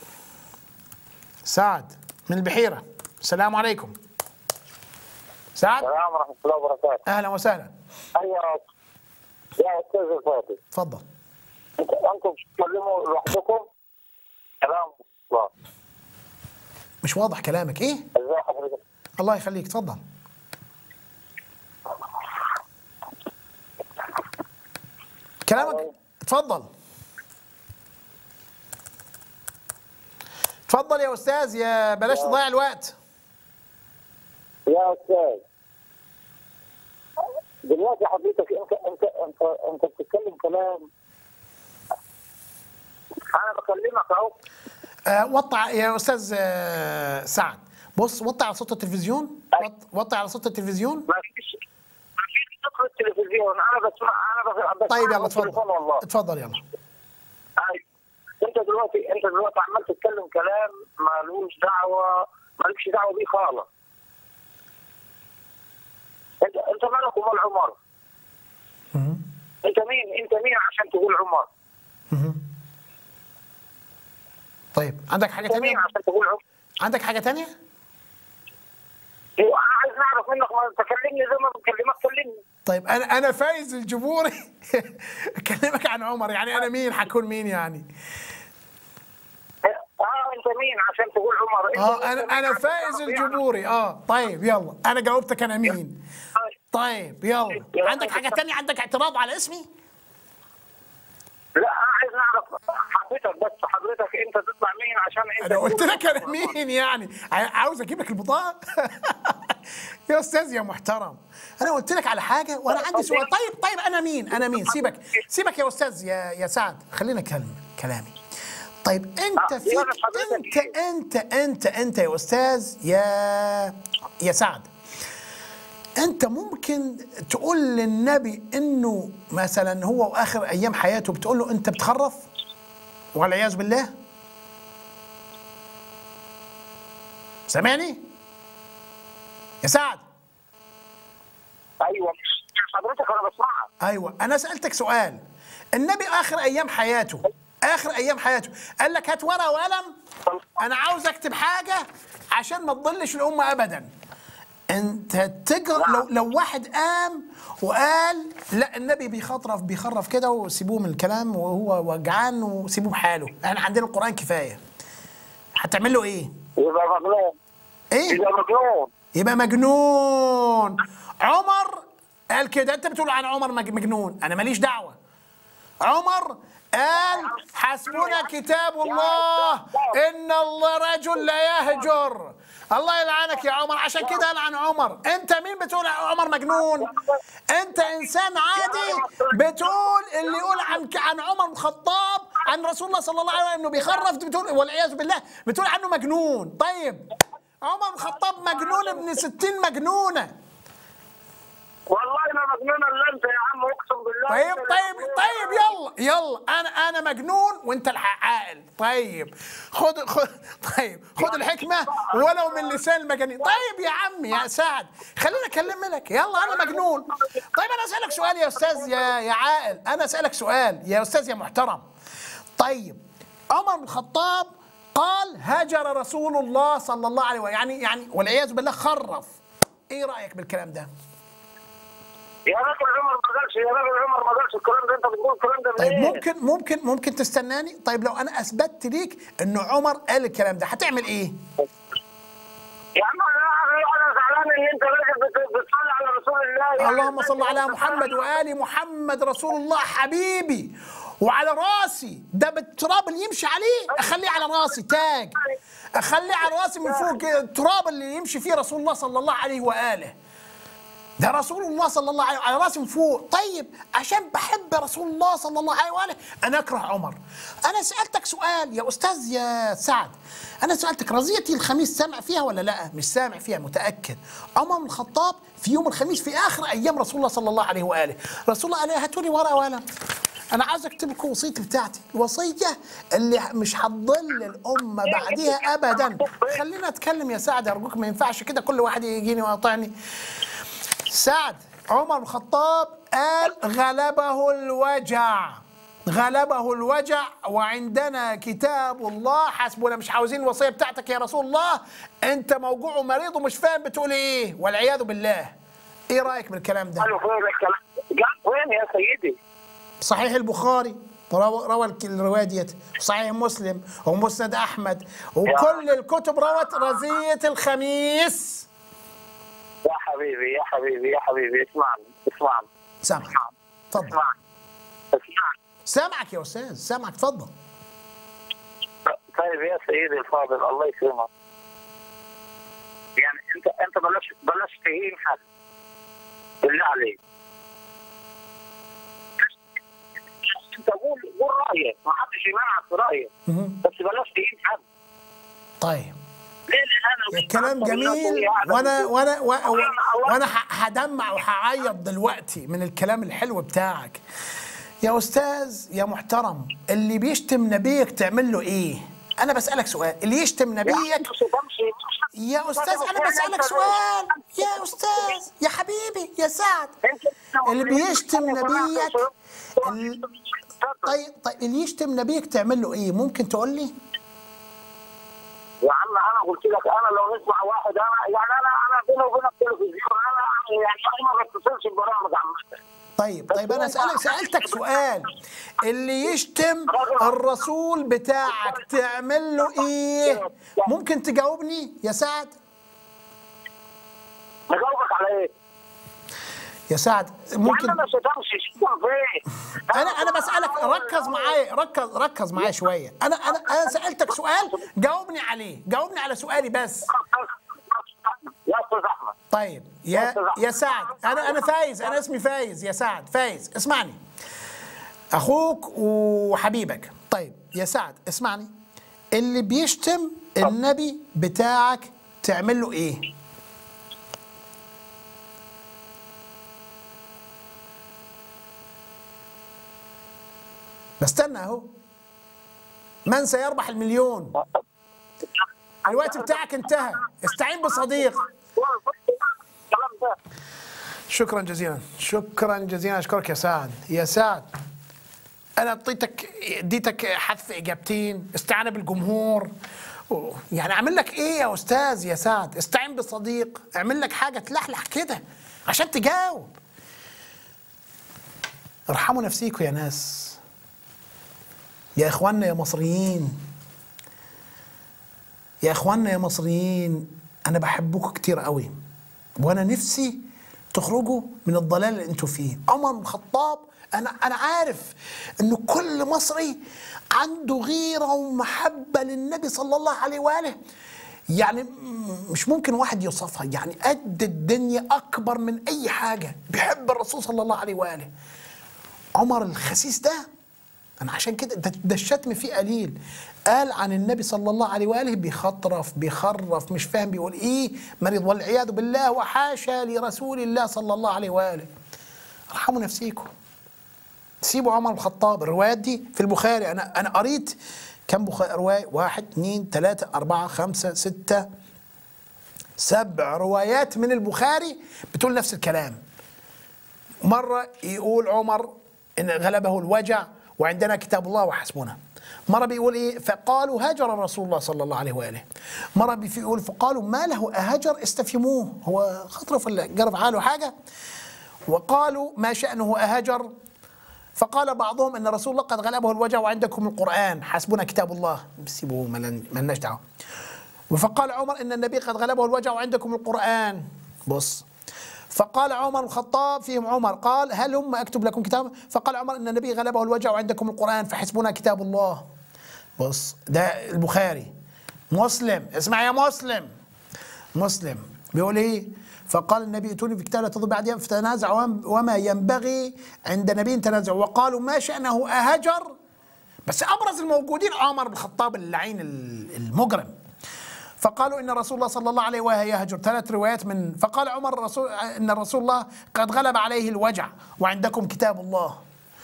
سعد من البحيره السلام عليكم سعد السلام ورحمة الله وبركاته. اهلا وسهلا أيوة يا أستاذ الفاضل. اتفضل أنت أنتم بتتكلموا لوحدكم؟ كلام الله. مش واضح كلامك ايه إزاي حضرتك؟ الله يخليك اتفضل كلامك اتفضل اتفضل يا استاذ يا بلاش تضيع الوقت يا أستاذ دلوقتي حضرتك أنت أنت أنت أنت بتتكلم كلام أنا بكلمك أهو آه وطع يا استاذ آه سعد بص وطي على صوت التلفزيون وط- وطي على صوت التلفزيون ما فيش ما فيش تقرا التلفزيون أنا بسمع أنا بس- بسمع طيب يلا على التليفون اتفضل والله اتفضل يلا أيوة. انت دلوقتي انت دلوقتي عمال تتكلم كلام مالوش دعوه مالكش دعوه بيه خالص انت انت مالك ومال عمر انت مين انت مين عشان تقول عمر طيب عندك حاجه انت مين تانية عشان تقول عمر عندك حاجه تانية ايوه انا عايز نعرف منك ما تكلمني زي ما بكلمك كلمني طيب انا انا فايز الجبوري اكلمك عن عمر يعني انا مين حكون مين يعني اه انت مين عشان تقول عمر أنت اه مين؟ انا انا فايز الجبوري اه طيب يلا انا جاوبتك انا مين طيب يلا عندك حاجه تانية عندك اعتراض على اسمي لا انا عايز نعرف حضرتك بس حضرتك انت تطلع مين عشان انت انا قلت لك انا مين يعني ع- عاوز اجيب لك البطاقه يا استاذ يا محترم انا قلت لك على حاجه وانا عندي سؤال طيب طيب انا مين انا مين سيبك سيبك يا استاذ يا يا سعد خلينا نكلم كلامي طيب انت آه، فيك يلا حضرتك انت انت انت انت يا استاذ يا يا سعد انت ممكن تقول للنبي انه مثلا هو واخر ايام حياته بتقول له انت بتخرف والعياذ بالله سامعني يا سعد ايوه حضرتك انا بسمعك ايوه انا سالتك سؤال النبي اخر ايام حياته اخر ايام حياته قال لك هات ورقه وقلم انا عاوز اكتب حاجه عشان ما تضلش الامه ابدا انت تجر لو لو واحد قام وقال لا النبي بيخطرف بيخرف كده وسيبوه من الكلام وهو وجعان وسيبوه بحاله احنا عندنا القران كفايه هتعمل له ايه يبقى مجنون ايه يبقى مجنون يبقى مجنون عمر قال كده انت بتقول عن عمر مج- مجنون انا ماليش دعوه عمر قال حسبنا كتاب الله ان الله رجل لا يهجر الله يلعنك يا عمر عشان كده قال عن عمر انت مين بتقول عمر مجنون انت انسان عادي بتقول اللي يقول عن عن عمر بن الخطاب عن رسول الله صلى الله عليه وسلم انه بيخرف بتقول والعياذ بالله بتقول عنه مجنون طيب عمر بن الخطاب مجنون ابن ستين مجنونة والله ما مجنون الا انت يا عم اقسم بالله طيب أنت طيب مجنون. طيب يلا يلا انا انا مجنون وانت العاقل طيب خد خد طيب خد الحكمه ولو من لسان المجانين طيب يا عم يا سعد خليني اكلم لك يلا انا مجنون طيب انا اسالك سؤال يا استاذ يا يا عاقل انا اسالك سؤال يا استاذ يا محترم طيب عمر بن الخطاب قال هجر رسول الله صلى الله عليه وسلم يعني يعني والعياذ بالله خرف ايه رايك بالكلام ده يا راجل عمر ما قالش يا راجل عمر ما قالش الكلام ده انت بتقول الكلام ده طيب منين؟ ممكن ممكن ممكن تستناني طيب لو انا اثبتت ليك انه عمر قال الكلام ده هتعمل ايه يا عم انا انا زعلان ان انت راجل بت- بتصلي على رسول الله يعني اللهم صل على محمد وال محمد رسول الله حبيبي وعلى راسي ده بالتراب اللي يمشي عليه اخليه على راسي تاج اخليه على راسي من فوق كده، التراب اللي يمشي فيه رسول الله صلى الله عليه واله ده رسول الله صلى الله عليه على راسي من فوق طيب عشان بحب رسول الله صلى الله عليه واله انا اكره عمر انا سالتك سؤال يا استاذ يا سعد انا سالتك رزيتي الخميس سامع فيها ولا لا مش سامع فيها متاكد عمر بن الخطاب في يوم الخميس في اخر ايام رسول الله صلى الله عليه واله رسول الله قال هاتوا لي ورقه وقلم انا عاوز اكتب لكم وصيتي بتاعتي الوصيه اللي مش هتضل الامه بعديها ابدا خلينا اتكلم يا سعد ارجوك ما ينفعش كده كل واحد يجيني ويقاطعني سعد عمر بن الخطاب قال غلبه الوجع غلبه الوجع وعندنا كتاب الله حسبنا مش عاوزين الوصيه بتاعتك يا رسول الله انت موجوع ومريض ومش فاهم بتقول ايه والعياذ بالله ايه رايك بالكلام ده قالوا فين الكلام جاب وين يا سيدي؟ صحيح البخاري روى روى الك- الروايه ديت صحيح مسلم ومسند احمد وكل الكتب روت رزيه الخميس يا حبيبي يا حبيبي يا حبيبي اسمعني اسمعني سامعك اتفضل اسمعني اسمعني سامعك يا استاذ سامعك اتفضل طيب يا سيدي الفاضل الله يكرمك يعني انت انت بلاش بلاش تهين حد بالله عليك انت قول قول رايك ما حدش يمنعك في رايك بس بلاش تهين حد طيب ليه الاهانه الكلام جميل وانا وانا وانا, وأنا ح- هدمع وهعيط دلوقتي من الكلام الحلو بتاعك يا استاذ يا محترم اللي بيشتم نبيك تعمل له ايه انا بسالك سؤال اللي يشتم نبيك يا استاذ انا بسالك سؤال يا استاذ يا حبيبي يا سعد اللي بيشتم نبيك ال- طيب طيب اللي يشتم نبيك تعمل له ايه ممكن تقول لي يا عم انا قلت لك انا لو نسمع واحد انا يعني انا انا بيني وبينك تلفزيون انا يعني انا ما بتصلش ببرامج عامه طيب طيب انا اسالك سالتك سؤال اللي يشتم الرسول بتاعك تعمل له ايه ممكن تجاوبني يا سعد اجاوبك على ايه؟ يا سعد ممكن انا ما شتمش شتم فين؟ انا انا بسالك ركز معايا ركز ركز معايا شويه انا انا انا سالتك سؤال جاوبني عليه جاوبني على سؤالي بس يا استاذ احمد طيب يا يا سعد انا انا فايز انا اسمي فايز يا سعد فايز اسمعني اخوك وحبيبك طيب يا سعد اسمعني اللي بيشتم النبي بتاعك تعمل له ايه بستنى اهو من سيربح المليون الوقت بتاعك انتهى استعين بصديق شكرا جزيلا شكرا جزيلا اشكرك يا سعد يا سعد انا اعطيتك اديتك حذف اجابتين استعانه بالجمهور يعني اعمل لك ايه يا استاذ يا سعد استعين بصديق اعمل لك حاجه تلحلح كده عشان تجاوب ارحموا نفسيكم يا ناس يا اخواننا يا مصريين يا اخواننا يا مصريين انا بحبكم كتير قوي وانا نفسي تخرجوا من الضلال اللي انتوا فيه عمر بن الخطاب انا انا عارف ان كل مصري عنده غيره ومحبه للنبي صلى الله عليه واله يعني مش ممكن واحد يوصفها يعني قد الدنيا اكبر من اي حاجه بيحب الرسول صلى الله عليه واله عمر الخسيس ده انا عشان كده ده, ده الشتم فيه قليل قال عن النبي صلى الله عليه واله بيخطرف بيخرف مش فاهم بيقول ايه مريض والعياذ بالله وحاشا لرسول الله صلى الله عليه واله ارحموا نفسيكم سيبوا عمر بن الخطاب الروايات دي في البخاري انا انا قريت كم بخاري روايه واحد اثنين ثلاثة أربعة خمسة ستة سبع روايات من البخاري بتقول نفس الكلام مرة يقول عمر إن غلبه الوجع وعندنا كتاب الله وحسبنا مرة بيقول إيه فقالوا هاجر رسول الله صلى الله عليه وآله مرة بيقول فقالوا ما له أهجر استفهموه هو خطرف ولا جرب حاله حاجة وقالوا ما شأنه أهجر فقال بعضهم ان رسول الله قد غلبه الوجع وعندكم القران حسبنا كتاب الله سيبوه ما لناش دعوه فقال عمر ان النبي قد غلبه الوجع وعندكم القران بص فقال عمر الخطاب فيهم عمر قال هل هم اكتب لكم كتاب فقال عمر ان النبي غلبه الوجع وعندكم القران فحسبنا كتاب الله بص ده البخاري مسلم اسمع يا مسلم مسلم بيقول ايه فقال النبي ائتوني في كتاب لا تضل بعد فتنازع وما ينبغي عند نبي تنازع وقالوا ما شأنه أهجر بس أبرز الموجودين عمر بن الخطاب اللعين المجرم فقالوا ان رسول الله صلى الله عليه وآله يهجر ثلاث روايات من فقال عمر الرسول ان رسول الله قد غلب عليه الوجع وعندكم كتاب الله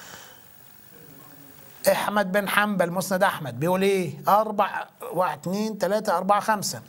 احمد بن حنبل مسند احمد بيقول ايه اربع واحد اثنين ثلاثة اربعة خمسة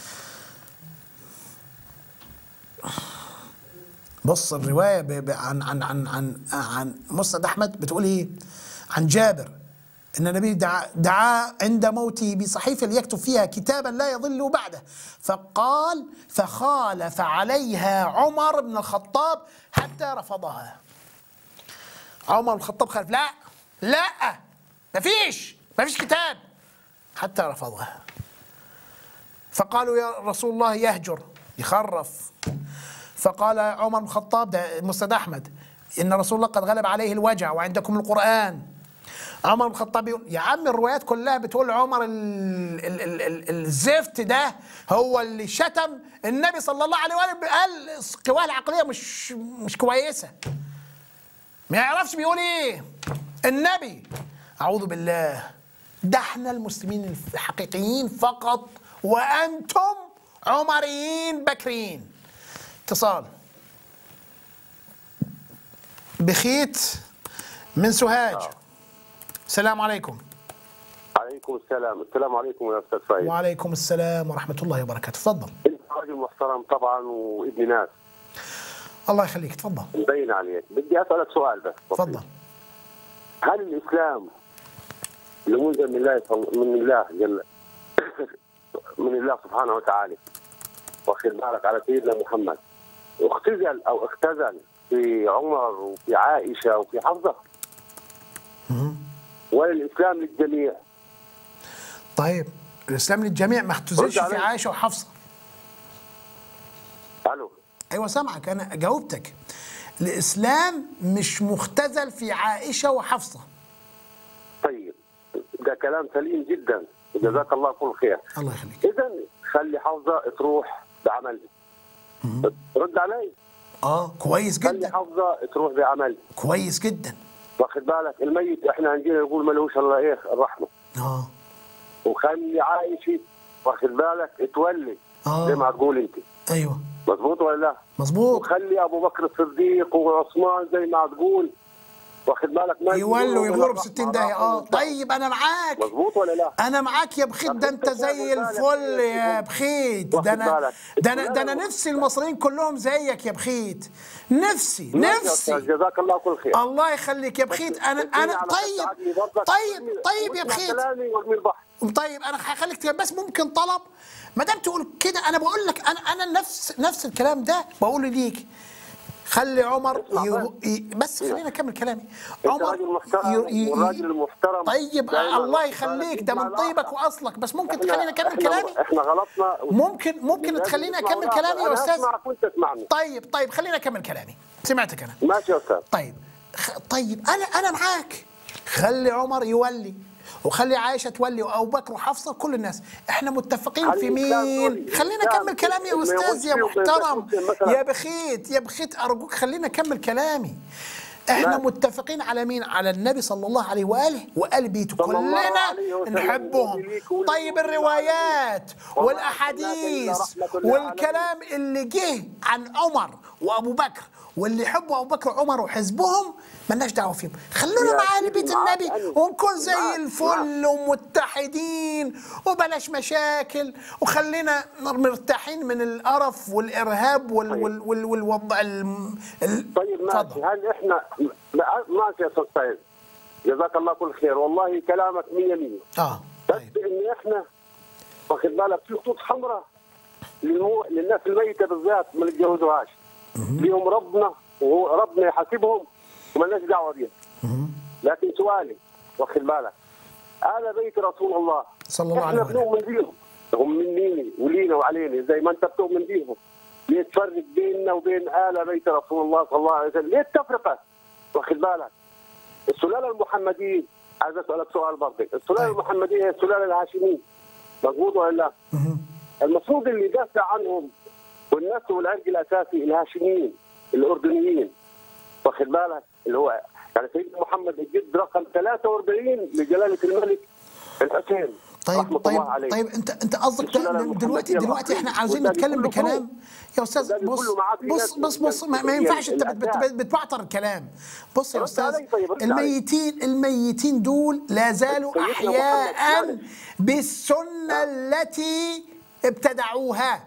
بص الروايه ب... ب... عن عن عن عن عن مسند احمد بتقول ايه؟ عن جابر ان النبي دعا دعا عند موته بصحيفه ليكتب فيها كتابا لا يضل بعده فقال فخالف عليها عمر بن الخطاب حتى رفضها عمر بن الخطاب خالف لا لا ما فيش ما فيش كتاب حتى رفضها فقالوا يا رسول الله يهجر يخرف فقال عمر بن الخطاب ده مسند احمد ان رسول الله قد غلب عليه الوجع وعندكم القران عمر بن الخطاب يقول يا عم الروايات كلها بتقول عمر ال ال ال ال الزفت ده هو اللي شتم النبي صلى الله عليه وسلم قال القواه العقليه مش مش كويسه ما يعرفش بيقول ايه النبي اعوذ بالله ده احنا المسلمين الحقيقيين فقط وانتم عمريين بكريين اتصال بخيت من سوهاج السلام عليكم عليكم السلام السلام عليكم يا استاذ فايز وعليكم السلام ورحمه الله وبركاته تفضل انت راجل محترم طبعا وابن ناس الله يخليك تفضل مبين عليك بدي اسالك سؤال بس تفضل هل الاسلام اللي منزل من الله من الله جل من الله سبحانه وتعالى واخد بالك على سيدنا محمد اختزل او اختزل في عمر وفي عائشه وفي حفصه ولا الاسلام للجميع طيب الاسلام للجميع ما اختزلش رد في علي. عائشه وحفصه الو ايوه سامعك انا جاوبتك الاسلام مش مختزل في عائشه وحفصه طيب ده كلام سليم جدا جزاك الله كل خير الله يخليك اذا خلي حفظه تروح بعملها رد علي اه كويس خلي جدا حفظه تروح بعملها كويس جدا واخد بالك الميت احنا عندنا نقول ملوش الا ايه الرحمه اه وخلي عايشه واخد بالك تولي آه. زي ما تقول انت ايوه مظبوط ولا لا؟ مظبوط وخلي ابو بكر الصديق وعثمان زي ما تقول واخد بالك ما يولوا يقولوا يغوروا ب من 60 داهيه اه طيب انا معاك مظبوط ولا لا؟ انا معاك يا بخيت ده انت زي الفل يا بخيت ده انا ده انا ده انا نفسي المصريين كلهم زيك يا بخيت نفسي ماشي يا نفسي أستاذ، جزاك الله كل خير الله يخليك يا بخيت انا انا طيب طيب طيب يا بخيت كلامي وارمي البحر طيب انا هخليك تكلم بس ممكن طلب ما دام تقول كده انا بقول لك انا انا نفس نفس الكلام ده بقوله ليك خلي عمر يغ... ي... بس خلينا اكمل كلامي انت راجل محترم والراجل المحترم طيب دايماً الله واخد يخليك بالك ده من يسمع طيبك الآخر. واصلك بس ممكن إحنا- تخليني اكمل إحنا- كلامي احنا غلطنا ممكن ممكن لازم تخليني نسمع اكمل الآخر. كلامي يا أنا استاذ أسمعك وأنت تسمعني. طيب طيب خليني اكمل كلامي سمعتك انا ماشي يا استاذ طيب خ... طيب انا انا معاك خلي عمر يولي وخلي عائشه تولي وابو بكر وحفصه كل الناس احنا متفقين خلي في الإسلام مين يولي. خلينا الإسلام اكمل كلامي يا ما استاذ يا يقولش فيه محترم مثلاً. يا بخيت يا بخيت ارجوك خلينا اكمل كلامي احنا نعم. متفقين على مين على النبي صلى الله عليه واله وال بيته صلى الله عليه كلنا وسلم. نحبهم وليك ولي- طيب الروايات وما والاحاديث أرسلناك إلا رحمة للعالمين. والكلام اللي جه عن عمر وابو بكر واللي يحبوا ابو بكر وعمر وحزبهم ملناش دعوه فيهم خلونا يا مع ال سيدي بيت معاك النبي أنا. ونكون زي معاك. الفل ومتحدين وبلاش مشاكل وخلينا مرتاحين من القرف والارهاب وال وال وال والوضع الم... ال... طيب ماشي هل احنا لا، ماشي يا استاذ سعيد جزاك الله كل خير والله كلامك 100 100 اه بس ان احنا واخد بالك في خطوط حمراء للمو... للناس الميته بالذات ما نتجوزوهاش ليهم ربنا وهو ربنا يحاسبهم ومالناش دعوه بيهم لكن سؤالي واخد بالك آل بيت رسول الله صلى الله احنا عليه وسلم بنؤمن بيهم هم منيني ولينا وعلينا زي ما انت بتؤمن بيهم ليه تفرق بيننا وبين آل بيت رسول الله صلى الله عليه وسلم ليه التفرقة واخد بالك السلالة المحمدية عايز اسألك سؤال برضه السلالة المحمدية هي السلالة الهاشمية مظبوط ولا لا؟ المفروض اللي يدافع عنهم والنسل والعرق الاساسي الهاشميين الاردنيين واخد بالك اللي هو يعني سيدنا محمد الجد رقم 43 لجلاله الملك الحسين طيب رحمه طيب الله عليه طيب انت انت قصدك السلالة ده- دلوقتي المحمدية دلوقتي احنا الأصلية. عاوزين والباقي نتكلم كله بكلام يا استاذ والباقي بص كله معاه في بص ناس بص بص ما, ما يعني ينفعش انت بت- بت- الأعداء. بت- بتبعتر الكلام بص يا رد استاذ علي طيب، رد علي. الميتين الميتين دول لا زالوا سيدنا احياء محمد بالسنه التي ابتدعوها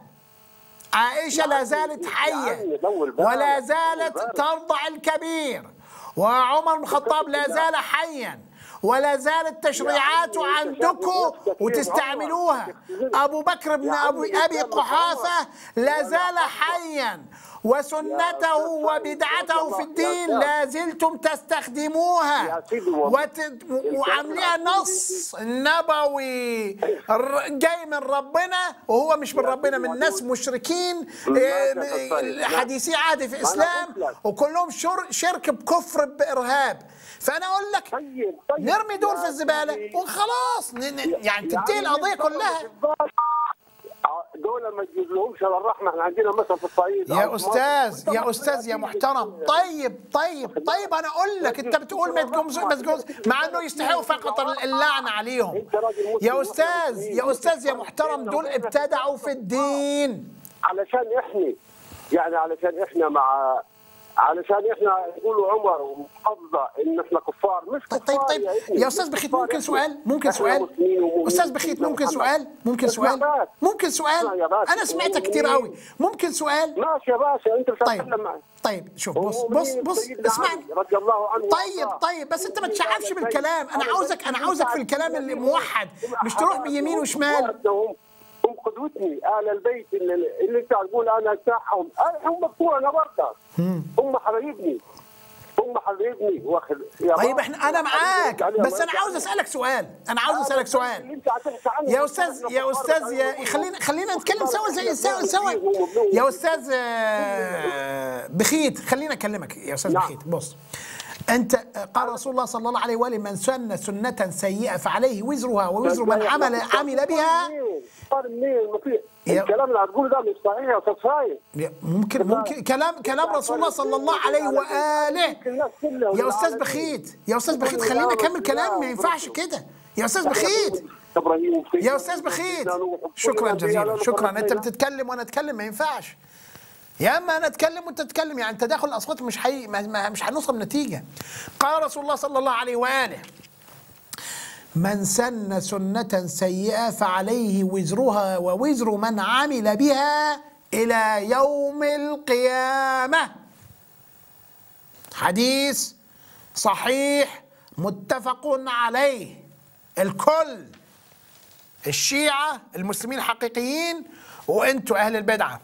عائشه لا زالت حيه ولا زالت ترضع الكبير وعمر بن الخطاب لا زال حيا ولا زالت تشريعاته عندكم وتستعملوها ابو بكر بن ابي ابي قحافه لا زال حيا وسنته وبدعته في الدين لا زلتم تستخدموها وت... وعامليها نص نبوي ر- جاي من ربنا وهو مش من ربنا من ناس مشركين إيه، حديثي عهد في اسلام وكلهم شر... شرك بكفر بارهاب فانا اقول لك نرمي دول في الزباله وخلاص ن... ن... يعني تنتهي القضيه كلها دول ما تجيب لهمش الا الرحمه احنا عندنا مثلا في الصعيد أو يا في استاذ مصر. يا استاذ يا محترم طيب طيب طيب انا اقول لك انت بتقول ما تجوز ما تجوز مع انه يستحقوا فقط اللعنه عليهم يا استاذ يا استاذ يا محترم دول ابتدعوا في الدين علشان احنا يعني علشان احنا مع علشان احنا نقولوا عمر ومحافظه ان احنا كفار مش كفار طيب طيب ابني. يا استاذ بخيت ممكن سؤال ممكن إحنا سؤال مسلمين ومؤمنين استاذ بخيت بسيدنا ممكن محمد. سؤال ممكن اسمع سؤال بس. ممكن اسمع سؤال يا باشا. انا سمعتك كتير ومؤمنين. قوي ممكن سؤال ماشي يا باشا انت مش طيب. هتكلم معي طيب شوف بص بص ومؤمنين بص بسيدنا اسمعني علي رضي الله عنه طيب وارضاه. طيب بس انت ما تشعبش ومؤمنين بالكلام انا على عاوزك انا عاوزك في الكلام اللي موحد مش تروح بيمين وشمال هم هم قدوتني اهل البيت اللي, اللي انت تقول انا بتاعهم آه، هم بتوعنا برضه هم حبايبني هم حبايبني واخد يا طيب بابا، احنا انا معاك يعني بس الله انا عاوز يجعلني. اسالك سؤال انا عاوز اسالك سؤال يا استاذ يا استاذ يا خلينا خلينا نتكلم سوا زي سوا سوا يا استاذ آه، بخيت خلينا اكلمك يا استاذ بخيت بص انت قال رسول الله صلى الله عليه واله من سن سنه سيئه فعليه وزرها ووزر من عمل عمل بها صار منين ما في يا- الكلام اللي هتقوله ده مش صحيح يا استاذ فايز ممكن ممكن كلام كلام رسول الله صلى الله عليه واله يا استاذ بخيت يا استاذ بخيت خلينا اكمل كلام ما ينفعش كده يا استاذ بخيت ابراهيم يا استاذ بخيت شكرا جزيلا شكرا انت بتتكلم وانا اتكلم ما ينفعش يا اما انا اتكلم وانت تتكلم يعني تداخل الاصوات مش حي... ما- ما- مش هنوصل نتيجه قال رسول الله صلى الله عليه واله من سن سنة سيئة فعليه وزرها ووزر من عمل بها إلى يوم القيامة حديث صحيح متفق عليه الكل الشيعة المسلمين الحقيقيين وانتوا أهل البدعة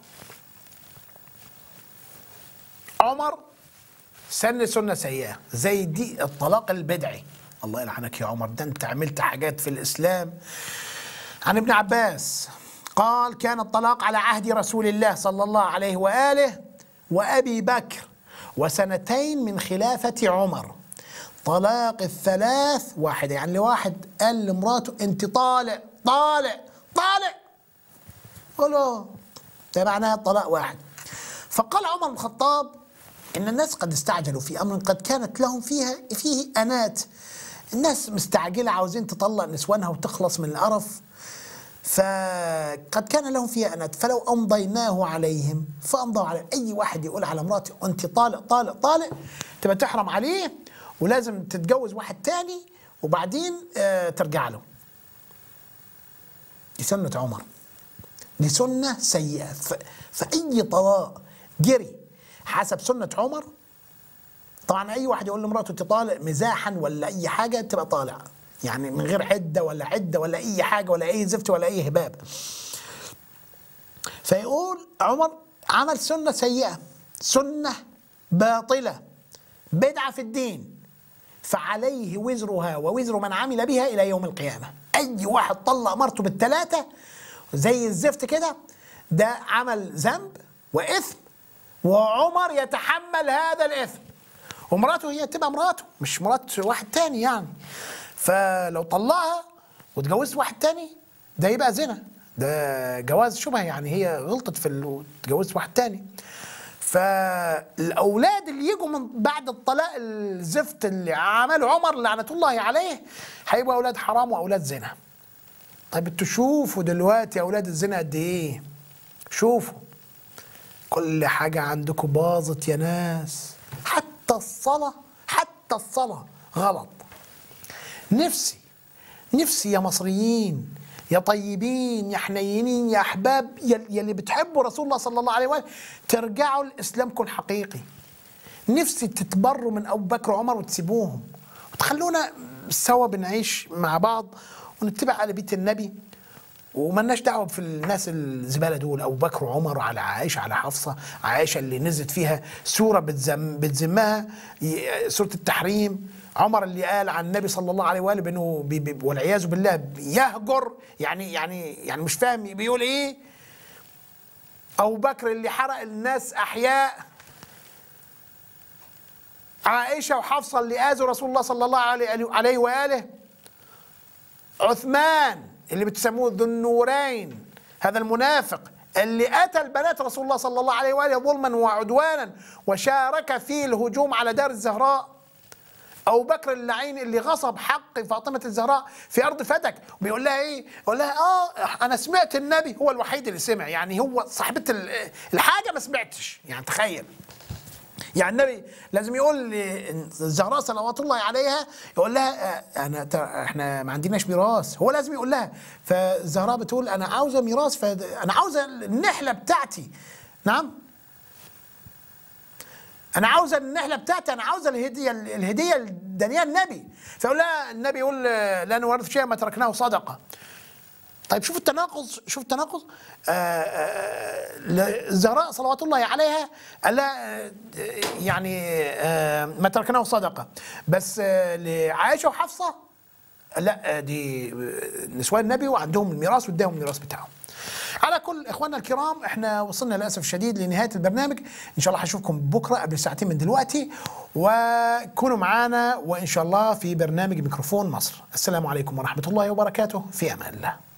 عمر سن سنة سيئة زي دي الطلاق البدعي الله يلعنك يا عمر ده انت عملت حاجات في الإسلام عن ابن عباس قال كان الطلاق على عهد رسول الله صلى الله عليه وآله وأبي بكر وسنتين من خلافة عمر طلاق الثلاث واحدة يعني لواحد قال لمراته انت طالع طالع طالع قالوا ده معناها الطلاق واحد فقال عمر بن الخطاب ان الناس قد استعجلوا في امر قد كانت لهم فيها فيه انات الناس مستعجله عاوزين تطلق نسوانها وتخلص من القرف فقد كان لهم فيها انات فلو امضيناه عليهم فامضوا على اي واحد يقول على مراته انت طالق طالق طالق تبقى تحرم عليه ولازم تتجوز واحد تاني وبعدين آه ترجع له دي سنه عمر دي سنة سيئة ف... فأي طلاق جري حسب سنة عمر طبعا أي واحد يقول لمراته أنت طالق مزاحا ولا أي حاجة تبقى طالع يعني من غير عدة ولا عدة ولا أي حاجة ولا أي زفت ولا أي هباب فيقول عمر عمل سنة سيئة سنة باطلة بدعة في الدين فعليه وزرها ووزر من عمل بها إلى يوم القيامة أي واحد طلق مرته بالثلاثة زي الزفت كده ده عمل ذنب وإثم وعمر يتحمل هذا الإثم ومراته هي تبقى مراته مش مرات واحد تاني يعني فلو طلقها واتجوزت واحد تاني ده يبقى زنا ده جواز شبهه يعني هي غلطت في ال- اتجوزت واحد تاني فالاولاد اللي يجوا من بعد الطلاق الزفت اللي عمله عمر لعنه الله عليه هيبقوا اولاد حرام واولاد زنا طيب انتوا شوفوا دلوقتي اولاد الزنا قد ايه شوفوا كل حاجه عندكم باظت يا ناس حتى الصلاه حتى الصلاه غلط نفسي نفسي يا مصريين يا طيبين يا حنينين يا احباب يا يا اللي بتحبوا رسول الله صلى الله عليه وسلم ترجعوا لاسلامكم الحقيقي نفسي تتبروا من ابو بكر وعمر وتسيبوهم وتخلونا سوا بنعيش مع بعض ونتبع على بيت النبي وملناش دعوه في الناس الزباله دول ابو بكر وعمر على عائشه على حفصه عائشه اللي نزلت فيها سوره بتزم بتذمها ي- سوره التحريم عمر اللي قال عن النبي صلى الله عليه واله بانه بي- بي- والعياذ بالله يهجر يعني يعني يعني مش فاهم بيقول ايه ابو بكر اللي حرق الناس احياء عائشه وحفصه اللي اذوا رسول الله صلى الله عليه عليه واله عثمان اللي بتسموه ذو النورين هذا المنافق اللي قتل بنات رسول الله صلى الله عليه واله ظلما وعدوانا وشارك في الهجوم على دار الزهراء ابو بكر اللعين اللي غصب حق فاطمه الزهراء في ارض فتك بيقول لها ايه؟ يقول لها اه انا سمعت النبي هو الوحيد اللي سمع يعني هو صاحبه ال- الحاجه ما سمعتش يعني تخيل يعني النبي لازم يقول للزهراء صلوات الله عليها يقول لها آه، انا ترى احنا ما عندناش ميراث هو لازم يقول لها فالزهراء بتقول انا عاوزه ميراث فانا عاوزه النحله بتاعتي نعم انا عاوزه النحله بتاعتي انا عاوزه الهديه الهديه الدنيا النبي فيقول لها النبي يقول آه، لا نورث شيئا ما تركناه صدقه طيب شوف التناقض شوف التناقض آه، آه، الزهراء صلوات الله عليها لا آه، يعني آه، ما تركناه صدقه بس آه، لعائشه وحفصه لا آه، دي آه، نسوان النبي وعندهم الميراث واداهم الميراث بتاعهم على كل اخواننا الكرام احنا وصلنا للاسف الشديد لنهايه البرنامج ان شاء الله هشوفكم بكره قبل ساعتين من دلوقتي وكونوا معنا وان شاء الله في برنامج ميكروفون مصر السلام عليكم ورحمه الله وبركاته في امان الله